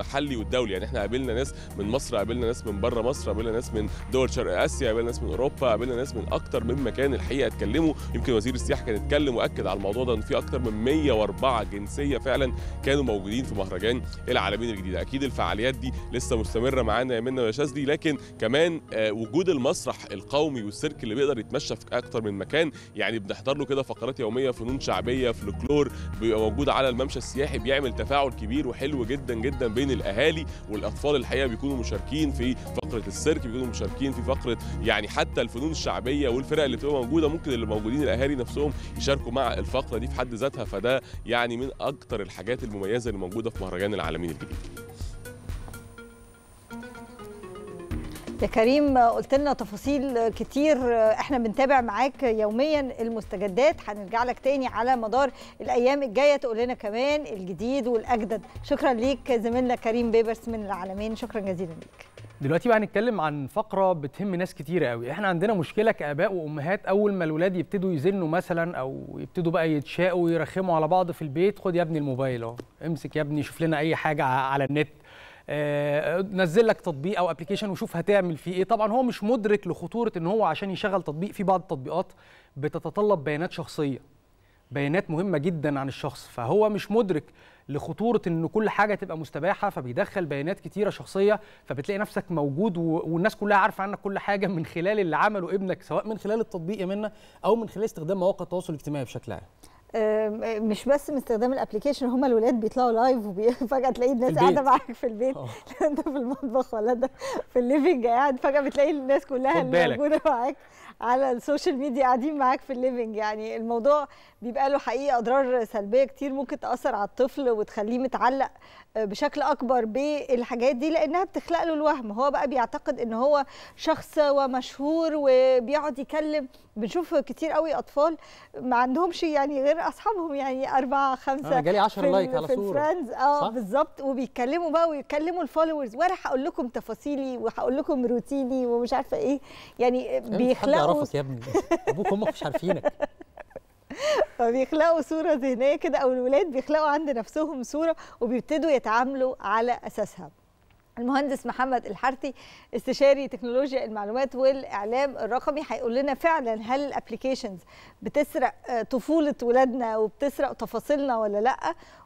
المحلي والدولي يعني احنا قابلنا ناس من مصر قابلنا ناس من بره مصر قابلنا ناس من دول شرق اسيا قابلنا ناس من اوروبا قابلنا ناس من اكتر من مكان الحقيقه اتكلموا يمكن وزير السياحه كان اتكلم واكد على الموضوع ده ان في اكتر من 104 جنسيه فعلا كانوا موجودين في مهرجان العالمين الجديده اكيد الفعاليات دي لسه مستمره معانا يا منى ويا شاذلي لكن كمان آه، وجود المسرح القومي والسيرك اللي بيقدر يتمشى في اكتر من مكان يعني بنحضر له كده فقرات يوميه فنون شعبيه فلكلور بيبقى موجود على الممشى السياحي بيعمل تفاعل كبير وحلو جدا جدا بين الاهالي والاطفال الحقيقه بيكونوا مشاركين في فقره السيرك بيكونوا مشاركين في فقره يعني حتى الفنون الشعبيه والفرق اللي بتبقى موجوده ممكن اللي موجودين الاهالي نفسهم يشاركوا مع الفقره دي في حد ذاتها فده يعني من اكتر الحاجات المميزه اللي موجوده في مهرجان العالمين الجديد يا كريم قلت لنا تفاصيل كتير احنا بنتابع معاك يوميا المستجدات هنرجع لك تاني على مدار الايام الجايه تقول لنا كمان الجديد والاجدد شكرا ليك زميلنا كريم بيبرس من العالمين شكرا جزيلا ليك دلوقتي بقى هنتكلم عن فقره بتهم ناس كتيره قوي احنا عندنا مشكله كاباء وامهات اول ما الولاد يبتدوا يزنوا مثلا او يبتدوا بقى يتشاقوا ويرخموا على بعض في البيت خد يا ابني الموبايل اهو امسك يا ابني شوف لنا اي حاجه على النت آه، نزل لك تطبيق او ابلكيشن وشوف هتعمل فيه ايه طبعا هو مش مدرك لخطوره ان هو عشان يشغل تطبيق في بعض التطبيقات بتتطلب بيانات شخصيه بيانات مهمه جدا عن الشخص فهو مش مدرك لخطوره ان كل حاجه تبقى مستباحه فبيدخل بيانات كتيره شخصيه فبتلاقي نفسك موجود و- والناس كلها عارفه عنك كل حاجه من خلال اللي عمله ابنك سواء من خلال التطبيق يا منى او من خلال استخدام مواقع التواصل الاجتماعي بشكل عام آم، مش بس من استخدام الابلكيشن هم الولاد بيطلعوا لايف وفجاه تلاقي الناس البيت. قاعده معاك في البيت لا انت في المطبخ ولا ده في الليفنج قاعد فجاه بتلاقي الناس كلها خد اللي بالك. موجوده معاك على السوشيال ميديا قاعدين معاك في الليفنج يعني الموضوع بيبقى له حقيقه اضرار سلبيه كتير ممكن تاثر على الطفل وتخليه متعلق آه، بشكل اكبر بالحاجات دي لانها بتخلق له الوهم هو بقى بيعتقد ان هو شخص ومشهور وبيقعد يكلم بنشوف كتير قوي اطفال ما عندهمش يعني غير اصحابهم يعني اربعه خمسه أنا جالي 10 في ال- لايك على في صورة. الفريندز اه صح؟ بالظبط وبيتكلموا بقى ويكلموا الفولورز وانا هقول لكم تفاصيلي وهقول لكم روتيني ومش عارفه ايه يعني حد بيخلقوا يعرفك يا ابني ابوك وامك مش عارفينك فبيخلقوا صوره ذهنيه كده او الولاد بيخلقوا عند نفسهم صوره وبيبتدوا يتعاملوا على اساسها المهندس محمد الحرثي استشاري تكنولوجيا المعلومات والاعلام الرقمي هيقول لنا فعلا هل الابلكيشنز بتسرق آه، طفوله ولادنا وبتسرق تفاصيلنا ولا لا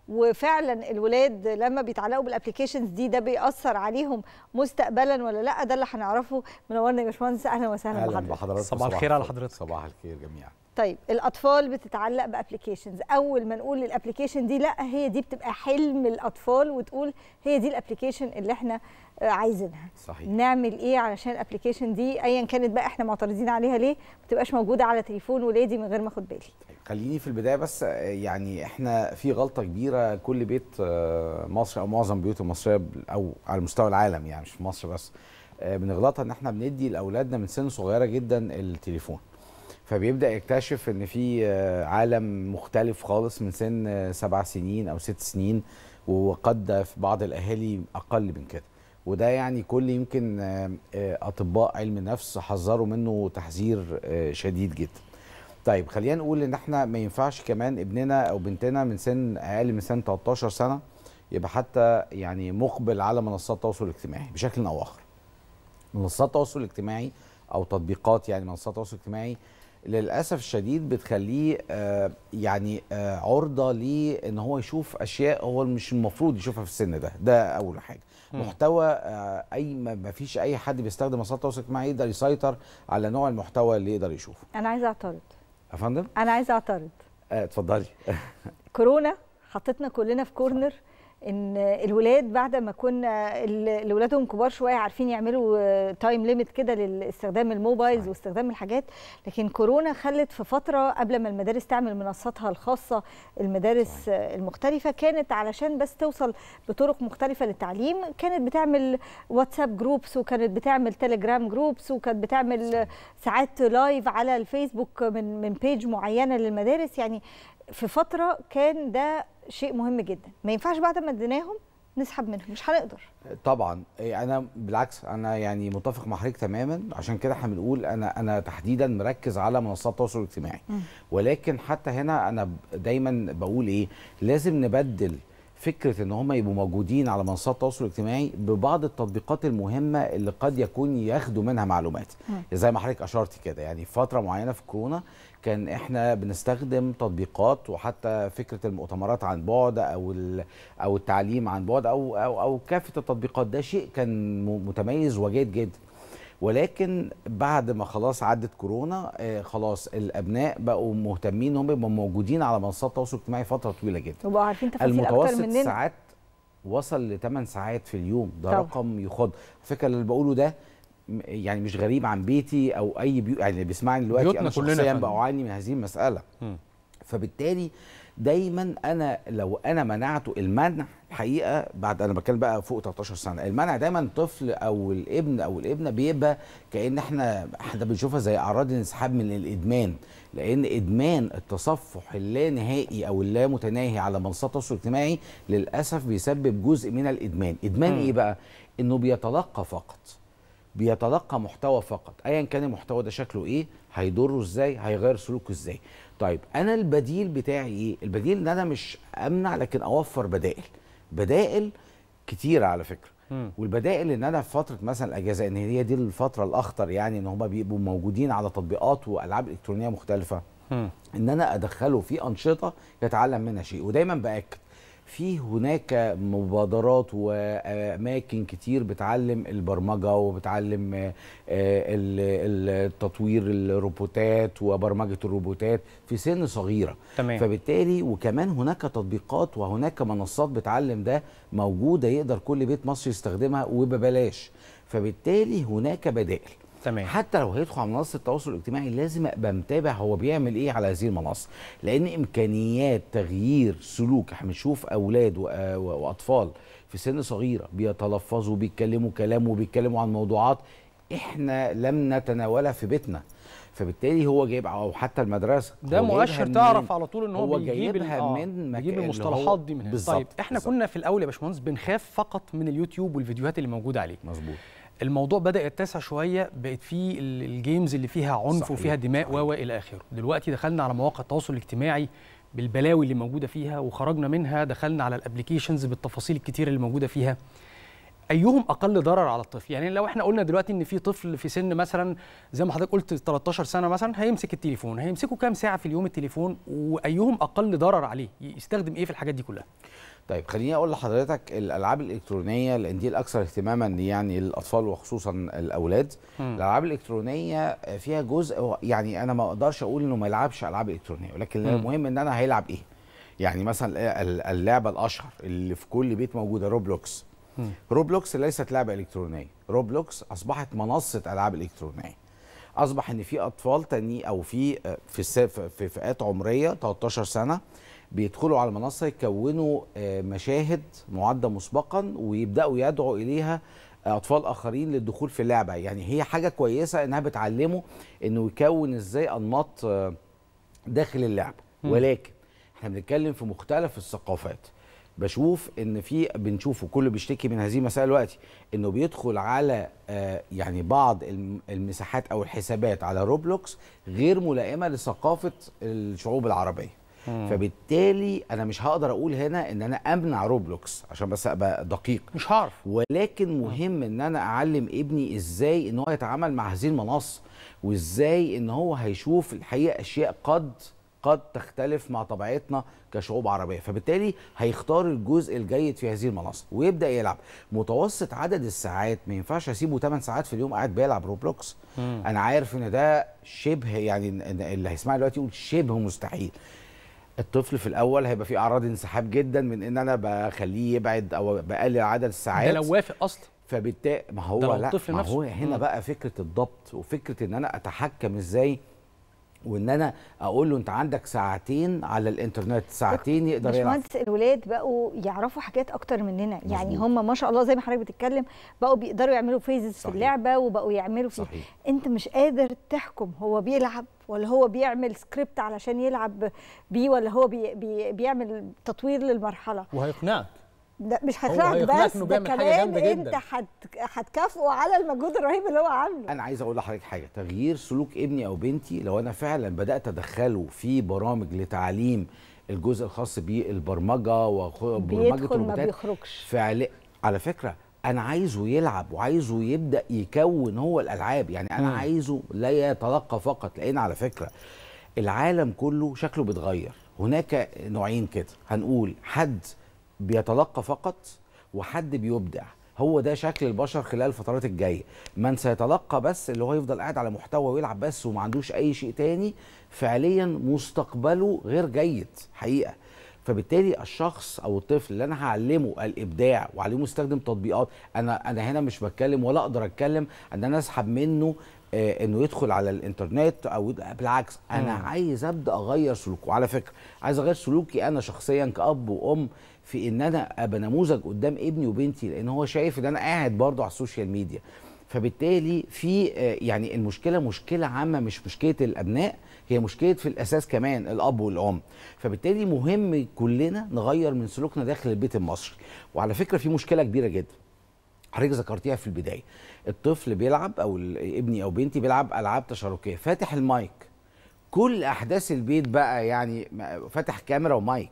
وفعلا الولاد لما بيتعلقوا بالابلكيشنز دي ده بيأثر عليهم مستقبلا ولا لا ده اللي هنعرفه منورنا يا باشمهندس اهلا وسهلا اهلا بحضرتك بحضراتكم صباح الخير على حضرتك صباح الخير جميعا طيب الاطفال بتتعلق بابلكيشنز اول ما نقول الابلكيشن دي لا هي دي بتبقى حلم الاطفال وتقول هي دي الابلكيشن اللي احنا آه، عايزينها صحيح نعمل ايه علشان الابلكيشن دي ايا كانت بقى احنا معترضين عليها ليه ما تبقاش موجوده على تليفون ولادي من غير ما اخد بالي خليني في البدايه بس آه، يعني احنا في غلطه كبيره كل بيت آه، مصري او معظم البيوت المصريه ب- او على مستوى العالم يعني مش في مصر بس آه، بنغلطها ان احنا بندي لاولادنا من سن صغيره جدا التليفون فبيبدا يكتشف ان في آه، عالم مختلف خالص من سن آه، سبع سنين او ست سنين وقد في بعض الاهالي اقل من كده وده يعني كل يمكن آه، آه، اطباء علم النفس حذروا منه تحذير آه، شديد جدا طيب خلينا نقول ان احنا ما ينفعش كمان ابننا او بنتنا من سن اقل من سن 13 سنه يبقى حتى يعني مقبل على منصات التواصل الاجتماعي بشكل او اخر منصات التواصل الاجتماعي او تطبيقات يعني منصات التواصل الاجتماعي للاسف الشديد بتخليه آه يعني آه عرضه لان هو يشوف اشياء هو مش المفروض يشوفها في السن ده ده اول حاجه مم. محتوى آه اي ما ما فيش اي حد بيستخدم منصات التواصل الاجتماعي يقدر يسيطر على نوع المحتوى اللي يقدر يشوفه انا عايزه اعترض يا فندم انا عايزه اعترض آه، اتفضلي كورونا حطتنا كلنا في كورنر ان الولاد بعد ما كنا ال- اللي ولادهم كبار شويه عارفين يعملوا تايم ليميت كده لاستخدام الموبايلز واستخدام الحاجات لكن كورونا خلت في فتره قبل ما المدارس تعمل منصاتها الخاصه المدارس المختلفه كانت علشان بس توصل بطرق مختلفه للتعليم كانت بتعمل واتساب جروبس وكانت بتعمل تليجرام جروبس وكانت بتعمل ساعات لايف على الفيسبوك من من بيج معينه للمدارس يعني في فتره كان ده شيء مهم جدا ما ينفعش بعد ما اديناهم نسحب منهم مش هنقدر طبعا إيه، انا بالعكس انا يعني متفق مع حضرتك تماما عشان كده احنا بنقول انا انا تحديدا مركز على منصات التواصل الاجتماعي ولكن حتى هنا انا ب- دايما بقول ايه لازم نبدل فكره ان هم يبقوا موجودين على منصات التواصل الاجتماعي ببعض التطبيقات المهمه اللي قد يكون ياخدوا منها معلومات مم. زي ما حضرتك اشرتي كده يعني في فتره معينه في كورونا كان احنا بنستخدم تطبيقات وحتى فكره المؤتمرات عن بعد او ال- او التعليم عن بعد او او او كافه التطبيقات ده شيء كان م- متميز وجيد جدا ولكن بعد ما خلاص عدت كورونا آه خلاص الابناء بقوا مهتمين ان هم يبقوا موجودين على منصات التواصل الاجتماعي فتره طويله جدا وبقوا عارفين تفاصيل اكتر المتوسط مننا ساعات وصل ل 8 ساعات في اليوم ده طبعا. رقم يخض الفكره اللي بقوله ده م- يعني مش غريب عن بيتي او اي بيو يعني اللي بيسمعني دلوقتي بيوتنا انا كلنا يا شخصيا فندم. بعاني من هذه المساله مم. فبالتالي دايما انا لو انا منعته المنع الحقيقه بعد انا بتكلم بقى فوق 13 سنه المنع دايما الطفل او الابن او الابنه بيبقى كان احنا احنا بنشوفها زي اعراض الانسحاب من الادمان لان ادمان التصفح اللانهائي او اللامتناهي على منصات التواصل الاجتماعي للاسف بيسبب جزء من الادمان ادمان مم. ايه بقى انه بيتلقى فقط بيتلقى محتوى فقط ايا كان المحتوى ده شكله ايه هيضره ازاي هيغير سلوكه ازاي طيب انا البديل بتاعي ايه البديل ان انا مش امنع لكن اوفر بدائل بدائل كتيره على فكره مم. والبدائل ان انا في فتره مثلا الاجازه ان هي دي الفتره الاخطر يعني ان هم بيبقوا موجودين على تطبيقات والعاب الكترونيه مختلفه مم. ان انا ادخله في انشطه يتعلم منها شيء ودايما باكد في هناك مبادرات واماكن كتير بتعلم البرمجه وبتعلم آه، ال- التطوير الروبوتات وبرمجه الروبوتات في سن صغيره تمام. فبالتالي وكمان هناك تطبيقات وهناك منصات بتعلم ده موجوده يقدر كل بيت مصري يستخدمها وببلاش فبالتالي هناك بدائل تمام حتى لو هيدخل على منصه التواصل الاجتماعي لازم ابقى متابع هو بيعمل ايه على هذه المنصه لان امكانيات تغيير سلوك احنا بنشوف اولاد و- و- واطفال في سن صغيره بيتلفظوا بيتكلموا كلام وبيتكلموا عن موضوعات احنا لم نتناولها في بيتنا فبالتالي هو جايب او حتى المدرسه ده هو مؤشر جايبها تعرف منين؟ على طول ان هو, هو بيجيب جايبها ال- آه، من مكان بيجيب اللي المصطلحات هو- دي من هنا بالظبط، طيب احنا بالظبط. كنا في الاول يا باشمهندس بنخاف فقط من اليوتيوب والفيديوهات اللي موجوده عليه مظبوط الموضوع بدا يتسع شويه بقت فيه ال- الجيمز اللي فيها عنف صحيح، وفيها دماء و و الى اخره دلوقتي دخلنا على مواقع التواصل الاجتماعي بالبلاوي اللي موجوده فيها وخرجنا منها دخلنا على الابلكيشنز بالتفاصيل الكتير اللي موجوده فيها ايهم اقل ضرر على الطفل يعني لو احنا قلنا دلوقتي ان في طفل في سن مثلا زي ما حضرتك قلت 13 سنه مثلا هيمسك التليفون هيمسكه كام ساعه في اليوم التليفون وايهم اقل ضرر عليه يستخدم ايه في الحاجات دي كلها طيب خليني اقول لحضرتك الالعاب الالكترونيه لان دي الاكثر اهتماما يعني الاطفال وخصوصا الاولاد مم. الالعاب الالكترونيه فيها جزء يعني انا ما اقدرش اقول انه ما يلعبش العاب الكترونيه ولكن مم. المهم ان انا هيلعب ايه يعني مثلا ال- اللعبه الاشهر اللي في كل بيت موجوده روبلوكس مم. روبلوكس ليست لعبه الكترونيه روبلوكس اصبحت منصه العاب الكترونيه اصبح ان في اطفال تاني او في في الس- في فئات عمريه 13 سنه بيدخلوا على المنصه يكونوا آه، مشاهد معده مسبقا ويبداوا يدعوا اليها اطفال اخرين للدخول في اللعبه يعني هي حاجه كويسه انها بتعلمه انه يكون ازاي انماط آه، داخل اللعبه مم. ولكن احنا بنتكلم في مختلف الثقافات بشوف ان في بنشوفه كله بيشتكي من هذه المساله دلوقتي انه بيدخل على آه يعني بعض الم- المساحات او الحسابات على روبلوكس غير ملائمه لثقافه الشعوب العربيه مم. فبالتالي انا مش هقدر اقول هنا ان انا امنع روبلوكس عشان بس ابقى دقيق مش هعرف ولكن مهم ان انا اعلم ابني ازاي ان هو يتعامل مع هذه المنصه وازاي ان هو هيشوف الحقيقه اشياء قد قد تختلف مع طبيعتنا كشعوب عربيه فبالتالي هيختار الجزء الجيد في هذه المنصه ويبدا يلعب متوسط عدد الساعات ما ينفعش اسيبه 8 ساعات في اليوم قاعد بيلعب روبلوكس مم. انا عارف ان ده شبه يعني إن اللي هيسمعني دلوقتي يقول شبه مستحيل الطفل في الاول هيبقى فيه اعراض انسحاب جدا من ان انا بخليه يبعد او بقلل عدد الساعات ده لو وافق اصلا فبالتالي ما هو ده لو لا الطفل ما نفسه. هو هنا مم. بقى فكره الضبط وفكره ان انا اتحكم ازاي وان انا اقول له انت عندك ساعتين على الانترنت ساعتين يقدر يلعب باشمهندس الولاد بقوا يعرفوا حاجات اكتر مننا يعني مظبوط. هم ما شاء الله زي ما حضرتك بتتكلم بقوا بيقدروا يعملوا فيزز في صحيح. اللعبه وبقوا يعملوا في صحيح. انت مش قادر تحكم هو بيلعب ولا هو بيعمل سكريبت علشان يلعب بيه ولا هو بي بي بيعمل تطوير للمرحله وهيقنعك ده مش هو هيقنعك هيقنعك بس إنه ده بيعمل حاجة كمان جامدة انت جداً. هت- هتكافئه على المجهود الرهيب اللي هو عامله انا عايز اقول لحضرتك حاجه تغيير سلوك ابني او بنتي لو انا فعلا بدات ادخله في برامج لتعليم الجزء الخاص بالبرمجه وبرمجه بيدخل ما الروبوتات بيخرجش فعلا على فكره انا عايزه يلعب وعايزه يبدا يكون هو الالعاب يعني انا مم. عايزه لا يتلقى فقط لان على فكره العالم كله شكله بيتغير هناك نوعين كده هنقول حد بيتلقى فقط وحد بيبدع هو ده شكل البشر خلال الفترات الجايه من سيتلقى بس اللي هو يفضل قاعد على محتوى ويلعب بس وما عندوش اي شيء تاني فعليا مستقبله غير جيد حقيقه فبالتالي الشخص او الطفل اللي انا هعلمه الابداع وعلمه يستخدم تطبيقات انا انا هنا مش بتكلم ولا اقدر اتكلم ان انا اسحب منه آه انه يدخل على الانترنت او يد- بالعكس انا مم. عايز ابدا اغير سلوكه وعلى فكره عايز اغير سلوكي انا شخصيا كاب وام في ان انا ابقى نموذج قدام ابني وبنتي لان هو شايف ان انا قاعد برضه على السوشيال ميديا فبالتالي في آه، يعني المشكله مشكله عامه مش مشكله الابناء هي مشكله في الاساس كمان الاب والام فبالتالي مهم كلنا نغير من سلوكنا داخل البيت المصري وعلى فكره في مشكله كبيره جدا حضرتك ذكرتيها في البدايه الطفل بيلعب او ال- ابني او بنتي بيلعب العاب تشاركيه فاتح المايك كل احداث البيت بقى يعني م- فاتح كاميرا ومايك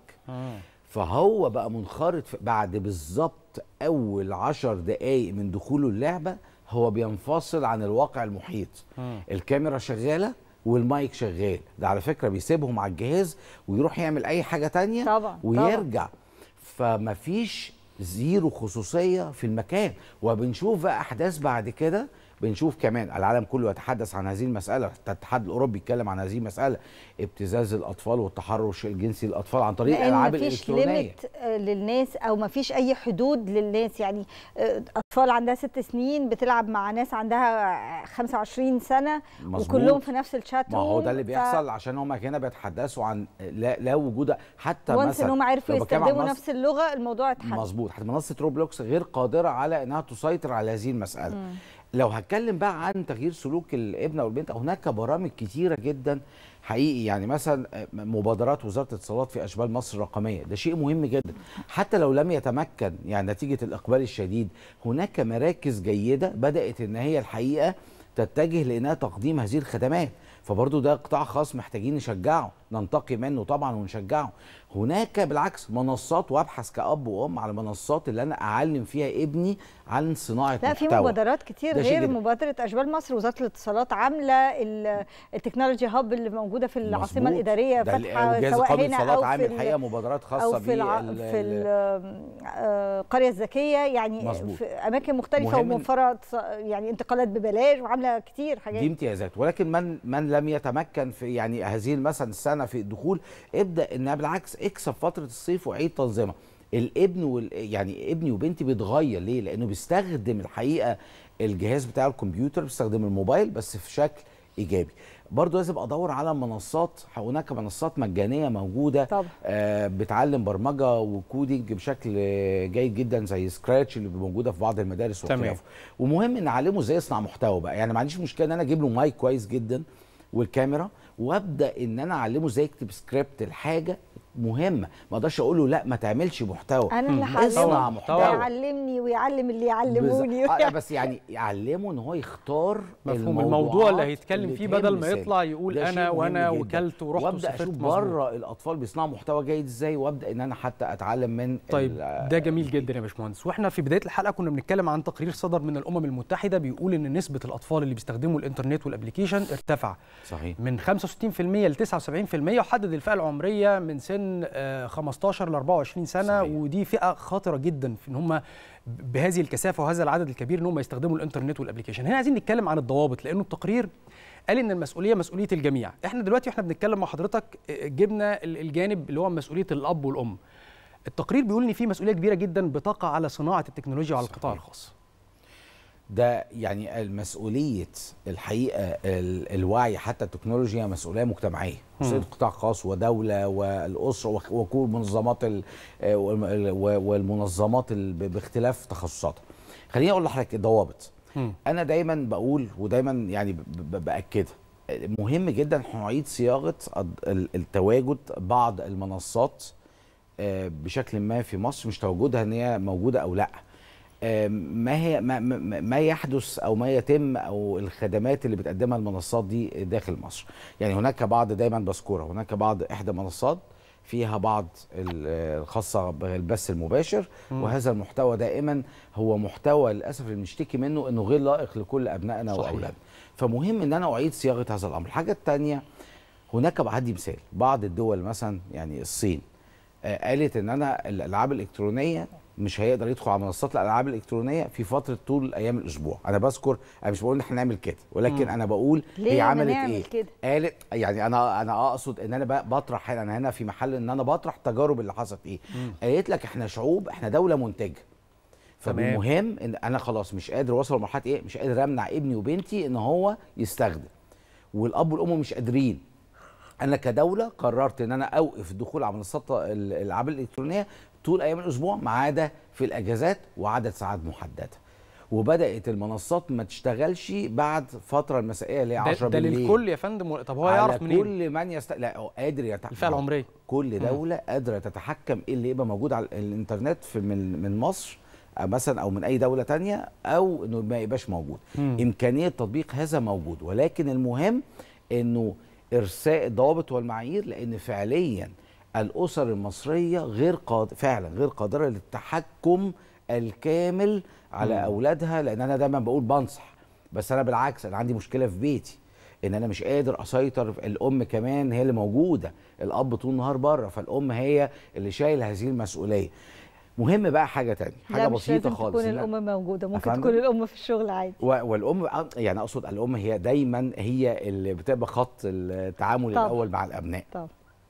فهو بقى منخرط في- بعد بالظبط اول عشر دقايق من دخوله اللعبه هو بينفصل عن الواقع المحيط الكاميرا شغاله والمايك شغال ده على فكره بيسيبهم على الجهاز ويروح يعمل اي حاجه تانية طبعا ويرجع فمفيش زيرو خصوصيه في المكان وبنشوف بقى احداث بعد كده بنشوف كمان العالم كله يتحدث عن هذه المساله حتى الاتحاد الاوروبي يتكلم عن هذه المساله ابتزاز الاطفال والتحرش الجنسي للاطفال عن طريق لان الالعاب مفيش الالكترونيه ليميت للناس او مفيش اي حدود للناس يعني آه، اطفال عندها ست سنين بتلعب مع ناس عندها 25 سنه مظبوط. وكلهم في نفس الشات ما هو روم، ده اللي ف- بيحصل عشان هم هنا بيتحدثوا عن لا, لا وجود حتى وانس مثلا ان هم عرفوا لو بتكلم عن يستخدموا منصة- نفس اللغه الموضوع اتحل مظبوط حتى منصه روبلوكس غير قادره على انها تسيطر على هذه المساله مم. لو هتكلم بقى عن تغيير سلوك الابن او البنت هناك برامج كتيره جدا حقيقي يعني مثلا مبادرات وزاره الاتصالات في اشبال مصر الرقميه ده شيء مهم جدا حتى لو لم يتمكن يعني نتيجه الاقبال الشديد هناك مراكز جيده بدات ان هي الحقيقه تتجه لانها تقديم هذه الخدمات فبرضه ده قطاع خاص محتاجين نشجعه ننتقي منه طبعا ونشجعه هناك بالعكس منصات وابحث كاب وام على منصات اللي انا اعلم فيها ابني عن صناعه لا في محتوى مبادرات كتير ده شيء غير جداً. مبادره اشبال مصر وزاره الاتصالات عامله ال- التكنولوجي هاب اللي موجوده في العاصمه مظبوط. الاداريه ده فاتحه وجهاز سواء قابل هنا الاتصالات او في عامل ال- الحقيقه مبادرات خاصه او في الع... بال- في ال- آه، القريه الذكيه يعني مظبوط. في اماكن مختلفه مهم إن- وموفره يعني انتقالات ببلاش وعامله كتير حاجات دي امتيازات ولكن من من لم يتمكن في يعني هذه مثلا السنه في الدخول ابدا انها بالعكس اكسب فتره الصيف وعيد تنظيمها الابن وال يعني ابني وبنتي بيتغير ليه لانه بيستخدم الحقيقه الجهاز بتاع الكمبيوتر بيستخدم الموبايل بس في شكل ايجابي برضه لازم ادور على منصات هناك منصات مجانيه موجوده طبعا. آه بتعلم برمجه وكودينج بشكل آه، جيد جدا زي سكراتش اللي موجوده في بعض المدارس تمام. وخلافه ومهم ان اعلمه ازاي يصنع محتوى بقى يعني ما عنديش مشكله ان انا اجيب له مايك كويس جدا والكاميرا وابدا ان انا اعلمه ازاي يكتب سكريبت الحاجه مهمه ما اقدرش اقول له لا ما تعملش محتوى انا اللي اصنع هعلمه محتوى يعلمني ويعلم اللي يعلموني بز- آه، بس يعني يعلمه ان هو يختار مفهوم الموضوعات الموضوع اللي هيتكلم اللي فيه تهم بدل ما لسانه. يطلع يقول ده أنا شيء مهم وأنا جداً. وكلت ورحت وابدا وسافرت اشوف مظبوط. بره الاطفال بيصنعوا محتوى جيد ازاي وابدا ان انا حتى اتعلم من طيب ال- ده جميل جدا يا باشمهندس واحنا في بدايه الحلقه كنا بنتكلم عن تقرير صدر من الامم المتحده بيقول ان نسبه الاطفال اللي بيستخدموا الانترنت والابلكيشن ارتفع صحيح من 65% ل 79% وحدد الفئه العمريه من سن آه، 15 ل 24 سنه صحيح. ودي فئه خطره جدا في ان هم بهذه الكثافه وهذا العدد الكبير ان هم يستخدموا الانترنت والابلكيشن هنا عايزين نتكلم عن الضوابط لانه التقرير قال ان المسؤوليه مسؤوليه الجميع احنا دلوقتي واحنا بنتكلم مع حضرتك آه، جبنا ال- الجانب اللي هو مسؤوليه الاب والام التقرير بيقول ان في مسؤوليه كبيره جدا بتقع على صناعه التكنولوجيا وعلى القطاع الخاص ده يعني المسؤولية الحقيقة ال- الوعي حتى التكنولوجيا مسؤولية مجتمعية مسؤولية قطاع خاص ودولة والأسرة وك- وكل منظمات ال- آه، والم- والمنظمات ال- ب- باختلاف تخصصاتها خليني أقول لحضرتك الضوابط أنا دايما بقول ودايما يعني ب- ب- بأكدها مهم جدا نعيد صياغة الد- ال- التواجد بعض المنصات آه، بشكل ما في مصر مش تواجدها ان هي موجوده او لا آه، ما هي ما, ما, ما يحدث او ما يتم او الخدمات اللي بتقدمها المنصات دي داخل مصر يعني هناك بعض دايما بذكرها هناك بعض احدى منصات فيها بعض ال- الخاصه بالبث المباشر مم. وهذا المحتوى دائما هو محتوى للاسف اللي بنشتكي منه انه غير لائق لكل ابنائنا صحيح. واولادنا فمهم ان انا اعيد صياغه هذا الامر الحاجه الثانيه هناك بعدي مثال بعض الدول مثلا يعني الصين آه، قالت ان انا الالعاب الالكترونيه مش هيقدر يدخل على منصات الالعاب الالكترونيه في فتره طول ايام الاسبوع انا بذكر انا مش بقول ان احنا نعمل كده ولكن مم. انا بقول ليه هي ما عملت نعمل ايه كده؟ قالت يعني انا انا اقصد ان انا ب- بطرح انا هنا في محل ان انا بطرح تجارب اللي حصلت ايه مم. قالت لك احنا شعوب احنا دوله منتجه تمام. فالمهم ان انا خلاص مش قادر اوصل لمرحله ايه مش قادر امنع ابني وبنتي ان هو يستخدم والاب والام مش قادرين انا كدوله قررت ان انا اوقف الدخول على منصات ال- الالعاب الالكترونيه طول ايام الاسبوع ما عدا في الاجازات وعدد ساعات محدده وبدات المنصات ما تشتغلش بعد فتره المسائيه اللي هي 10 ده, ده بالليل للكل يا فندم طب هو على يعرف منين كل من يست... لا هو قادر يتحكم الفئة العمرية. كل مم. دوله قادره تتحكم ايه اللي يبقى موجود على الانترنت في من من مصر أو مثلا او من اي دوله تانية او انه ما يبقاش موجود مم. امكانيه تطبيق هذا موجود ولكن المهم انه ارساء الضوابط والمعايير لان فعليا الاسر المصريه غير قاد... فعلا غير قادره للتحكم الكامل على مم. اولادها لان انا دايما بقول بنصح بس انا بالعكس انا عندي مشكله في بيتي ان انا مش قادر اسيطر الام كمان هي اللي موجوده الاب طول النهار بره فالام هي اللي شايل هذه المسؤوليه مهم بقى حاجه تانية حاجه لا مش بسيطه لازم خالص تكون لا. الام موجوده ممكن أفندم؟ تكون الام في الشغل عادي و- والام يعني اقصد الام هي دايما هي اللي بتبقى خط التعامل طبعا. الاول مع الابناء طبعا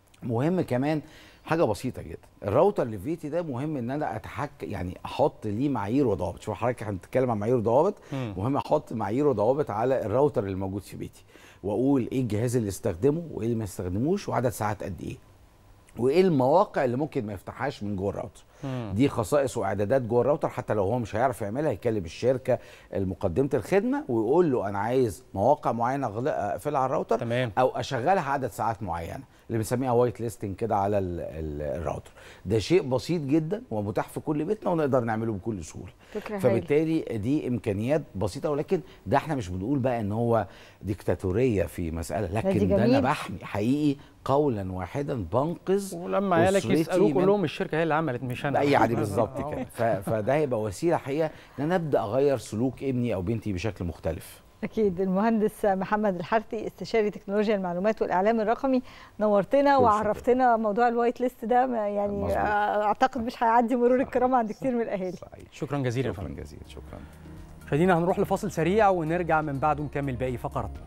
مهم كمان حاجه بسيطه جدا الراوتر اللي في بيتي ده مهم ان انا اتحكم يعني احط ليه معايير وضوابط شوف حضرتك احنا بنتكلم عن معايير وضوابط مم. مهم احط معايير وضوابط على الراوتر اللي موجود في بيتي واقول ايه الجهاز اللي استخدمه وايه اللي ما استخدموش وعدد ساعات قد ايه وايه المواقع اللي ممكن ما يفتحهاش من جوه الراوتر مم. دي خصائص واعدادات جوه الراوتر حتى لو هو مش هيعرف يعملها يكلم الشركه المقدمه الخدمه ويقول له انا عايز مواقع معينه أغل- اقفلها على الراوتر تمام. او اشغلها عدد ساعات معينه اللي بنسميها وايت ليستنج كده على ال ال الراوتر ده شيء بسيط جدا ومتاح في كل بيتنا ونقدر نعمله بكل سهوله فكره هايله فبالتالي دي امكانيات بسيطه ولكن ده احنا مش بنقول بقى ان هو ديكتاتوريه في مساله دي لكن ده انا جميل. بحمي حقيقي قولا واحدا بنقذ ولما عيالك أسرتي يسالوك من- قول لهم الشركه هي اللي عملت مش انا اي يعني بالظبط كده ف- فده هيبقى وسيله حقيقه ان انا ابدا اغير سلوك ابني او بنتي بشكل مختلف اكيد المهندس محمد الحرثي استشاري تكنولوجيا المعلومات والاعلام الرقمي نورتنا كل وعرفتنا موضوع الوايت ليست ده ما يعني مظبوط. اعتقد مش هيعدي مرور الكرام عند كتير من الاهالي شكرا جزيلا يا شكرا فندم جزيلا شكرا مشاهدينا هنروح لفاصل سريع ونرجع من بعده نكمل باقي فقراتنا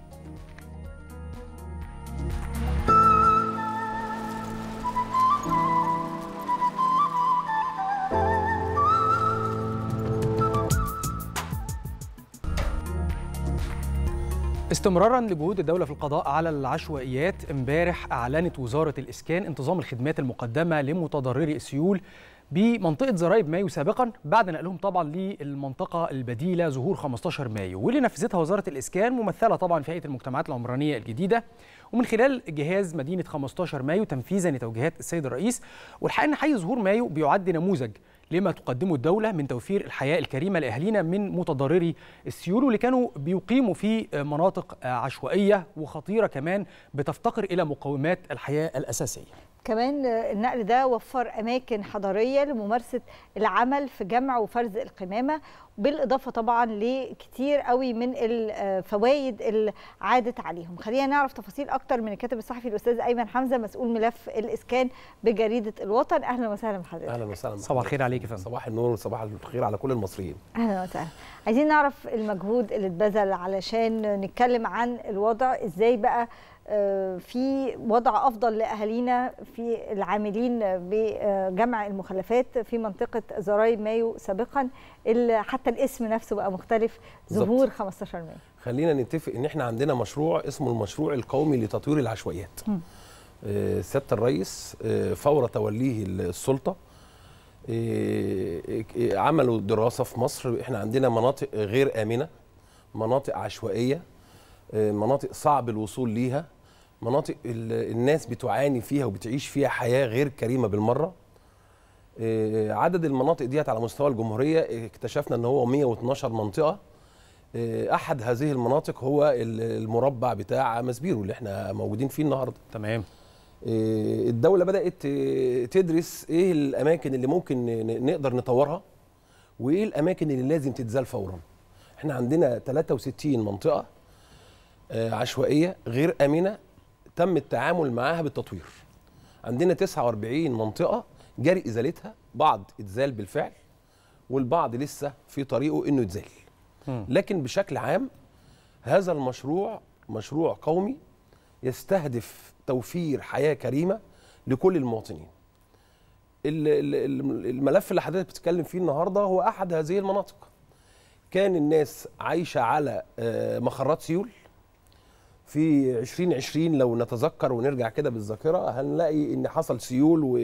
استمرارا لجهود الدولة في القضاء على العشوائيات امبارح أعلنت وزارة الإسكان انتظام الخدمات المقدمة لمتضرري السيول بمنطقة زرايب مايو سابقا بعد نقلهم طبعا للمنطقة البديلة ظهور 15 مايو واللي نفذتها وزارة الإسكان ممثلة طبعا في هيئة المجتمعات العمرانية الجديدة ومن خلال جهاز مدينة 15 مايو تنفيذا لتوجيهات السيد الرئيس والحقيقة أن حي ظهور مايو بيعد نموذج لما تقدمه الدولة من توفير الحياة الكريمة لأهالينا من متضرري السيول واللي كانوا بيقيموا في مناطق عشوائية وخطيرة كمان بتفتقر إلى مقومات الحياة الأساسية كمان النقل ده وفر اماكن حضاريه لممارسه العمل في جمع وفرز القمامه بالاضافه طبعا لكتير قوي من الفوائد اللي عادت عليهم خلينا نعرف تفاصيل اكتر من الكاتب الصحفي الاستاذ ايمن حمزه مسؤول ملف الاسكان بجريده الوطن اهلا وسهلا بحضرتك اهلا وسهلا صباح الخير عليك يا فندم صباح النور وصباح الخير على كل المصريين اهلا وسهلا عايزين نعرف المجهود اللي اتبذل علشان نتكلم عن الوضع ازاي بقى في وضع افضل لاهالينا في العاملين بجمع المخلفات في منطقه زرايب مايو سابقا اللي حتى الاسم نفسه بقى مختلف ظهور 15 مايو خلينا نتفق ان احنا عندنا مشروع اسمه المشروع القومي لتطوير العشوائيات آه، سياده الرئيس آه، فور توليه السلطه آه، آه، عملوا دراسه في مصر احنا عندنا مناطق غير امنه مناطق عشوائيه آه، مناطق صعب الوصول ليها مناطق ال- الناس بتعاني فيها وبتعيش فيها حياه غير كريمه بالمره آه، عدد المناطق ديت على مستوى الجمهوريه اكتشفنا ان هو 112 منطقه آه، احد هذه المناطق هو ال- المربع بتاع مسبيرو اللي احنا موجودين فيه النهارده تمام إيه، الدوله بدات إيه، تدرس ايه الاماكن اللي ممكن ن- نقدر نطورها وايه الاماكن اللي لازم تتزال فورا احنا عندنا 63 منطقه آه، عشوائيه غير امنه تم التعامل معاها بالتطوير عندنا 49 منطقه جري ازالتها بعض اتزال بالفعل والبعض لسه في طريقه انه يتزال لكن بشكل عام هذا المشروع مشروع قومي يستهدف توفير حياه كريمه لكل المواطنين ال- ال- ال- الملف اللي حضرتك بتتكلم فيه النهارده هو احد هذه المناطق كان الناس عايشه على آه، مخرات سيول في 2020 لو نتذكر ونرجع كده بالذاكره هنلاقي ان حصل سيول و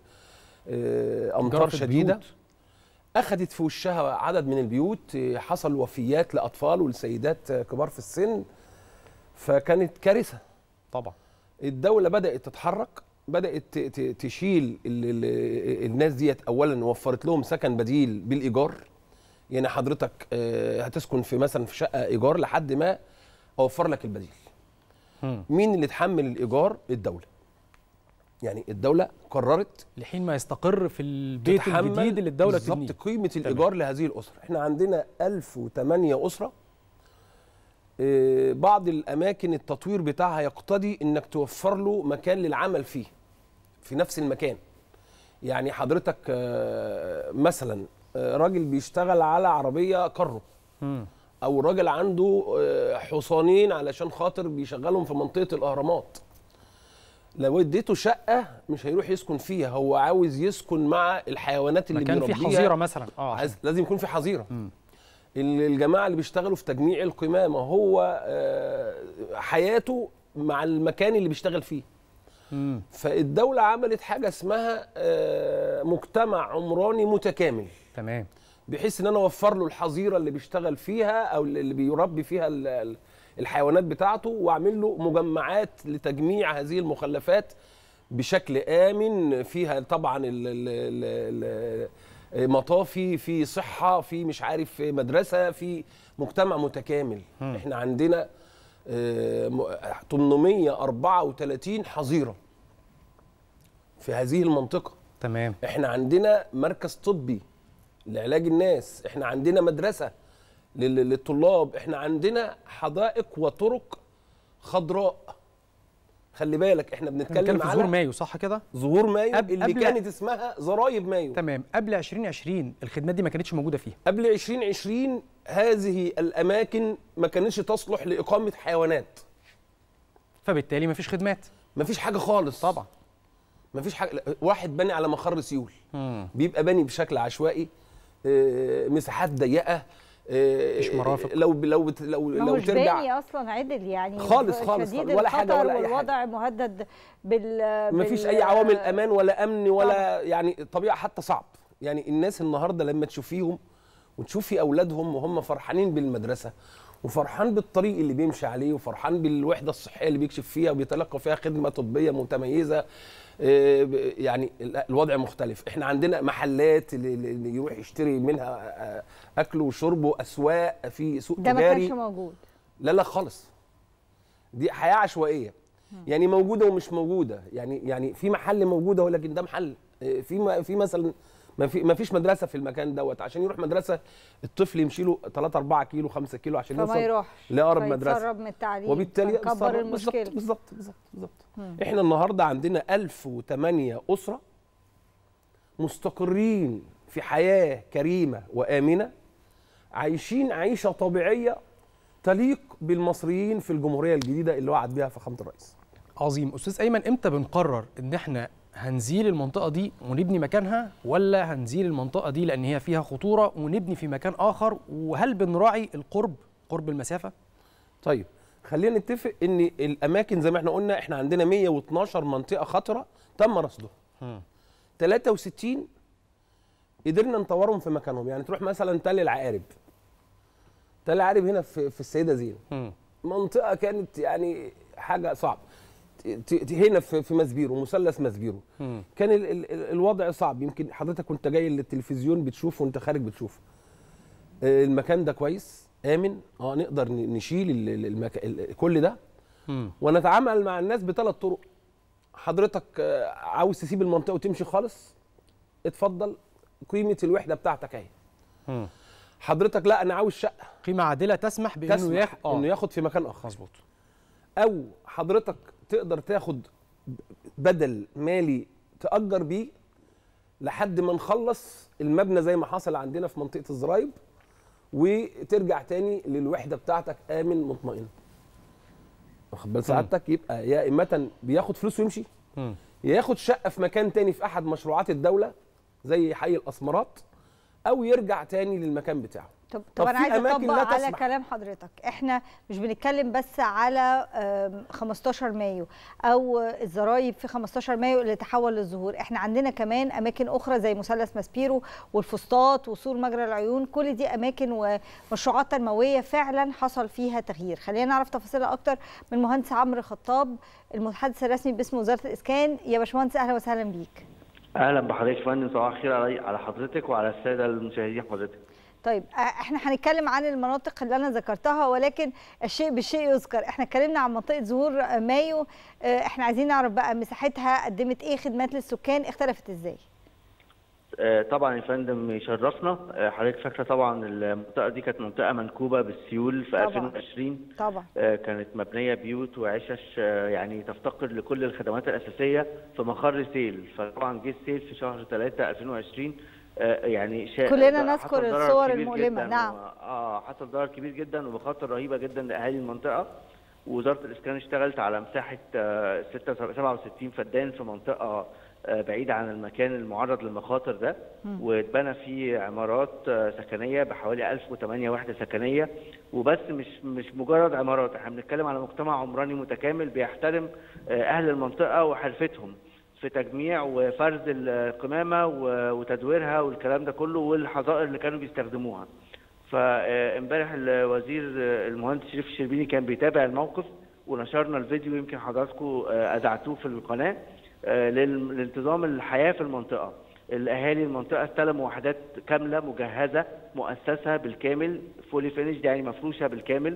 آه، امطار جرفت شديده بيوت. اخذت في وشها عدد من البيوت آه، حصل وفيات لاطفال ولسيدات آه، كبار في السن فكانت كارثه طبعا الدوله بدات تتحرك بدات ت- ت- تشيل ال- ال- الناس ديت اولا وفرت لهم سكن بديل بالايجار يعني حضرتك آه، هتسكن في مثلا في شقه ايجار لحد ما اوفر لك البديل مين اللي اتحمل الايجار الدوله يعني الدوله قررت لحين ما يستقر في البيت تتحمل الجديد اللي الدوله بالظبط تبنيه قيمه الايجار لهذه الاسره احنا عندنا 1008 اسره آه، بعض الاماكن التطوير بتاعها يقتضي انك توفر له مكان للعمل فيه في نفس المكان يعني حضرتك آه، مثلا آه، راجل بيشتغل على عربيه كارو او راجل عنده آه، حصانين علشان خاطر بيشغلهم في منطقه الاهرامات لو اديته شقه مش هيروح يسكن فيها هو عاوز يسكن مع الحيوانات اللي مكان فيه بيربيها حظيره مثلا اه عايز لازم يكون في حظيره ال- الجماعه اللي بيشتغلوا في تجميع القمامه هو آه، حياته مع المكان اللي بيشتغل فيه مم. فالدوله عملت حاجه اسمها آه، مجتمع عمراني متكامل تمام بحيث ان انا اوفر له الحظيره اللي بيشتغل فيها او اللي بيربي فيها ال- ال- الحيوانات بتاعته واعمل له مجمعات لتجميع هذه المخلفات بشكل امن فيها طبعا ال ال ال ال مطافي في صحه في مش عارف مدرسه في مجتمع متكامل مم. احنا عندنا آه، م- 834 حظيره في هذه المنطقه تمام احنا عندنا مركز طبي لعلاج الناس احنا عندنا مدرسه لل- للطلاب احنا عندنا حدائق وطرق خضراء خلي بالك احنا بنتكلم بنتكلم في على ظهور مايو صح كده ظهور مايو قبل- اللي قبل- كانت اسمها زرايب مايو تمام قبل 2020 الخدمات دي ما كانتش موجوده فيها قبل 2020 هذه الاماكن ما كانتش تصلح لاقامه حيوانات فبالتالي ما فيش خدمات ما فيش حاجه خالص طبعا ما فيش حاجه واحد بني على مخر سيول مم. بيبقى بني بشكل عشوائي آه، مساحات ضيقه آه، مفيش مرافق. لو لو لو ما لو هوش ترجع باني اصلا عدل يعني خالص- خالص- شديد خالص، ولا حاجة الخطر ولا أي حاجة. والوضع مهدد بال ما فيش بال- اي عوامل امان ولا امن ولا يعني طبيعه حتى صعب يعني الناس النهارده لما تشوفيهم وتشوفي اولادهم وهم فرحانين بالمدرسه وفرحان بالطريق اللي بيمشي عليه وفرحان بالوحده الصحيه اللي بيكشف فيها وبيتلقى فيها خدمه طبيه متميزه آه، ب- يعني ال- الوضع مختلف احنا عندنا محلات اللي اللي يروح يشتري منها آه، اكل وشرب واسواق في سوق ده ما تجاري كانش موجود لا لا خالص دي حياه عشوائيه يعني موجوده ومش موجوده يعني يعني في محل موجوده ولكن ده محل إيه، في ما في مثلا ما في ما فيش مدرسه في المكان دوت عشان يروح مدرسه الطفل يمشي له 3 4 كيلو 5 كيلو عشان فما يوصل يروحش لاقرب مدرسه فيتسرب من التعليم وبالتالي فنكبر يتسرب. المشكله بالظبط بالظبط بالظبط بالظبط مم. احنا النهارده عندنا 1008 اسره مستقرين في حياه كريمه وامنه عايشين عيشه طبيعيه تليق بالمصريين في الجمهوريه الجديده اللي وعد بها فخامه الرئيس عظيم استاذ ايمن امتى بنقرر ان احنا هنزيل المنطقه دي ونبني مكانها ولا هنزيل المنطقه دي لان هي فيها خطوره ونبني في مكان اخر وهل بنراعي القرب قرب المسافه طيب خلينا نتفق ان الاماكن زي ما احنا قلنا احنا عندنا 112 منطقه خطره تم رصدها 63 قدرنا نطورهم في مكانهم يعني تروح مثلا تل العقارب تل العقارب هنا في, في السيده زينب منطقه كانت يعني حاجه صعبه ت- ت- هنا في في مسبيرو مثلث مسبيرو كان ال ال ال- الوضع صعب يمكن حضرتك كنت جاي للتلفزيون بتشوفه وانت خارج بتشوفه آه، المكان ده كويس امن اه نقدر ن- نشيل ال- ال- المك... ال- كل ده ونتعامل مع الناس بثلاث طرق حضرتك آه، عاوز تسيب المنطقه وتمشي خالص اتفضل قيمه الوحده بتاعتك اهي حضرتك لا انا عاوز شقه قيمه عادله تسمح بانه تسمح ياخد انه ياخد في مكان اخر مظبوط او حضرتك تقدر تاخد بدل مالي تاجر بيه لحد ما نخلص المبنى زي ما حصل عندنا في منطقه الزرايب وترجع تاني للوحده بتاعتك امن مطمئن واخد بال سعادتك يبقى يا اما بياخد فلوس ويمشي مم. يا ياخد شقه في مكان تاني في احد مشروعات الدوله زي حي الاسمرات او يرجع تاني للمكان بتاعه طب طب طب انا في عايزه أماكن اطبق لا على تسمح. كلام حضرتك احنا مش بنتكلم بس على آم، 15 مايو او الزرايب في 15 مايو اللي تحول للظهور احنا عندنا كمان اماكن اخرى زي مثلث ماسبيرو والفسطاط وسور مجرى العيون كل دي اماكن ومشروعات تنمويه فعلا حصل فيها تغيير خلينا نعرف تفاصيلها اكتر من المهندس عمرو خطاب المتحدث الرسمي باسم وزاره الاسكان يا باشمهندس اهلا وسهلا بيك اهلا بحضرتك يا فندم صباح الخير علي على حضرتك وعلى الساده المشاهدين حضرتك طيب آه، احنا هنتكلم عن المناطق اللي انا ذكرتها ولكن الشيء بالشيء يذكر احنا اتكلمنا عن منطقه ظهور آه، مايو آه، احنا عايزين نعرف بقى مساحتها قدمت ايه خدمات للسكان اختلفت ازاي آه، طبعا يا فندم يشرفنا آه، حضرتك فاكره طبعا المنطقه دي كانت منطقه منكوبه بالسيول في طبعاً. 2020 طبعا آه، كانت مبنيه بيوت وعشش آه، يعني تفتقر لكل الخدمات الاساسيه في مقر سيل فطبعا جه السيل في شهر 3 2020 آه، يعني شا... كلنا حصل نذكر ضرر الصور كبير المؤلمة، جداً نعم. و... اه حصل ضرر كبير جدا ومخاطر رهيبه جدا لاهالي المنطقه ووزاره الاسكان اشتغلت على مساحه آه، 66 67 فدان في منطقه آه، بعيده عن المكان المعرض للمخاطر ده مم. واتبنى فيه عمارات آه، سكنيه بحوالي 1008 وحده سكنيه وبس مش مش مجرد عمارات احنا بنتكلم على مجتمع عمراني متكامل بيحترم آه، اهل المنطقه وحرفتهم في تجميع وفرز القمامه و- وتدويرها والكلام ده كله والحظائر اللي كانوا بيستخدموها فامبارح الوزير المهندس شريف الشربيني كان بيتابع الموقف ونشرنا الفيديو يمكن حضراتكم اذعتوه في القناه آه، لل- لانتظام الحياه في المنطقه الاهالي المنطقه استلموا وحدات كامله مجهزه مؤسسه بالكامل فولي فينيش يعني مفروشه بالكامل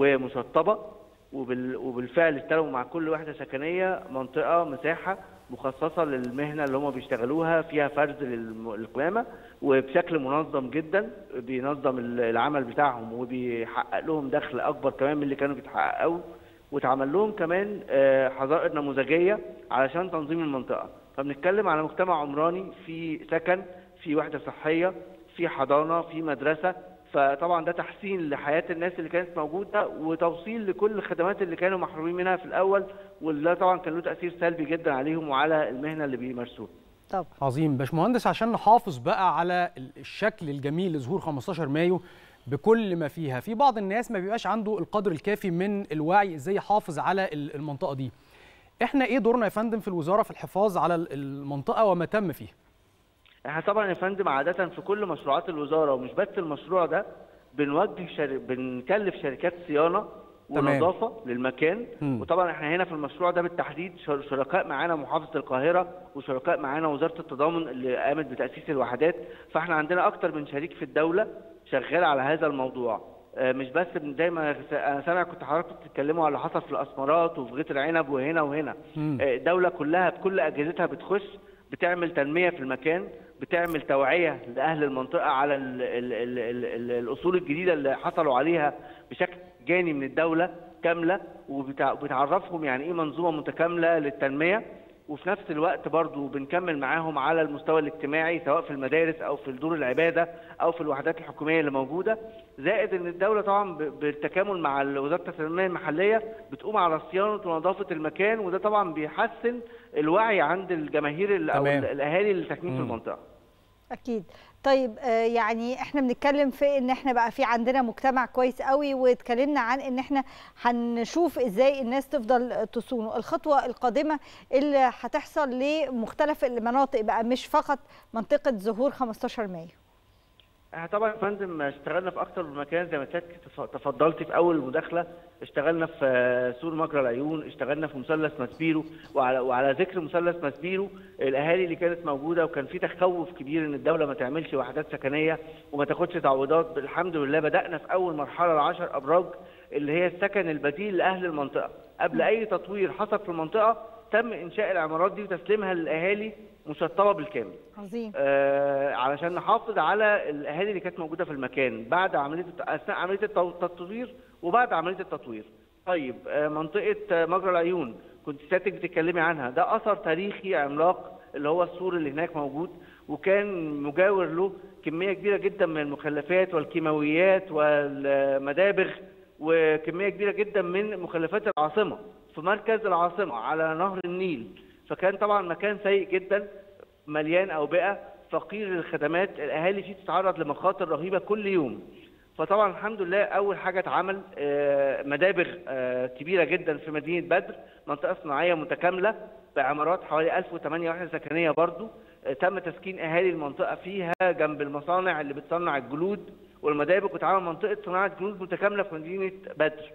ومشطبه وبال... وبالفعل استلموا مع كل وحده سكنيه منطقه مساحه مخصصه للمهنه اللي هم بيشتغلوها فيها فرز للم- للقمامه وبشكل منظم جدا بينظم ال- العمل بتاعهم وبيحقق لهم دخل اكبر كمان من اللي كانوا بيتحققوا واتعمل لهم كمان آه، حظائر نموذجيه علشان تنظيم المنطقه فبنتكلم على مجتمع عمراني في سكن في وحده صحيه في حضانه في مدرسه فطبعا ده تحسين لحياه الناس اللي كانت موجوده وتوصيل لكل الخدمات اللي كانوا محرومين منها في الاول واللي طبعا كان له تاثير سلبي جدا عليهم وعلى المهنه اللي بيمارسوها طب عظيم باشمهندس عشان نحافظ بقى على ال- الشكل الجميل لظهور 15 مايو بكل ما فيها في بعض الناس ما بيبقاش عنده القدر الكافي من الوعي ازاي يحافظ على ال- المنطقه دي احنا ايه دورنا يا فندم في الوزاره في الحفاظ على ال- المنطقه وما تم فيها احنا طبعا يا فندم عادة في كل مشروعات الوزارة ومش بس المشروع ده بنوجه شر... بنكلف شركات صيانة تمام. ونظافة للمكان مم. وطبعا احنا هنا في المشروع ده بالتحديد شر- شركاء معانا محافظة القاهرة وشركاء معانا وزارة التضامن اللي قامت بتأسيس الوحدات فاحنا عندنا أكتر من شريك في الدولة شغال على هذا الموضوع آه، مش بس بن- زي ما س- انا سامع كنت حضراتكم بتتكلموا على اللي حصل في الاسمرات وفي غيط العنب وهنا وهنا مم. آه، الدوله كلها بكل اجهزتها بتخش بتعمل تنميه في المكان بتعمل توعيه لاهل المنطقه على ال ال ال ال ال الاصول الجديده اللي حصلوا عليها بشكل جاني من الدوله كامله وبتع- وبتعرفهم يعني ايه منظومه متكامله للتنميه وفي نفس الوقت برضو بنكمل معاهم على المستوى الاجتماعي سواء في المدارس او في دور العباده او في الوحدات الحكوميه اللي موجوده زائد ان الدوله طبعا ب- بالتكامل مع وزاره التنميه المحليه بتقوم على صيانه ونظافه المكان وده طبعا بيحسن الوعي عند الجماهير ال- او تمام. ال- الاهالي اللي ساكنين في مم. المنطقه اكيد طيب آه، يعني احنا بنتكلم في ان احنا بقى في عندنا مجتمع كويس قوي واتكلمنا عن ان احنا هنشوف ازاي الناس تفضل تصونه الخطوه القادمه اللي هتحصل لمختلف المناطق بقى مش فقط منطقه ظهور 15 مايو احنا طبعا يا فندم اشتغلنا في اكتر من مكان زي ما حضرتك تف- تفضلتي في اول مداخله اشتغلنا في آه، سور مجرى العيون اشتغلنا في مثلث ماسبيرو وعلى وعلى ذكر مثلث ماسبيرو الاهالي اللي كانت موجوده وكان في تخوف كبير ان الدوله ما تعملش وحدات سكنيه وما تاخدش تعويضات الحمد لله بدانا في اول مرحله العشر ابراج اللي هي السكن البديل لاهل المنطقه قبل اي تطوير حصل في المنطقه تم انشاء العمارات دي وتسليمها للاهالي مشطبه بالكامل عظيم آه علشان نحافظ على الاهالي اللي كانت موجوده في المكان بعد عمليه الت- اثناء عمليه التو- التطوير وبعد عمليه التطوير. طيب آه منطقه آه، مجرى العيون كنت سيادتك بتتكلمي عنها ده اثر تاريخي عملاق اللي هو السور اللي هناك موجود وكان مجاور له كميه كبيره جدا من المخلفات والكيماويات والمدابغ وكميه كبيره جدا من مخلفات العاصمه في مركز العاصمه على نهر النيل فكان طبعا مكان سيء جدا مليان اوبئه فقير للخدمات الاهالي فيه تتعرض لمخاطر رهيبه كل يوم فطبعا الحمد لله اول حاجه اتعمل آه، مدابغ آه، كبيره جدا في مدينه بدر منطقه صناعيه متكامله بعمارات حوالي 1008 وحده سكنيه برضو آه، تم تسكين اهالي المنطقه فيها جنب المصانع اللي بتصنع الجلود والمدابغ واتعمل منطقه صناعه جلود متكامله في مدينه بدر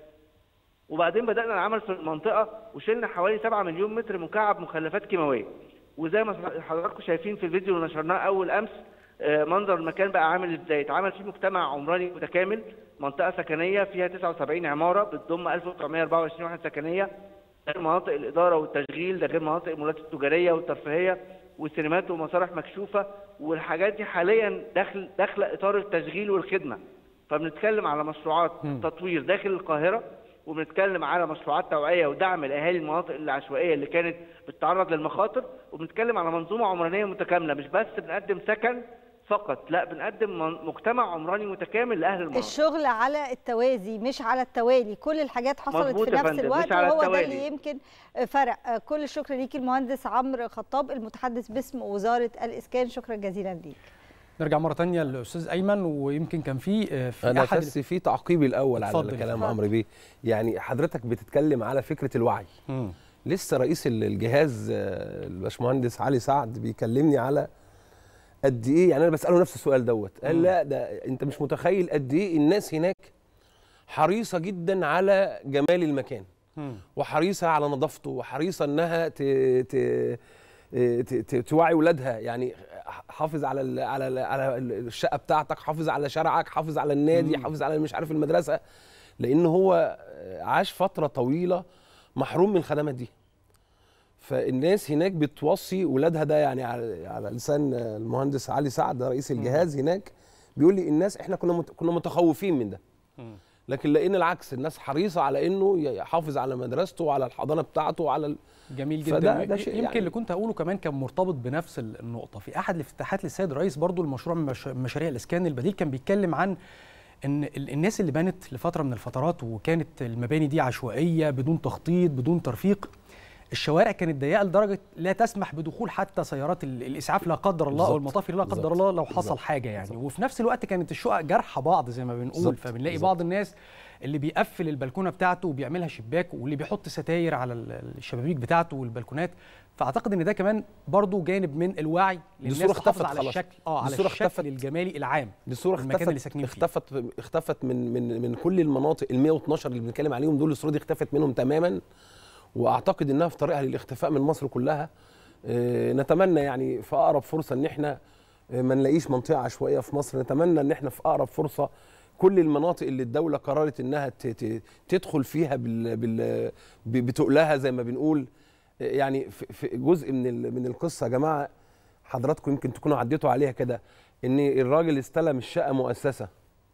وبعدين بدانا العمل في المنطقه وشلنا حوالي 7 مليون متر مكعب مخلفات كيماويه وزي ما حضراتكم شايفين في الفيديو اللي نشرناه اول امس آه، منظر المكان بقى عامل ازاي اتعمل فيه مجتمع عمراني متكامل منطقه سكنيه فيها 79 عماره بتضم 1924 وحده سكنيه غير مناطق الاداره والتشغيل ده غير مناطق المولات التجاريه والترفيهيه والسينمات ومسارح مكشوفه والحاجات دي حاليا داخل داخله اطار التشغيل والخدمه فبنتكلم على مشروعات تطوير داخل القاهره وبنتكلم على مشروعات توعيه ودعم الاهالي المناطق العشوائيه اللي كانت بتتعرض للمخاطر وبنتكلم على منظومه عمرانيه متكامله مش بس بنقدم سكن فقط لا بنقدم من- مجتمع عمراني متكامل لاهل المناطق الشغل على التوازي مش على التوالي كل الحاجات حصلت مظبوط في يا نفس فندم، الوقت مش على وهو ده التوالي. اللي يمكن فرق كل الشكر ليك المهندس عمرو خطاب المتحدث باسم وزاره الاسكان شكرا جزيلا ليك نرجع مره تانية للاستاذ ايمن ويمكن كان في آه، في انا احد بس في تعقيبي الاول على اتفضل. كلام اتفضل. عمرو بيه يعني حضرتك بتتكلم على فكره الوعي مم. لسه رئيس ال- الجهاز آه، الباشمهندس علي سعد بيكلمني على قد ايه يعني انا بساله نفس السؤال دوت قال مم. لا ده انت مش متخيل قد ايه الناس هناك حريصه جدا على جمال المكان مم. وحريصه على نظافته وحريصه انها ت... ت... ت... ت... توعي ولادها يعني حافظ على ال... على ال... على الشقه بتاعتك حافظ على شارعك حافظ على النادي مم. حافظ على مش عارف المدرسه لان هو عاش فتره طويله محروم من الخدمات دي فالناس هناك بتوصي ولادها ده يعني على, على لسان المهندس علي سعد رئيس الجهاز هناك بيقول لي الناس احنا كنا مت... كنا متخوفين من ده لكن لقينا العكس الناس حريصه على انه يحافظ على مدرسته وعلى الحضانه بتاعته وعلى ال... جميل جدا فده ده شيء يمكن يعني اللي كنت هقوله كمان كان مرتبط بنفس ال- النقطه في احد الافتتاحات للسيد الرئيس برضو المشروع من مش- مشاريع الاسكان البديل كان بيتكلم عن ان ال- الناس اللي بنت لفتره من الفترات وكانت المباني دي عشوائيه بدون تخطيط بدون ترفيق الشوارع كانت ضيقه لدرجه لا تسمح بدخول حتى سيارات ال- الاسعاف لا قدر الله او بالظبط. المطافي لا قدر بالظبط. الله لو حصل بالظبط. حاجه يعني وفي نفس الوقت كانت الشقق جارحه بعض زي ما بنقول بالظبط. فبنلاقي بالظبط. بعض الناس اللي بيقفل البلكونه بتاعته وبيعملها شباك واللي بيحط ستاير على ال- الشبابيك بتاعته والبلكونات فاعتقد ان ده كمان برضو جانب من الوعي دي للناس صورة تحافظ اختفت على خلاص. الشكل اه دي على صورة الشكل اختفت. الجمالي العام دي صوره المكان اختفت اللي ساكنين فيه اختفت اختفت من من من كل المناطق ال 112 اللي بنتكلم عليهم دول الصوره دي اختفت منهم تماما واعتقد انها في طريقها للاختفاء من مصر كلها آه، نتمنى يعني في اقرب فرصه ان احنا آه، ما نلاقيش منطقه عشوائيه في مصر نتمنى ان احنا في اقرب فرصه كل المناطق اللي الدوله قررت انها ت- ت- تدخل فيها بال بال ب- بتقلها زي ما بنقول آه، يعني في في جزء من ال- من القصه يا جماعه حضراتكم يمكن تكونوا عديتوا عليها كده ان الراجل استلم الشقه مؤسسه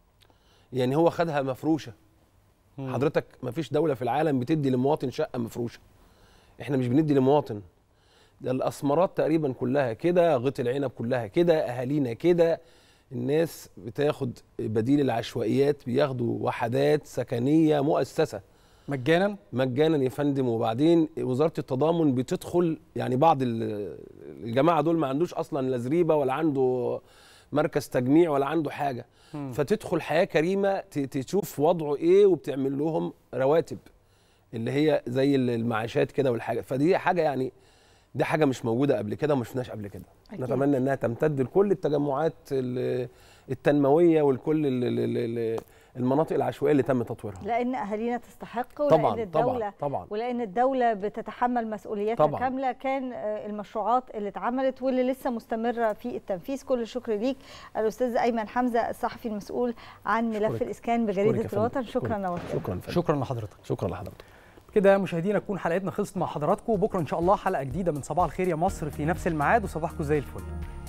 يعني هو خدها مفروشه مم. حضرتك ما فيش دوله في العالم بتدي لمواطن شقه مفروشه احنا مش بندي لمواطن ده الاسمرات تقريبا كلها كده غيط العنب كلها كده اهالينا كده الناس بتاخد بديل العشوائيات بياخدوا وحدات سكنيه مؤسسه مجانا مجانا يا فندم وبعدين وزاره التضامن بتدخل يعني بعض ال- الجماعه دول ما عندوش اصلا لا زريبه ولا عنده مركز تجميع ولا عنده حاجه مم. فتدخل حياه كريمه ت- تشوف وضعه ايه وبتعمل لهم رواتب اللي هي زي ال- المعاشات كده والحاجه فدي حاجه يعني دي حاجه مش موجوده قبل كده وما شفناش قبل كده أكيد. نتمنى انها تمتد لكل التجمعات ال- التنمويه ولكل ال- ال- ال- المناطق العشوائيه اللي تم تطويرها لان اهالينا تستحق طبعاً، ولان الدوله طبعاً، طبعاً. ولان الدوله بتتحمل مسؤولياتها طبعاً. كامله كان آه، المشروعات اللي اتعملت واللي لسه مستمره في التنفيذ كل الشكر ليك الاستاذ ايمن حمزه الصحفي المسؤول عن ملف أشكرك. الاسكان أشكرك بجريده يا فندم. الوطن شكرا أشكرك. نورتنا شكرا فندم. شكرا لحضرتك شكرا لحضرتك كده مشاهدينا تكون حلقتنا خلصت مع حضراتكم بكره ان شاء الله حلقه جديده من صباح الخير يا مصر في نفس الميعاد وصباحكم زي الفل